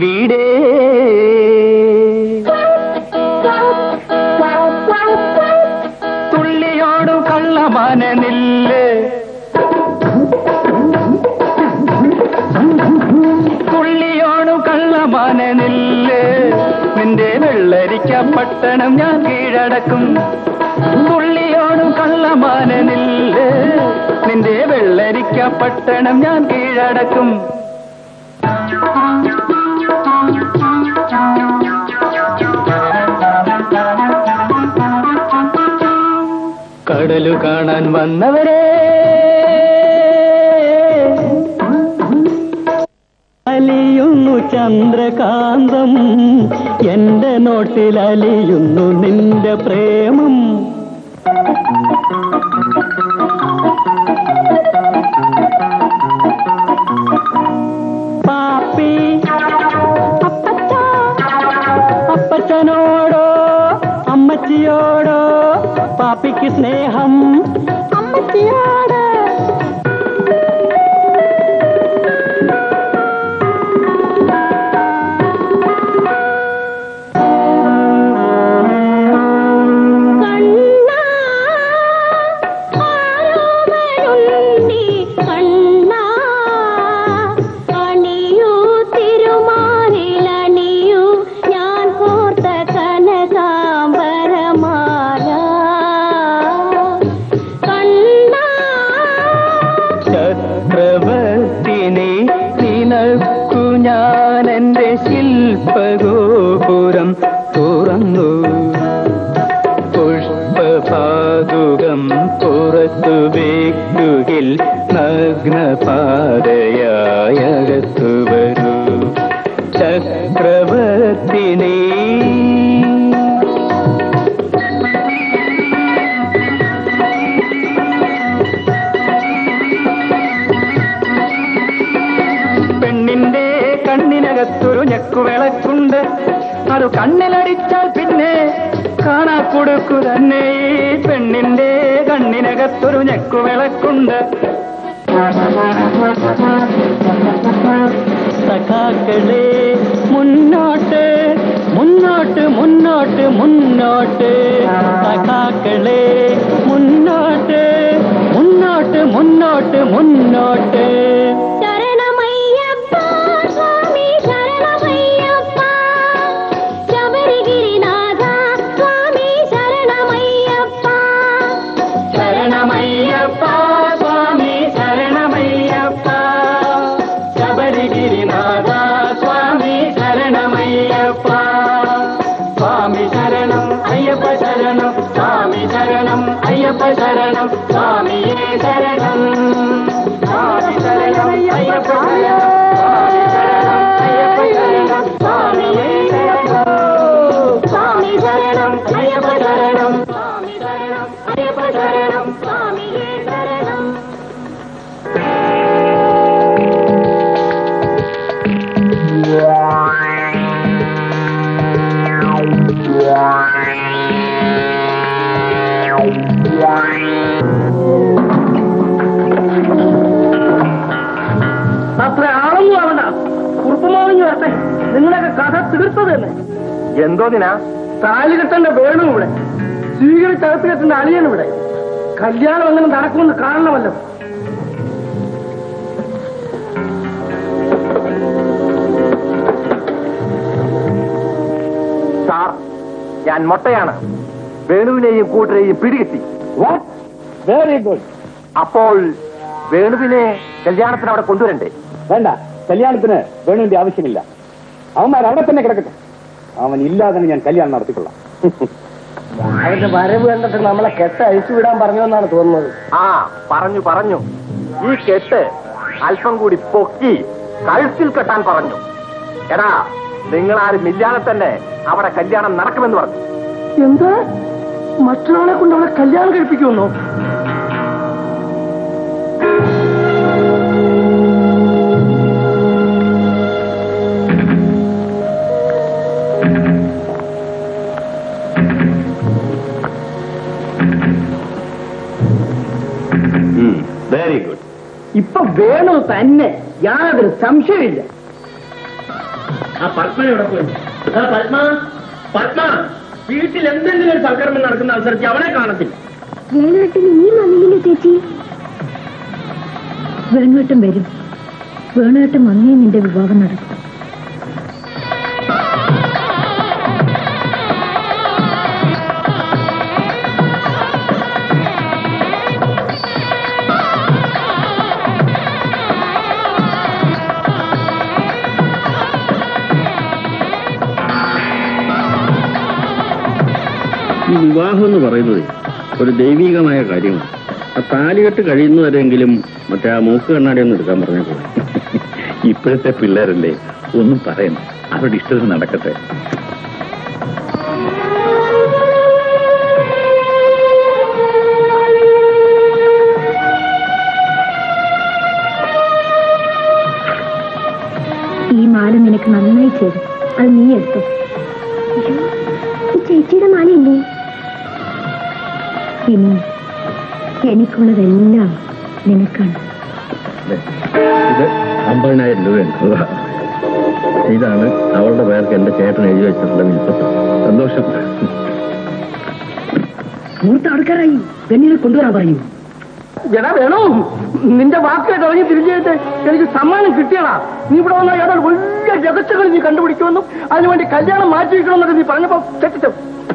വീടേ തുള്ളിയോടു കള്ളമാന നില്ല് തുള്ളിയോടു കള്ളമാന നില്ല് നിന്റെ വെള്ളരിക്ക പട്ടണം ഞാൻ കീഴടക്കും തുള്ളിയോടു കള്ളമാന നില്ല് നിന്റെ വെള്ളരിക്ക പട്ടണം ഞാൻ കീഴടക്കും കടലു കാണാൻ വന്നവരെ
അലിയുന്നു ചന്ദ്രകാന്തം എന്റെ നോട്ടിൽ അലിയുന്നു നിന്റെ പ്രേമം പാപ്പി അപ്പച്ചനോടോ അമ്മച്ചിയോടോ പാപ്പിക്ക് സ്നേഹം അമ്മച്ചിയോട്
അണിയൂ തിരുമാറിലണിയൂ ഞാൻ കോർത്ത കനകാംബരമാല കണ്ണാ
ചക്രവർത്തിനെ നിനക്കു ഞാൻ എന്റെ ശില്പഗോപുരം തുറന്നു പുഷ്പപാതുകം പുറത്തു വെക്കുകിൽ നഗ്നപാതയായകത്തു വരൂ ചക്രവർത്തിനെ പെണ്ണിന്റെ കണ്ണിനകത്തൊരു ഞെക്കുവിളക്കുണ്ട് അത് കണ്ണിലടിച്ചാൽ പിന്നെ കാണാ കൊടുക്കു തന്നെ ഈ പെണ്ണിന്റെ കണ്ണിനകത്തൊരു ഞെക്കുവിളക്കുണ്ട്
സഖാക്കളെ മുന്നോട്ട് മുന്നോട്ട് മുന്നോട്ട് മുന്നോട്ട് സഖാക്കളെ മുന്നോട്ട് മുന്നോട്ട് മുന്നോട്ട് മുന്നോട്ട്
ശരണമയ്യപ്പ സ്വാമി ശരണമയ്യപ്പ ശബരിഗിരിനാഥ സ്വാമി ശരണമയ്യപ്പ
ശരണമയ്യപ്പ സ്വാമി ശരണമയ്യപ്പ ശബരിഗിരിനാഥ സ്വാമി ശരണമയ്യപ്പ സ്വാമി ശരണം അയ്യപ്പ ശരണം സ്വാമി ശരണം അയ്യപ്പ ശരണം സ്വാമിയേ ശരണം സ്വാമി ശരണം അയ്യപ്പ ശരണം സ്വാമി ശരണം അയ്യപ്പ ശരണം സ്വാമിയേ ശരണം സ്വാമി ശരണം അയ്യപ്പ ശരണം സ്വാമി ശരണം അയ്യപ്പ ശരണം സ്വാമിയേ ശരണം
അത്ര ആളൊന്നും ആവണ്ട കുറുപ്പമാവിഞ്ഞു വരട്ടെ നിങ്ങളൊക്കെ കഥ തീർത്തത് തന്നെ
എന്തോതിനാ
താലി കെട്ടേണ്ട വേണു ഇവിടെ സ്വീകരിച്ചകത്ത് കെട്ടേണ്ട അളിയൻ ഇവിടെ കല്യാണം അങ്ങനെ നടക്കുമെന്ന് കാണണമല്ലോ
സാർ ഞാൻ മൊട്ടയാണ് വേണുവിനെയും കൂട്ടരെയും പിടികിട്ടി
വെരി ഗുഡ്
അപ്പോൾ വേണുവിനെ കല്യാണത്തിന് അവിടെ കൊണ്ടുവരണ്ടേ
വേണ്ട കല്യാണത്തിന് വേണുവിന്റെ ആവശ്യമില്ല അവന്മാർ അവിടെ തന്നെ കിടക്കട്ടെ അവൻ ഇല്ലാതെ തന്നെ ഞാൻ കല്യാണം നടത്തിക്കൊള്ളാം
അവരുടെ വരവ് കണ്ടിട്ട് നമ്മളെ കെട്ട് അഴിച്ചു വിടാൻ പറഞ്ഞുവെന്നാണ് തോന്നുന്നത്
ആ പറഞ്ഞു പറഞ്ഞു ഈ കെട്ട് അല്പം കൂടി പൊക്കി കഴുത്തിൽ കെട്ടാൻ പറഞ്ഞു എടാ നിങ്ങളാരും ഇല്ലാതെ തന്നെ അവിടെ കല്യാണം നടക്കുമെന്ന് പറഞ്ഞു
എന്താ മറ്റൊരാളെ കൊണ്ട് അവളെ കല്യാണം കഴിപ്പിക്കുമെന്നോ
വെരി ഗുഡ്
ഇപ്പൊ വേണു തന്നെ യാതൊരു സംശയമില്ല ആ പത്മ എവിടെ പോയി ആ പത്മ പത്മ വീട്ടിൽ എന്തെങ്കിലും ഒരു സൽക്കർമ്മം നടക്കുന്ന അവസരത്തിൽ അവനെ കാണത്തില്ല
വേണുവേട്ടൻ നീ വന്നില്ലേ ചേച്ചി വേണുവേട്ടൻ വരും വേണുവേട്ടൻ വന്നേ നിന്റെ വിവാഹം നടക്കും
ഈ വിവാഹം എന്ന് പറയുന്നത് ഒരു ദൈവികമായ കാര്യമാണ് ആ താലികെട്ട് കഴിയുന്നവരെങ്കിലും മറ്റേ ആ മൂക്ക് കണ്ണാടി ഒന്ന് എടുക്കാൻ പറഞ്ഞേക്കോ
ഇപ്പോഴത്തെ പിള്ളേരല്ലേ ഒന്നും പറയണ്ട അവരുടെ ഇഷ്ടത്തിന് നടക്കട്ടെ
ഈ മാല നിനക്ക് നന്നായി ചേരും അത് നീ എടുത്തു ചേച്ചിയുടെ മാലയില്ലേ ഇനി എനിക്കുള്ളതെല്ലാം നിനക്കാണ്
ഇത് അമ്പതിനായിരം രൂപയുണ്ട് ഇതാണ് അവളുടെ പേർക്ക് എന്റെ ചേട്ടൻ എഴുതി വെച്ചിട്ടുള്ള വിൽപ്പത്ത് സന്തോഷം
മൂർത്ത ആൾക്കാരായി പെണ്ണിനെ കൊണ്ടുവരാൻ പറയൂ എടാ വേണോ നിന്റെ വാക്കായിട്ട് ഇറങ്ങി തിരിച്ചെടുത്ത് എനിക്ക് സമ്മാനം കിട്ടിയടാ നീ ഇവിടെ വന്ന ഏതാണ്ട് വലിയ രഹസ്യങ്ങൾ നീ കണ്ടുപിടിക്കുമെന്നും അതിനുവേണ്ടി കല്യാണം മാറ്റി വെക്കണമെന്നൊക്കെ നീ പറഞ്ഞപ്പോ തെറ്റിച്ചു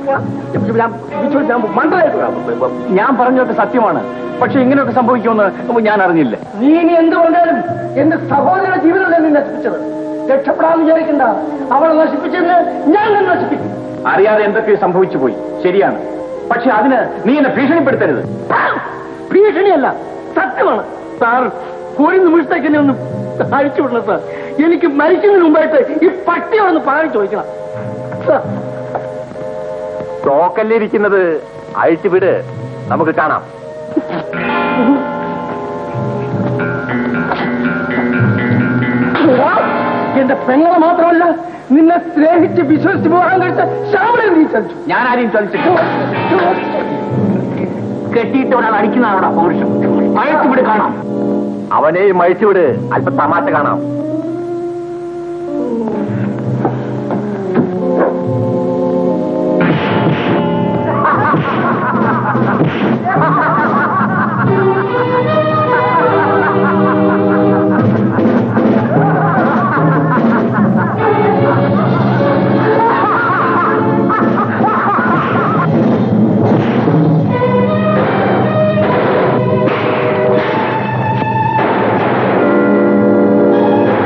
ഞാൻ പറഞ്ഞതൊക്കെ സത്യമാണ് പക്ഷെ ഇങ്ങനെയൊക്കെ സംഭവിക്കുമെന്ന് ഞാൻ അറിഞ്ഞില്ല
നീ ഇനി എന്ത് പറഞ്ഞാലും എന്റെ സഹോദരിയുടെ ജീവിതമല്ലേ നീ നശിപ്പിച്ചത് രക്ഷപ്പെടാൻ വിചാരിക്കണ്ട അവളെ നശിപ്പിച്ചതിന് ഞാൻ തന്നെ നശിപ്പിക്കും
അറിയാതെ എന്തൊക്കെയോ സംഭവിച്ചു പോയി ശരിയാണ് പക്ഷെ അതിന് നീ എന്നെ ഭീഷണിപ്പെടുത്തരുത്
ഭീഷണിയല്ല സത്യമാണ് സാർ ഒരു നിമിഷത്തേക്ക് എന്നെ ഒന്ന് അഴിച്ചു വിടണം സാർ എനിക്ക് മരിക്കുന്നതിന് മുമ്പായിട്ട് ഈ പട്ടിയോടൊന്ന് പണം ചോദിക്കണം സാർ
തോക്കല്ലിരിക്കുന്നത് അഴിച്ചു വിട് നമുക്ക് കാണാം
എന്റെ പെങ്ങളെ മാത്രമല്ല നിന്നെ സ്നേഹിച്ച് വിശ്വസിച്ച് വിവാഹം കഴിച്ച ശ്യാമളെ നീ ചതിച്ചു
ഞാൻ ആരെയും ചതിച്ചിട്ടില്ല കെട്ടിയിട്ട് ഒരാൾ അടിക്കുന്നതാണ് അവിടെ പൗരുഷം അയച്ചുവിട് കാണാം
അവനെയും അഴിച്ചുവിട് അല്പം തമാശ കാണാം
ആ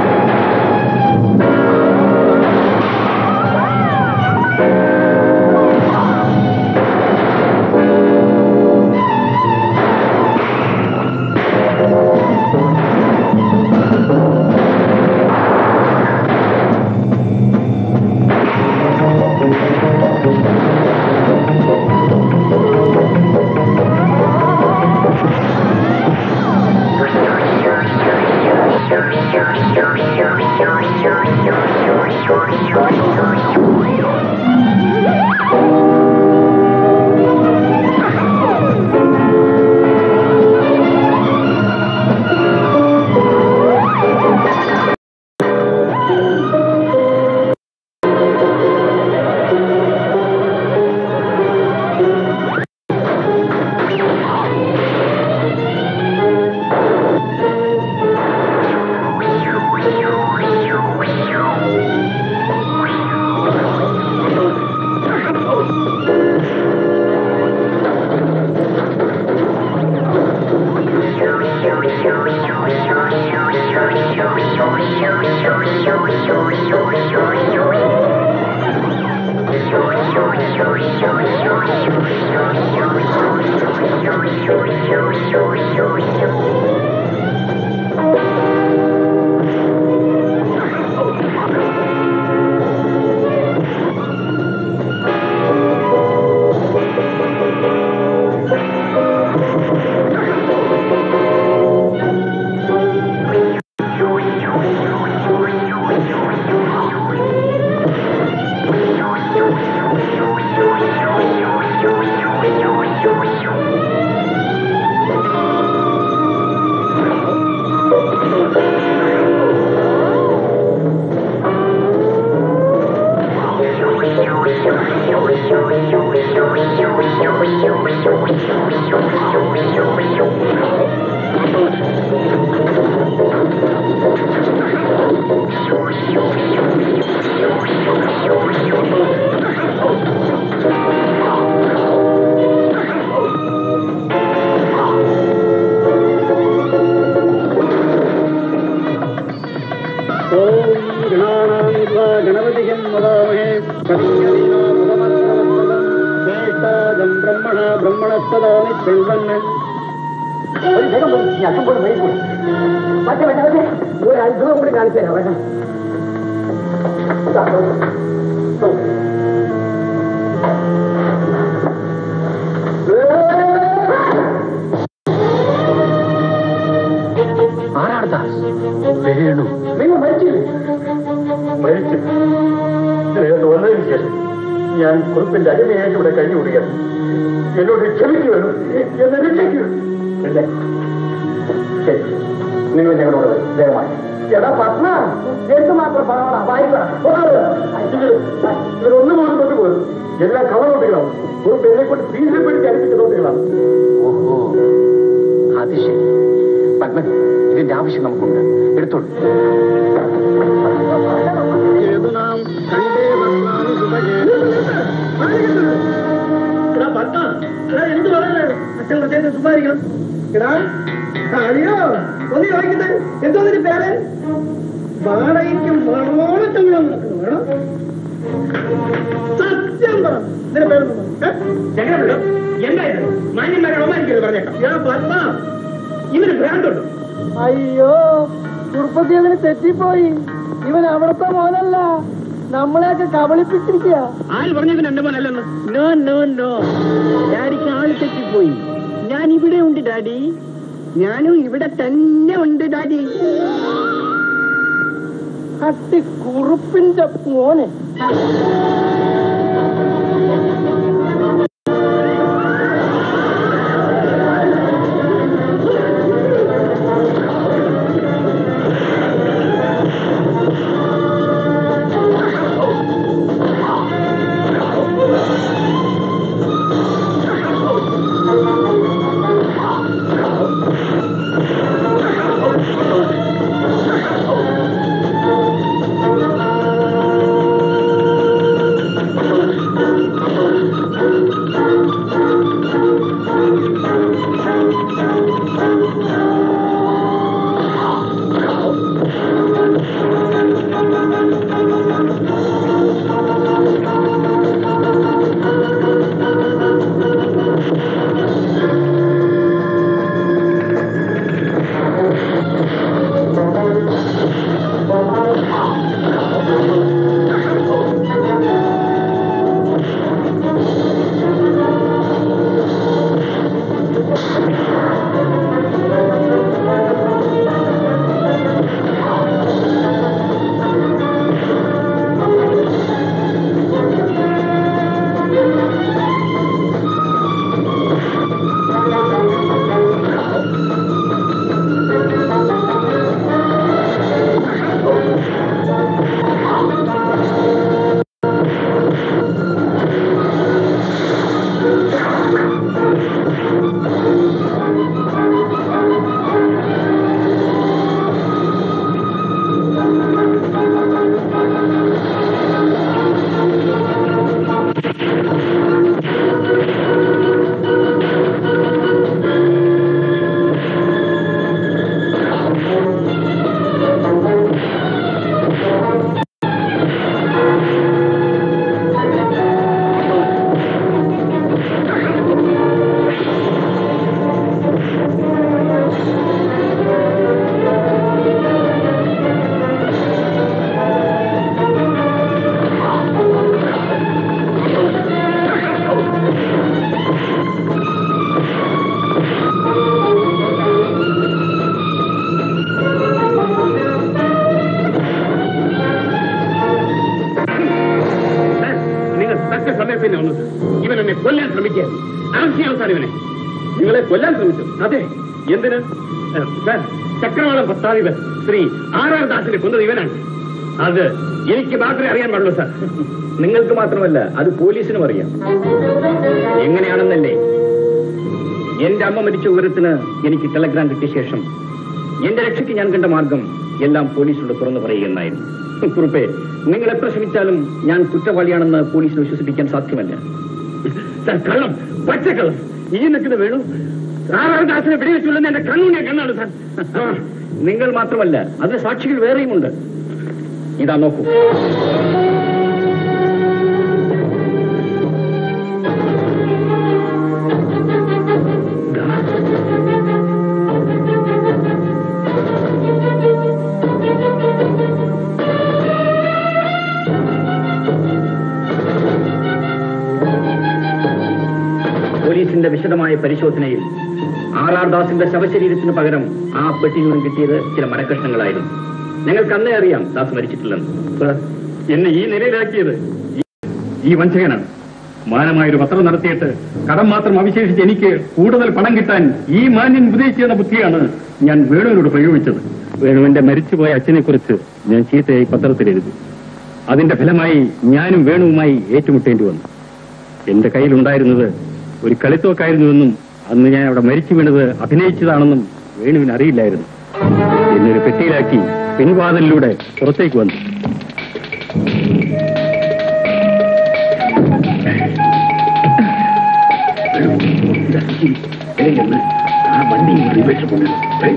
ഗണപതികം വദാമഹേ ജ്യേഷ്ഠാജം ബ്രഹ്മണ ബ്രഹ്മണസ്തദാനി ചെൽവന്ന്
ഒരു അത്ഭുതം കൂടി കാണിച്ചു തരാം വേണ്ട
ആരാണ് ദാസ് വേണു നിങ്ങൾ മരിച്ചില്ലേ മരിച്ചു ഇതിനകത്ത് വന്നതിന് ശേഷം ഞാൻ കുറിപ്പിന്റെ അടിമയായിട്ട് ഇവിടെ കഴിഞ്ഞുകൂടുകയാണ് എന്നോട് ക്ഷമിക്കു വേണം എന്നെ രക്ഷിക്കൂ അല്ലേ ശരി നിങ്ങൾ ഞങ്ങളോട് വരൂ, ദയവായി എടാ പത്മ എന്തുമാത്രം പണമാണ് വായിക്കണം ഇവരൊന്നും പോലും കൊണ്ടുപോകും എല്ലാം കവറോട്ടുകളാണ് കുറിപ്പ് എന്നെ കൊണ്ട് ഭീഷണിപ്പെടുത്തി അടുപ്പിച്ച നോട്ടുകളാണ്
ഓഹോ അത് ശരി പത്മൻ ഇതിന്റെ ആവശ്യം നമുക്കുണ്ട് എടുത്തോളൂ
ഏതു നാം കണ്ടേ വന്നാലും എടാ പത്ത എടാ എന്ത് പറയുന്നത് അച്ഛൻ കുറച്ചേരം സുഖമായിരിക്കണം എടാ അയ്യോ ഒന്ന് ചോദിക്കട്ടെ എന്തോ നിന്റെ പേര് വാടകയ്ക്കും മണോളച്ചെങ്കിലും വേണം സത്യം പറ നിന്റെ പേര് എന്തായിരുന്നു മാന്യന്മാരെ അവമാനിക്കരുത് പറഞ്ഞേക്കാം ഞാൻ പത്മ ഇവന് ഭ്രാന്തുണ്ട്
അയ്യോ കുറുപ്പത്തി അങ്ങനെ തെറ്റിപ്പോയി ഇവൻ അവിടുത്തെ മോനല്ല നമ്മളെയൊക്കെ കബളിപ്പിച്ചിരിക്കുക
ആര് പറഞ്ഞു ഇവൻ എന്റെ മോനല്ലെന്ന്
നോ നോ നോ ഡാഡിക്ക് ആള് തെറ്റിപ്പോയി ഞാൻ ഇവിടെ ഉണ്ട് ഡാഡി ഞാനും ഇവിടെ തന്നെ ഉണ്ട് ഡാഡി അട്ടി കുറുപ്പിന്റെ മോനെ
നിങ്ങൾ തക്ക സമയത്തിന് വന്നത് ഇവൻ എന്നെ കൊല്ലാൻ ശ്രമിക്കുക ആവശ്യാവസാനം ഇവനെ നിങ്ങളെ കൊല്ലാൻ ശ്രമിച്ചു അതെ എന്തിന് ഏ, സാർ ചക്രവാളം ഭർത്താവിവൻ ശ്രീ ആർ ആർ ദാസിനെ കൊന്നത് ഇവനാണ്
അത് എനിക്ക് മാത്രമേ അറിയാൻ പാടുള്ളൂ സാർ നിങ്ങൾക്ക് മാത്രമല്ല അത് പോലീസിനും അറിയാം എങ്ങനെയാണെന്നല്ലേ എന്റെ അമ്മ മരിച്ച വിവരത്തിന് എനിക്ക് ടെലഗ്രാം കിട്ടിയ ശേഷം എന്റെ രക്ഷയ്ക്ക് ഞാൻ കണ്ട മാർഗം എല്ലാം പോലീസിനോട് തുറന്നു പറയുകയെന്നായിരുന്നു കുറുപ്പേ നിങ്ങൾ എത്ര ശ്രമിച്ചാലും ഞാൻ കുറ്റവാളിയാണെന്ന് പോലീസിനെ വിശ്വസിപ്പിക്കാൻ സാധ്യമല്ല സാർ കള്ളം പച്ചക്കള്ളം ഈ നിൽക്കുന്ന വേണു ആറാം ക്ലാസ്സിനെ വെടിവെച്ചുള്ളെന്ന് എന്റെ കണ്ണുണ്ണിയ കണ്ണാണ് സാർ ആ, നിങ്ങൾ മാത്രമല്ല അതിന് സാക്ഷികൾ വേറെയുമുണ്ട് ഇതാ നോക്കൂ പോലീസിന്റെ വിശദമായ പരിശോധനയിൽ ആർ ആർ ദാസിന്റെ ശവശരീരത്തിന് പകരം ആ പെട്ടിയിൽ നിന്നും കിട്ടിയത് ചില മരക്കഷ്ണങ്ങളായിരുന്നു ഞങ്ങൾക്ക് അന്നേ അറിയാം ദാസ് മരിച്ചിട്ടില്ലെന്ന് സർ, എന്നെ ഈ നിലയിലാക്കിയത് ഈ- ഈ വഞ്ചകനാണ് മാനമായൊരു പത്രം നടത്തിയിട്ട് കടം മാത്രം അവശേഷിച്ച് എനിക്ക് കൂടുതൽ പണം കിട്ടാൻ ഈ മാന്യൻ ഉപദേശിക്കുന്ന ബുദ്ധിയാണ് ഞാൻ വേണുവിനോട് പ്രയോഗിച്ചത് വേണുവിന്റെ മരിച്ചുപോയ അച്ഛനെ കുറിച്ച് ഞാൻ ചീത്തയായി പത്രത്തിൽ എഴുതി അതിന്റെ ഫലമായി ഞാനും വേണുവുമായി ഏറ്റുമുട്ടേണ്ടി വന്നു എന്റെ കയ്യിലുണ്ടായിരുന്നത് ഒരു കളിത്തോക്കായിരുന്നുവെന്നും അന്ന് ഞാൻ അവിടെ മരിച്ചു വീണത് അഭിനയിച്ചതാണെന്നും വേണുവിന് അറിയില്ലായിരുന്നു എന്നൊരു പെട്ടിയിലാക്കി പിൻവാതിലിലൂടെ പുറത്തേക്ക് വന്നു ആ വണ്ടി റിവേഴ്സ് കൊണ്ടു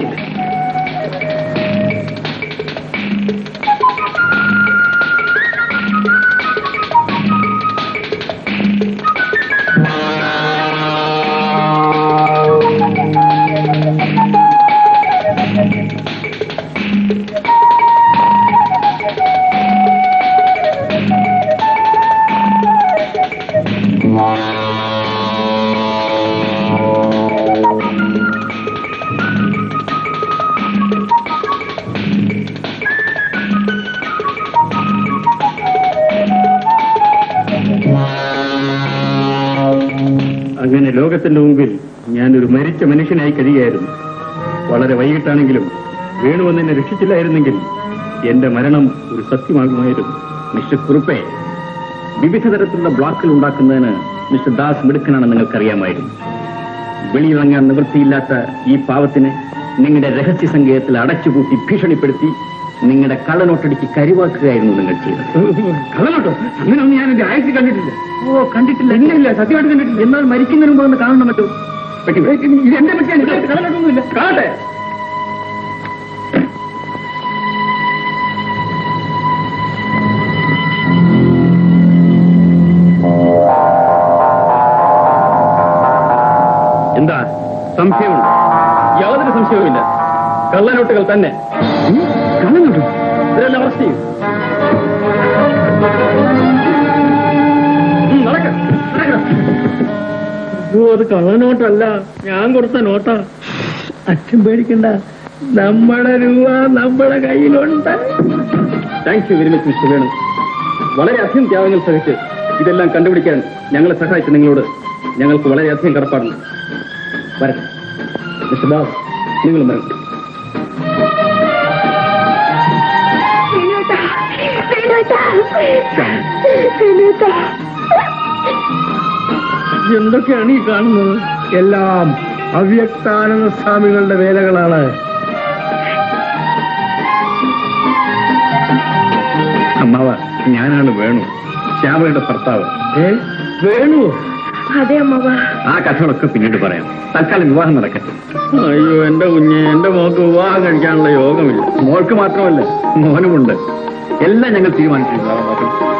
അങ്ങനെ ലോകത്തിന്റെ മുമ്പിൽ ഞാനൊരു മരിച്ച മനുഷ്യനായി കഴിയുകയായിരുന്നു വളരെ വൈകിട്ടാണെങ്കിലും വേണുവെന്ന് എന്നെ രക്ഷിച്ചില്ലായിരുന്നെങ്കിൽ എന്റെ മരണം ഒരു സത്യമാകുമായിരുന്നു മിസ്റ്റർ കുറുപ്പെ വിവിധ തരത്തിലുള്ള ബ്ലോക്കുകൾ ഉണ്ടാക്കുന്നതിന് മിസ്റ്റർ ദാസ് മിടുക്കനാണെന്ന് നിങ്ങൾക്കറിയാമായിരുന്നു വെളിയിറങ്ങാൻ നിവൃത്തിയില്ലാത്ത ഈ പാവത്തിനെ നിങ്ങളുടെ രഹസ്യ സംഘത്തിൽ അടച്ചുപൂട്ടി ഭീഷണിപ്പെടുത്തി നിങ്ങളുടെ കള്ളനോട്ടടിക്ക് കരുവാക്കുകയായിരുന്നു നിങ്ങൾ ചെയ്തത് കള്ളനോട്ടോ അങ്ങനെയൊന്നും ഞാൻ എന്റെ ആയുസ് കണ്ടിട്ടില്ല ഓ കണ്ടിട്ടില്ല ഇല്ല ഇല്ല സത്യമായിട്ട് കണ്ടിട്ടില്ല എന്നാൽ മരിക്കുന്നതിന് മുമ്പ് ഒന്ന് കാണണം മറ്റോ പറ്റി ഇത് എന്റെ പറ്റിയാണ് ഇതിനകത്ത് കള്ളനോട്ടൊന്നുമില്ല കാണട്ടെ എന്താ സംശയമുണ്ട് യാതൊരു സംശയവുമില്ല കള്ളനോട്ടുകൾ തന്നെ കള്ളനോട്ട് ഇതെല്ലാം അറസ്റ്റ് ചെയ്യും ഉം, നടക്ക്, നടക്ക്.
അയ്യോ അത് കള്ളനോട്ടല്ല ഞാൻ കൊടുത്ത നോട്ടാ അച്ഛൻ പേടിക്കണ്ട നമ്മുടെ രൂപ നമ്മുടെ കയ്യിലുണ്ട്
thank you very much mister Venu വളരെയധികം ത്യാഗങ്ങൾ സഹിച്ച് ഇതെല്ലാം കണ്ടുപിടിക്കാൻ ഞങ്ങളെ സഹായിച്ച നിങ്ങളോട് ഞങ്ങൾക്ക് വളരെയധികം കടപ്പാടുണ്ട് വരട്ടെ മിസ്റ്റർ ദാസ് നിങ്ങൾ വരണം
എന്തൊക്കെയാണ് ഈ കാണുന്നത് എല്ലാം അവ്യക്താനന്ദ സ്വാമികളുടെ വേലകളാണ്
അമ്മാവ ഞാനാണ് വേണു ശ്യാമയുടെ ഭർത്താവ്
ഏ വേണു
അതെ അമ്മവ
ആ കഥകളൊക്കെ പിന്നീട് പറയാം തൽക്കാലം വിവാഹം നടക്കട്ടെ
അയ്യോ എന്റെ കുഞ്ഞ് എന്റെ മോക്ക് വിവാഹം കഴിക്കാനുള്ള യോഗമില്ല
മോൾക്ക് മാത്രമല്ല മോനുമുണ്ട് എല്ലാം ഞങ്ങൾ തീരുമാനിച്ചിട്ടുണ്ട്